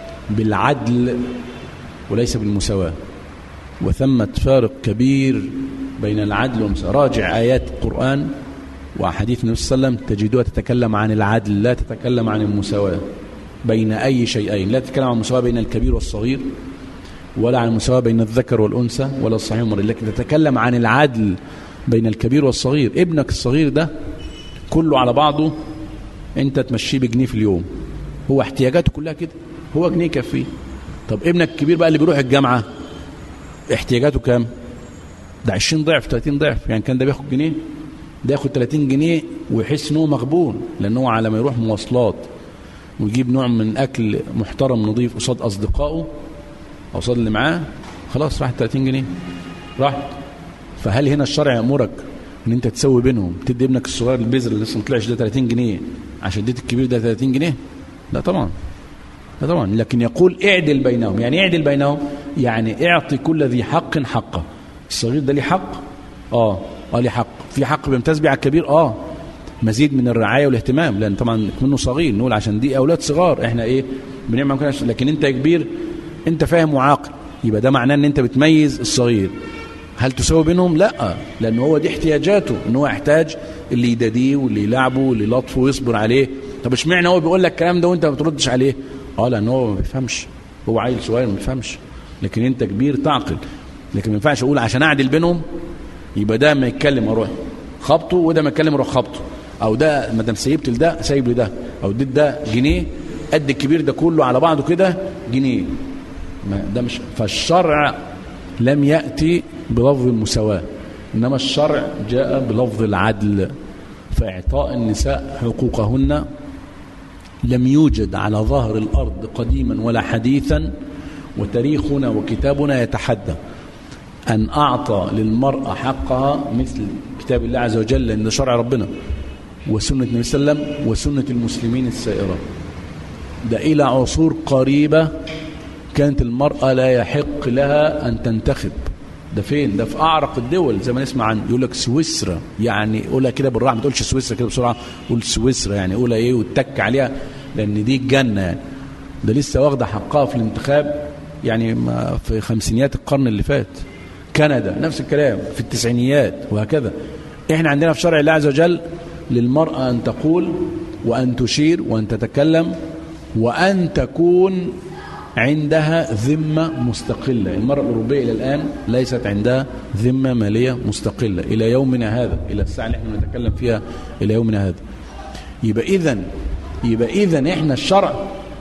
بالعدل وليس بالمساواة وثمة فارق كبير بين العدل والمساواة راجع آيات القرآن وأحاديث النبي صلى الله عليه وسلم تجدها تتكلم عن العدل لا تتكلم عن المساواة بين أي شيئين لا تتكلم عن المساواة بين الكبير والصغير ولا عن المساواة بين الذكر والأنثى ولا الصحيح والمريض لكن تتكلم عن العدل بين الكبير والصغير ابنك الصغير ده كله على بعضه انت تمشيه بجنيه في اليوم هو احتياجاته كلها كده هو جنيه يكفيه طب ابنك الكبير بقى اللي بيروح الجامعة احتياجاته كام ده 20 ضعف 30 ضعف يعني كان ده بياخد جنيه ده ياخد 30 جنيه ويحس ان هو مغبون لان هو على ما يروح مواصلات ويجيب نوع من اكل محترم نظيف قصاد اصدقائه او قصاد اللي معاه خلاص راحت 30 جنيه راحت فهل هنا الشرع يامرك ان انت تسوي بينهم تدي ابنك الصغير البذر اللي لسه ما طلعش ده 30 جنيه عشان اديت الكبير ده 30 جنيه لا طبعا لا طبعا لكن يقول اعدل بينهم يعني اعدل بينهم يعني اعطي كل ذي حق حقه الصغير ده ليه حق اه اه ليه حق في حق بيمتاز بيه على الكبير اه مزيد من الرعايه والاهتمام لان طبعا منه صغير نقول عشان دي اولاد صغار احنا ايه بنعمل كده لكن انت يا كبير انت فاهم وعاقل يبقى ده معناه ان انت بتميز الصغير هل تساوي بينهم لا لان هو دي احتياجاته ان هو يحتاج اللي يداديه واللي يلعبه واللي يلطفه ويصبر عليه طب اشمعنى هو بيقول لك الكلام ده وانت ما بتردش عليه اه لان هو ما بيفهمش هو عيل صغير ما بيفهمش لكن انت كبير تعقل لكن ما ينفعش اقول عشان اعدل بينهم يبقى ده ما يتكلم اروح خبطه وده ما يتكلم اروح خبطه او ده ما دام سيبت لده سايب لده او اديت ده جنيه قد الكبير ده كله على بعضه كده جنيه ما ده مش فالشرع لم ياتي بلفظ المساواه انما الشرع جاء بلفظ العدل فاعطاء النساء حقوقهن لم يوجد على ظهر الارض قديما ولا حديثا وتاريخنا وكتابنا يتحدى أن أعطى للمرأة حقها مثل كتاب الله عز وجل لأن شرع ربنا وسنة النبي صلى الله عليه وسلم وسنة المسلمين السائرة ده إلى عصور قريبة كانت المرأة لا يحق لها أن تنتخب ده فين ده في أعرق الدول زي ما نسمع عنه يقول لك سويسرا يعني قولها كده بالراحة ما تقولش سويسرا كده بسرعة قول سويسرا يعني قولها إيه وتك عليها لأن دي الجنة يعني ده لسه واخدة حقها في الانتخاب يعني ما في خمسينيات القرن اللي فات كندا نفس الكلام في التسعينيات وهكذا احنا عندنا في شرع الله عز وجل للمرأة أن تقول وأن تشير وأن تتكلم وأن تكون عندها ذمة مستقلة المرأة الأوروبية إلى الآن ليست عندها ذمة مالية مستقلة إلى يومنا هذا إلى الساعة اللي احنا نتكلم فيها إلى يومنا هذا يبقى إذن يبقى إذن احنا الشرع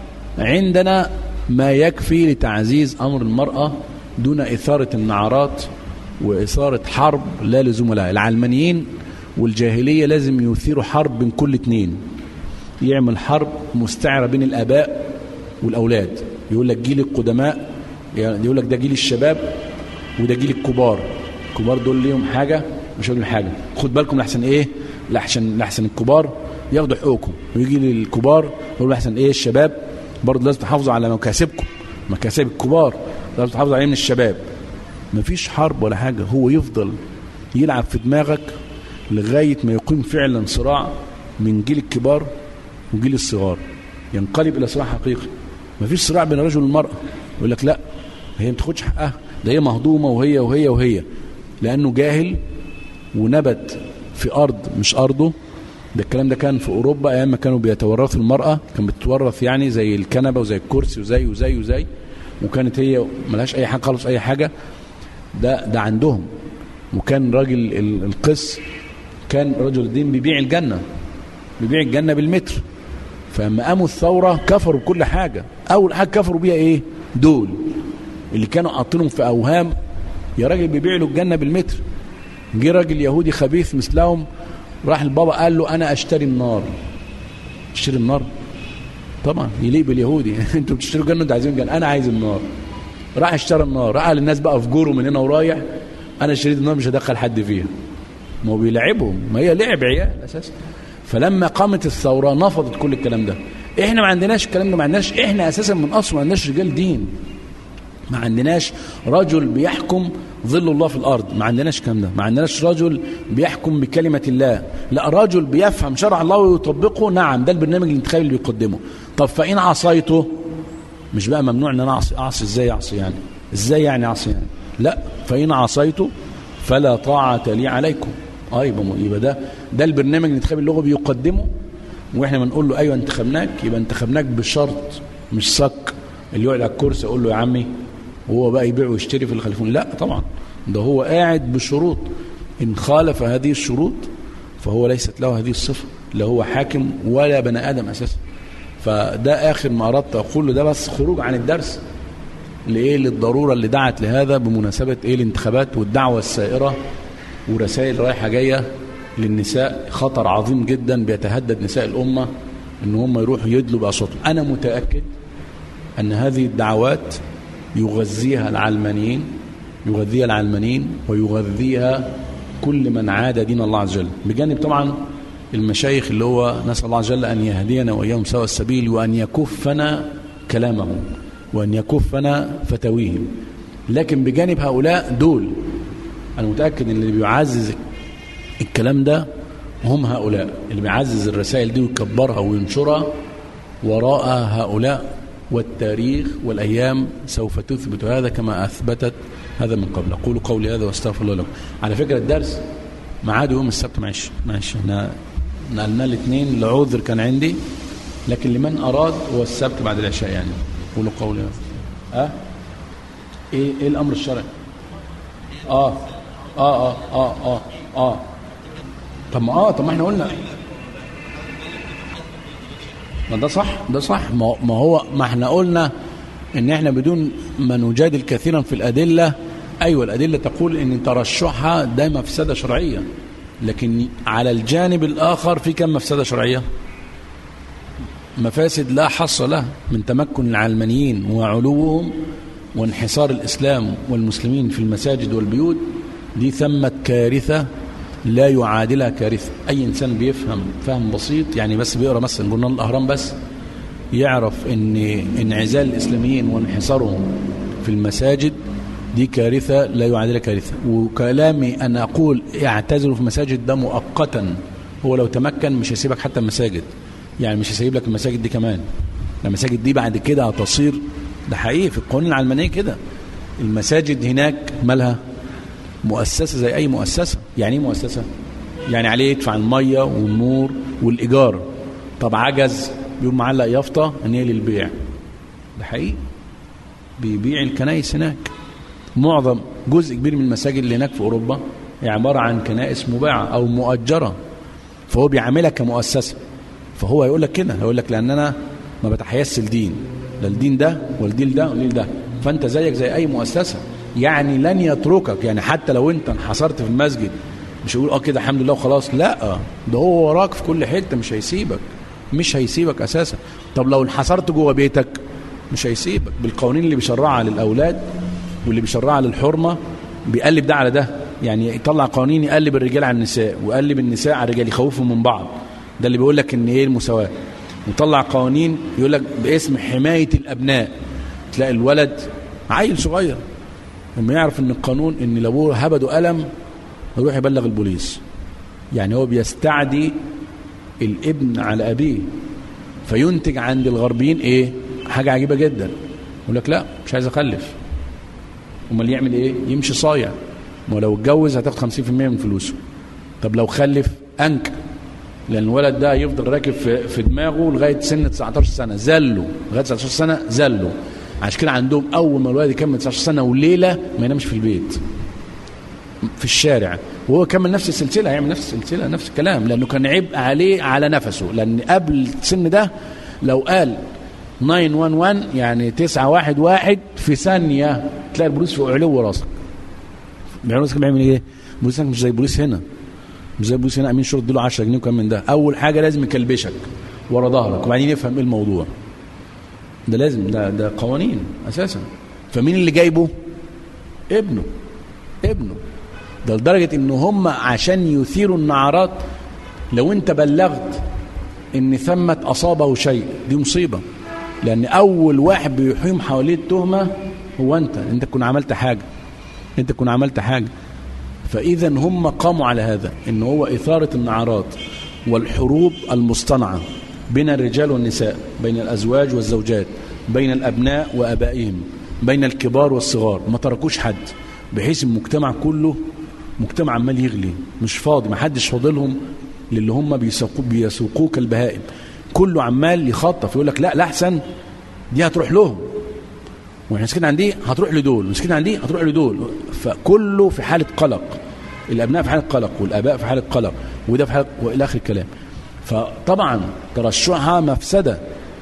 عندنا ما يكفي لتعزيز أمر المرأة دون إثارة النعرات وإثارة حرب لا لزوم لها العلمانيين والجاهلية لازم يثيروا حرب بين كل اتنين يعمل حرب مستعرة بين الآباء والأولاد يقول لك جيل القدماء يعني يقول لك ده جيل الشباب وده جيل الكبار الكبار دول ليهم حاجة مش هقول حاجة خد بالكم لحسن ايه لحسن لحسن الكبار ياخدوا حقوقكم ويجي للكبار يقول لحسن ايه الشباب برضه لازم تحافظوا على مكاسبكم مكاسب الكبار لازم تحافظوا عليه من الشباب مفيش حرب ولا حاجة هو يفضل يلعب في دماغك لغاية ما يقيم فعلا صراع من جيل الكبار وجيل الصغار ينقلب إلى صراع حقيقي مفيش صراع بين الرجل والمرأة يقول لك لا هي ما تاخدش حقها ده هي مهضومة وهي وهي وهي لأنه جاهل ونبت في أرض مش أرضه ده الكلام ده كان في أوروبا أيام ما كانوا بيتورثوا المرأة كان بتتورث يعني زي الكنبة وزي الكرسي وزي وزي وزي وكانت هي ملهاش أي حاجة خالص أي حاجة ده ده عندهم وكان راجل القس كان رجل الدين بيبيع الجنة بيبيع الجنة بالمتر فلما قاموا الثورة كفروا بكل حاجة أول حاجة كفروا بيها إيه دول اللي كانوا حاطينهم في أوهام يا راجل بيبيع له الجنة بالمتر جه راجل يهودي خبيث مثلهم راح البابا قال له أنا أشتري النار اشتري النار طبعا يليق باليهودي انتوا بتشتروا جنة انتوا عايزين جنة أنا عايز النار راح اشترى النار راح للناس بقى في جوره من هنا ورايح أنا اشتريت النار مش هدخل حد فيها ما هو بيلعبهم ما هي لعب عيال أساسا فلما قامت الثورة نفضت كل الكلام ده احنا ما عندناش الكلام ده ما عندناش احنا اساسا من اصل ما عندناش رجال دين ما عندناش رجل بيحكم ظل الله في الارض ما عندناش الكلام ده ما عندناش رجل بيحكم بكلمه الله لا رجل بيفهم شرع الله ويطبقه نعم ده البرنامج الانتخابي اللي بيقدمه طب فان عصيته مش بقى ممنوع ان انا اعصي اعصي ازاي اعصي يعني ازاي يعني اعصي يعني لا فان عصيته فلا طاعه لي عليكم اه يبقى يبقى ده ده البرنامج الانتخابي اللي هو بيقدمه واحنا بنقول له ايوه انتخبناك يبقى انتخبناك بشرط مش صك اللي يقعد على الكرسي يقول له يا عمي وهو بقى يبيع ويشتري في الخلفون لا طبعا ده هو قاعد بشروط ان خالف هذه الشروط فهو ليست له هذه الصفه لا هو حاكم ولا بني ادم اساسا فده اخر ما اردت اقوله ده بس خروج عن الدرس لايه للضروره اللي دعت لهذا بمناسبه ايه الانتخابات والدعوه السائره ورسائل رايحه جايه للنساء خطر عظيم جدا بيتهدد نساء الامه ان هم يروحوا يدلوا باصواتهم انا متاكد ان هذه الدعوات يغذيها العلمانيين يغذيها العلمانيين ويغذيها كل من عاد دين الله عز وجل بجانب طبعا المشايخ اللي هو نسأل الله عز وجل أن يهدينا وإياهم سوى السبيل وأن يكفنا كلامهم وأن يكفنا فتاويهم لكن بجانب هؤلاء دول أنا متأكد أن اللي بيعزز الكلام ده هم هؤلاء اللي بيعزز الرسائل دي ويكبرها وينشرها وراء هؤلاء والتاريخ والأيام سوف تثبت هذا كما أثبتت هذا من قبل أقول قولي هذا واستغفر الله لكم على فكرة الدرس معاده يوم السبت معلش معلش احنا نقلنا الاثنين لعذر كان عندي لكن لمن أراد هو السبت بعد العشاء يعني قولوا قولي هذا أه؟ إيه, إيه الأمر الشرعي آه آه آه آه آه آه طب ما آه طب ما احنا قلنا ما ده صح ده صح ما هو ما احنا قلنا ان احنا بدون ما نجادل كثيرا في الادله ايوه الادله تقول ان ترشحها ده مفسده شرعيه لكن على الجانب الاخر في كم مفسده شرعيه مفاسد لا حصر لها من تمكن العلمانيين وعلوهم وانحصار الاسلام والمسلمين في المساجد والبيوت دي ثمت كارثه لا يعادلها كارثة أي إنسان بيفهم فهم بسيط يعني بس بيقرأ مثلا جورنال الأهرام بس يعرف أن انعزال الإسلاميين وانحصارهم في المساجد دي كارثة لا يعادلها كارثة وكلامي أن أقول اعتزلوا في المساجد ده مؤقتا هو لو تمكن مش هيسيبك حتى المساجد يعني مش هيسيب لك المساجد دي كمان المساجد دي بعد كده هتصير ده حقيقي في القوانين العلمانية كده المساجد هناك مالها مؤسسة زي أي مؤسسة يعني ايه مؤسسة يعني عليه يدفع المية والنور والإيجار طب عجز يقوم معلق يافطة ان هي للبيع ده حقيقي بيبيع الكنائس هناك معظم جزء كبير من المساجد اللي هناك في أوروبا هي عبارة عن كنائس مباعة أو مؤجرة فهو بيعاملها كمؤسسة فهو هيقول لك كده هيقول لك لأن أنا ما بتحيزش الدين لا الدين ده والدين ده والدين ده فأنت زيك زي أي مؤسسة يعني لن يتركك يعني حتى لو انت انحصرت في المسجد مش يقول اه كده الحمد لله وخلاص لا ده هو وراك في كل حته مش هيسيبك مش هيسيبك اساسا طب لو انحصرت جوه بيتك مش هيسيبك بالقوانين اللي بيشرعها للاولاد واللي بيشرعها للحرمه بيقلب ده على ده يعني يطلع قوانين يقلب الرجال على النساء ويقلب النساء على الرجال يخوفهم من بعض ده اللي بيقول لك ان ايه المساواه ويطلع قوانين يقول لك باسم حمايه الابناء تلاقي الولد عيل صغير لما يعرف ان القانون ان لو ابوه هبده قلم يروح يبلغ البوليس يعني هو بيستعدي الابن على ابيه فينتج عند الغربيين ايه حاجه عجيبه جدا يقول لك لا مش عايز اخلف امال يعمل ايه يمشي صايع ما لو اتجوز هتاخد 50% من فلوسه طب لو خلف انك لان الولد ده يفضل راكب في, في دماغه لغايه سن 19 سنه زله لغايه 19 سنه زله عشان كده عندهم اول ما الولد يكمل 19 سنه وليله ما ينامش في البيت في الشارع وهو كمل نفس السلسله هيعمل نفس السلسله نفس الكلام لانه كان عبء عليه على نفسه لان قبل السن ده لو قال 911 يعني 911 في ثانيه تلاقي البوليس فوق علو راسك البوليس بيعمل ايه؟ البوليس مش زي البوليس هنا مش زي البوليس هنا امين شرطه اديله 10 جنيه وكم من ده اول حاجه لازم يكلبشك ورا ظهرك وبعدين يفهم ايه الموضوع ده لازم ده ده قوانين اساسا فمين اللي جايبه ابنه ابنه ده لدرجه ان هم عشان يثيروا النعرات لو انت بلغت ان ثمت اصابه شيء دي مصيبه لان اول واحد بيحيم حواليه التهمه هو انت انت تكون عملت حاجه انت تكون عملت حاجه فاذا هم قاموا على هذا ان هو اثاره النعرات والحروب المصطنعه بين الرجال والنساء بين الازواج والزوجات بين الابناء وابائهم بين الكبار والصغار ما تركوش حد بحيث المجتمع كله مجتمع عمال يغلي مش فاضي ما حدش فاضلهم للي هم بيسوقوا بيسوقوه كالبهائم كله عمال يخطف يقول لك لا لا احسن دي هتروح لهم واحنا ساكنين عندي هتروح لدول ساكنين عندي هتروح لدول فكله في حاله قلق الابناء في حاله قلق والاباء في حاله قلق وده في حاله والى اخر الكلام فطبعا ترشحها مفسده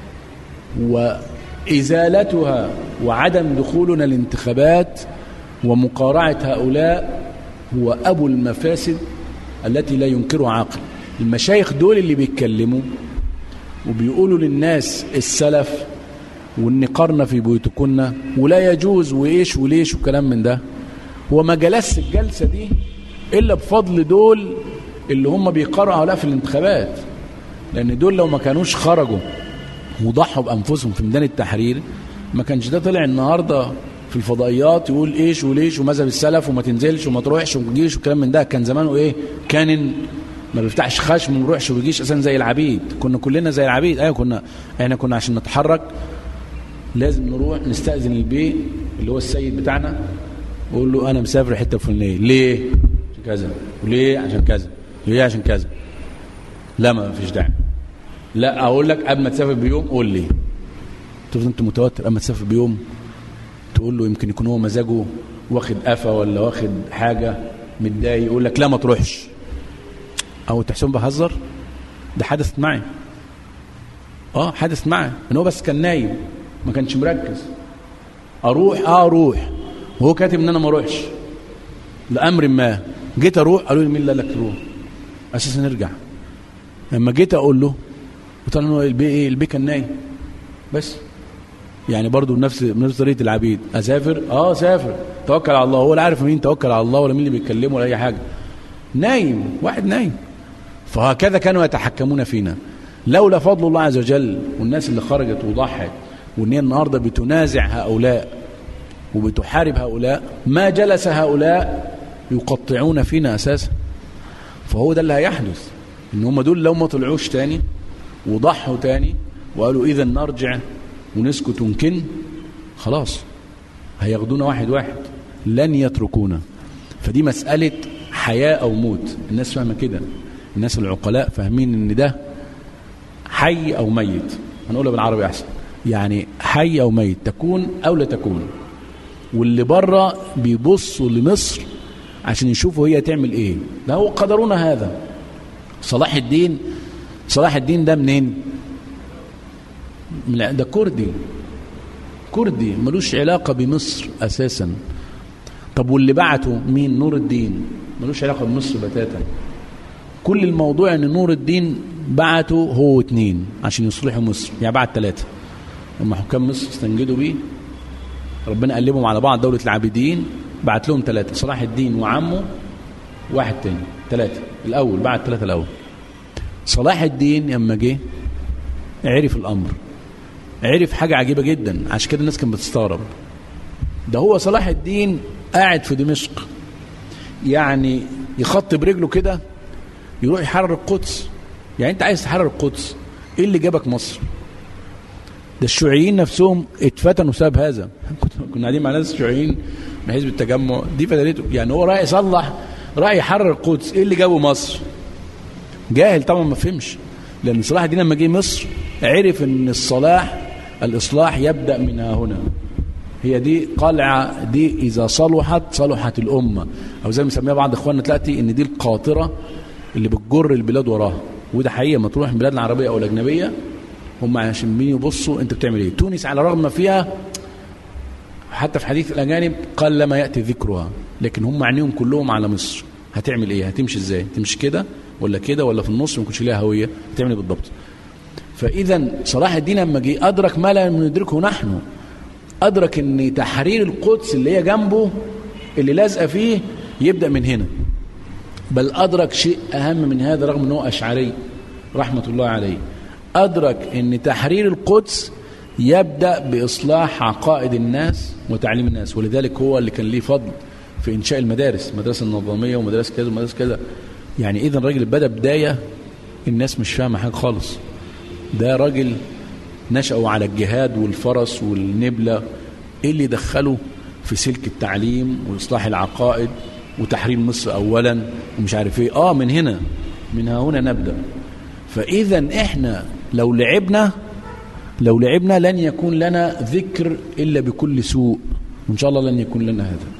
وازالتها وعدم دخولنا الانتخابات ومقارعه هؤلاء هو ابو المفاسد التي لا ينكرها عاقل المشايخ دول اللي بيتكلموا وبيقولوا للناس السلف وان قرنا في بيوتكن ولا يجوز وايش وليش وكلام من ده هو ما جلس الجلسه دي الا بفضل دول اللي هم بيقرأوا هؤلاء في الانتخابات لان دول لو ما كانوش خرجوا وضحوا بانفسهم في ميدان التحرير ما كانش ده طلع النهارده في الفضائيات يقول ايش وليش ومذهب السلف وما تنزلش وما تروحش وما تجيش وكلام من ده كان زمانه ايه كان ما بيفتحش خشم وما يروحش وما يجيش اساسا زي العبيد كنا كلنا زي العبيد ايوه كنا احنا كنا عشان نتحرك لازم نروح نستأذن البيت اللي هو السيد بتاعنا وقول له انا مسافر حته فلانيه ليه عشان كذا وليه عشان كذا ليه عشان كذا لا ما فيش داعي لا اقول لك قبل ما تسافر بيوم قول لي تفضل انت متوتر اما تسافر بيوم تقول له يمكن يكون هو مزاجه واخد قفا ولا واخد حاجه متضايق يقول لك لا ما تروحش او تحسن بهزر ده حدث معي اه حدث معي ان هو بس كان نايم ما كانش مركز اروح اه اروح وهو كاتب ان انا ما اروحش لامر ما جيت اروح قالوا لي مين اللي قال لك تروح اساسا نرجع لما جيت اقول له قلت له البي ايه البي كان نايم بس يعني برضه بنفس بنفس طريقه العبيد اسافر اه سافر توكل على الله هو لا عارف مين توكل على الله ولا مين اللي بيتكلمه ولا اي حاجه نايم واحد نايم فهكذا كانوا يتحكمون فينا لولا فضل الله عز وجل والناس اللي خرجت وضحت وان هي النهارده بتنازع هؤلاء وبتحارب هؤلاء ما جلس هؤلاء يقطعون فينا اساسا فهو ده اللي هيحدث ان هم دول لو ما طلعوش تاني وضحوا تاني وقالوا اذا نرجع ونسكت ونكن خلاص هياخدونا واحد واحد لن يتركونا فدي مسألة حياة أو موت الناس فاهمة كده الناس العقلاء فاهمين ان ده حي أو ميت هنقولها بالعربي أحسن يعني حي أو ميت تكون أو لا تكون واللي بره بيبصوا لمصر عشان يشوفوا هي تعمل ايه ده هو قدرنا هذا صلاح الدين صلاح الدين ده منين من ده كردي كردي ملوش علاقة بمصر أساسا طب واللي بعته مين نور الدين ملوش علاقة بمصر بتاتا كل الموضوع ان نور الدين بعته هو اتنين عشان يصلحوا مصر يعني بعت ثلاثة لما حكام مصر استنجدوا بيه ربنا قلبهم على بعض دولة العابدين بعت لهم ثلاثة صلاح الدين وعمه واحد تاني ثلاثة الأول بعت ثلاثة الأول صلاح الدين لما جه عرف الأمر عرف حاجة عجيبة جدا عشان كده الناس كانت بتستغرب ده هو صلاح الدين قاعد في دمشق يعني يخط برجله كده يروح يحرر القدس يعني انت عايز تحرر القدس ايه اللي جابك مصر ده الشيوعيين نفسهم اتفتنوا بسبب هذا كنا قاعدين مع ناس شيوعيين من حزب التجمع دي فتنته يعني هو رايح يصلح رايح يحرر القدس ايه اللي جابه مصر جاهل طبعا ما فهمش لان صلاح الدين لما جه مصر عرف ان الصلاح الاصلاح يبدا من ها هنا هي دي قلعه دي اذا صلحت صلحت الامه او زي ما بيسميها بعض اخواننا تلاقي ان دي القاطره اللي بتجر البلاد وراها وده حقيقه ما تروح البلاد العربيه او الاجنبيه هم عشان مين يبصوا انت بتعمل ايه تونس على الرغم ما فيها حتى في حديث الاجانب قل ما ياتي ذكرها لكن هم عينيهم كلهم على مصر هتعمل ايه هتمشي ازاي تمشي كده ولا كده ولا في النص ما يكونش ليها هويه هتعمل ايه بالضبط فاذا صلاح الدين لما جه ادرك ما لا ندركه نحن ادرك ان تحرير القدس اللي هي جنبه اللي لازقه فيه يبدا من هنا بل ادرك شيء اهم من هذا رغم انه اشعري رحمه الله عليه ادرك ان تحرير القدس يبدأ بإصلاح عقائد الناس وتعليم الناس ولذلك هو اللي كان ليه فضل في إنشاء المدارس المدرسة النظامية ومدارس كذا ومدارس كذا يعني إذا الراجل بدأ بداية الناس مش فاهمة حاجة خالص ده راجل نشأوا على الجهاد والفرس والنبلة إيه اللي دخله في سلك التعليم وإصلاح العقائد وتحريم مصر أولا ومش عارف إيه آه من هنا من هنا نبدأ فإذا إحنا لو لعبنا لو لعبنا لن يكون لنا ذكر إلا بكل سوء وإن شاء الله لن يكون لنا هذا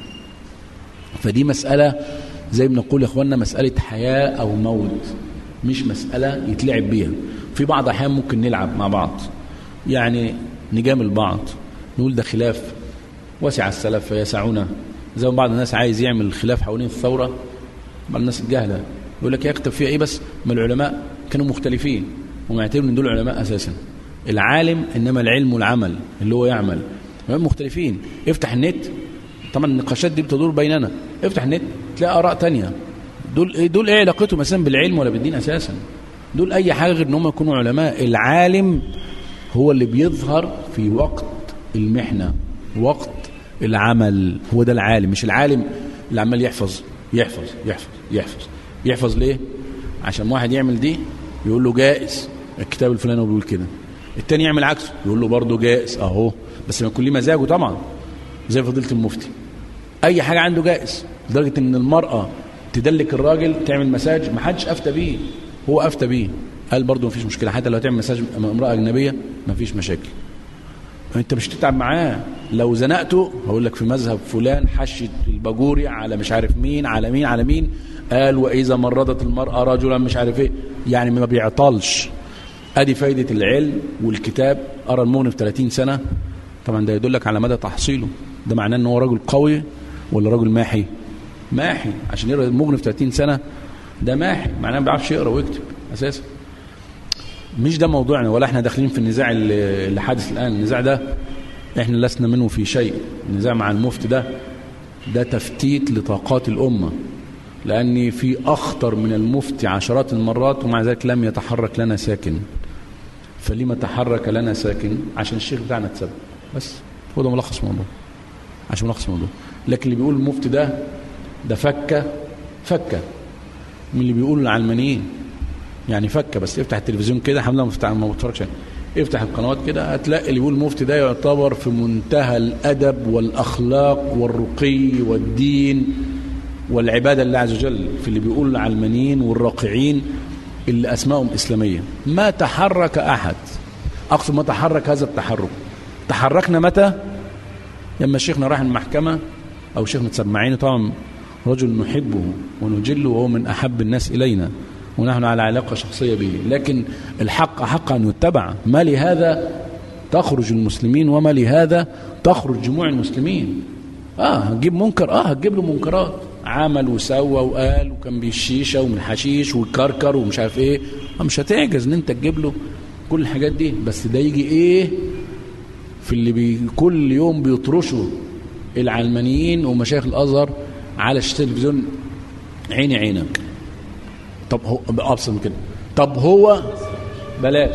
فدي مسألة زي ما نقول يا إخواننا مسألة حياة أو موت مش مسألة يتلعب بيها في بعض أحيان ممكن نلعب مع بعض يعني نجامل بعض نقول ده خلاف وسع السلف فيسعونا زي ما بعض الناس عايز يعمل الخلاف حوالين الثورة بعض الناس الجهلة يقول لك يكتب فيها ايه بس ما العلماء كانوا مختلفين وما يعتبروا ان دول علماء اساسا العالم انما العلم والعمل اللي هو يعمل مختلفين افتح النت طبعا النقاشات دي بتدور بيننا افتح النت تلاقي اراء تانية دول ايه دول ايه علاقتهم مثلا بالعلم ولا بالدين اساسا دول اي حاجه غير ان هم يكونوا علماء العالم هو اللي بيظهر في وقت المحنه وقت العمل هو ده العالم مش العالم اللي عمال يحفظ يحفظ يحفظ يحفظ يحفظ ليه عشان واحد يعمل دي يقول له جائز الكتاب الفلاني بيقول كده التاني يعمل عكسه يقول له برضه جائز اهو بس ما يكون ليه مزاجه طبعا زي فضيله المفتي اي حاجه عنده جائز لدرجه ان المراه تدلك الراجل تعمل مساج ما حدش افتى بيه هو افتى بيه قال برضه ما فيش مشكله حتى لو تعمل مساج امام امراه اجنبيه ما فيش مشاكل انت مش تتعب معاه لو زنقته هقول لك في مذهب فلان حشت الباجوري على مش عارف مين على مين على مين قال واذا مرضت المراه رجلا مش عارف ايه يعني ما بيعطلش ادي فايده العلم والكتاب ارى المغني في 30 سنه طبعا ده يدلك على مدى تحصيله ده معناه ان هو راجل قوي ولا راجل ماحي ماحي عشان يقرا المغني في 30 سنه ده ماحي معناه ما بيعرفش يقرا ويكتب اساسا مش ده موضوعنا ولا احنا داخلين في النزاع اللي حادث الان النزاع ده احنا لسنا منه في شيء النزاع مع المفتي ده ده تفتيت لطاقات الامه لاني في اخطر من المفتي عشرات المرات ومع ذلك لم يتحرك لنا ساكن فلما تحرك لنا ساكن عشان الشيخ بتاعنا اتسبب بس هو ده ملخص الموضوع عشان ملخص الموضوع لكن اللي بيقول المفتي ده ده فكه فكه من اللي بيقول العلمانيين يعني فكه بس افتح التلفزيون كده الحمد لله ما بتفرجش افتح القنوات كده هتلاقي اللي بيقول المفتي ده يعتبر في منتهى الادب والاخلاق والرقي والدين والعباده لله عز وجل في اللي بيقول العلمانيين والراقعين اللي اسمائهم اسلاميه ما تحرك احد اقصد ما تحرك هذا التحرك تحركنا متى لما شيخنا راح المحكمه او شيخنا تسمعينه طبعا رجل نحبه ونجله وهو من احب الناس الينا ونحن على علاقة شخصية به لكن الحق حق أن يتبع ما لهذا تخرج المسلمين وما لهذا تخرج جموع المسلمين اه هتجيب منكر اه هتجيب له منكرات عمل وسوى وقال وكان بالشيشة ومن حشيش وكركر ومش عارف ايه آه مش هتعجز ان انت تجيب له كل الحاجات دي بس ده يجي ايه في اللي بي كل يوم بيطرشوا العلمانيين ومشايخ الازهر على شاشة التلفزيون عيني عينك طب هو ابسط من كده طب هو بلاش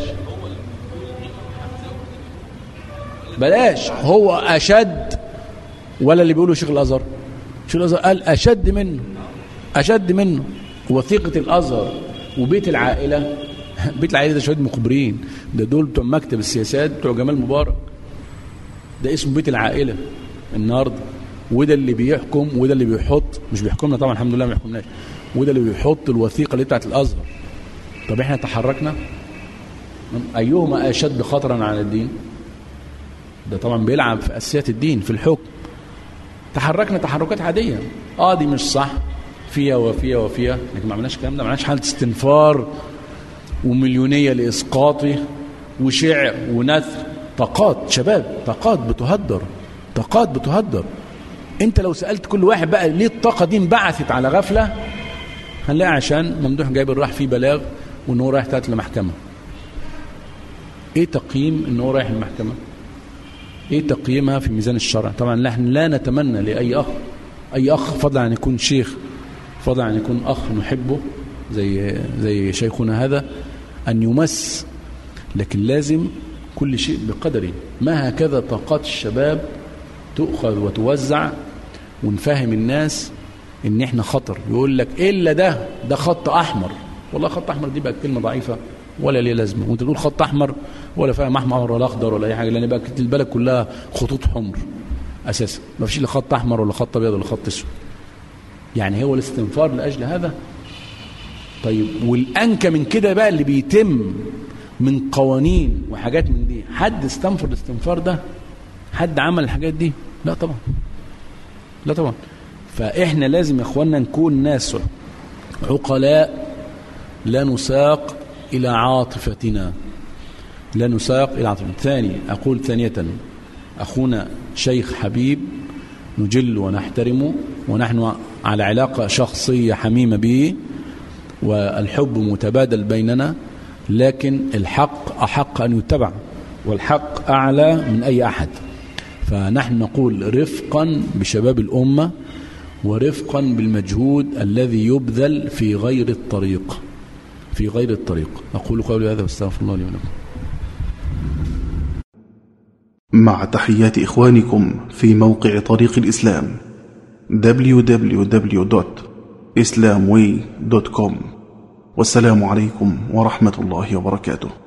بلاش هو اشد ولا اللي بيقولوا شيخ الازهر شيخ الازهر قال اشد منه اشد منه وثيقه الازهر وبيت العائله بيت العائله ده شويه مخبرين ده دول بتوع مكتب السياسات بتوع جمال مبارك ده اسمه بيت العائله النهارده وده اللي بيحكم وده اللي بيحط مش بيحكمنا طبعا الحمد لله ما بيحكمناش وده اللي بيحط الوثيقه اللي بتاعت الازهر طب احنا تحركنا ايهما اشد خطرا على الدين ده طبعا بيلعب في اساسيات الدين في الحكم تحركنا تحركات عاديه اه دي مش صح فيها وفيها وفيها لكن ما عملناش الكلام ده ما عملناش حاله استنفار ومليونيه لاسقاطه وشعر ونثر طاقات شباب طاقات بتهدر طاقات بتهدر انت لو سالت كل واحد بقى ليه الطاقه دي انبعثت على غفله هنلاقي عشان ممدوح جابر راح فيه بلاغ وان هو رايح تحت المحكمه ايه تقييم ان هو رايح المحكمه ايه تقييمها في ميزان الشرع طبعا نحن لا نتمنى لاي اخ اي اخ فضلا عن يكون شيخ فضلا عن يكون اخ نحبه زي زي شيخنا هذا ان يمس لكن لازم كل شيء بقدره ما هكذا طاقات الشباب تؤخذ وتوزع ونفهم الناس ان احنا خطر يقول لك الا ده ده خط احمر والله خط احمر دي بقى كلمه ضعيفه ولا ليه لازمه وانت تقول خط احمر ولا فاهم احمر ولا اخضر ولا اي حاجه لان بقى البلد كلها خطوط حمر اساسا ما فيش الا خط احمر ولا خط ابيض ولا خط اسود يعني هو الاستنفار لاجل هذا طيب والانكى من كده بقى اللي بيتم من قوانين وحاجات من دي حد استنفر الاستنفار ده حد عمل الحاجات دي لا طبعا لا طبعا فاحنا لازم يا اخوانا نكون ناس عقلاء لا نساق الى عاطفتنا لا نساق الى عاطفتنا ثاني اقول ثانيه اخونا شيخ حبيب نجل ونحترمه ونحن على علاقه شخصيه حميمه به والحب متبادل بيننا لكن الحق احق ان يتبع والحق اعلى من اي احد فنحن نقول رفقا بشباب الامه ورفقا بالمجهود الذي يبذل في غير الطريق في غير الطريق أقول قولي هذا واستغفر الله لي ولكم مع تحيات إخوانكم في موقع طريق الإسلام www.islamway.com والسلام عليكم ورحمة الله وبركاته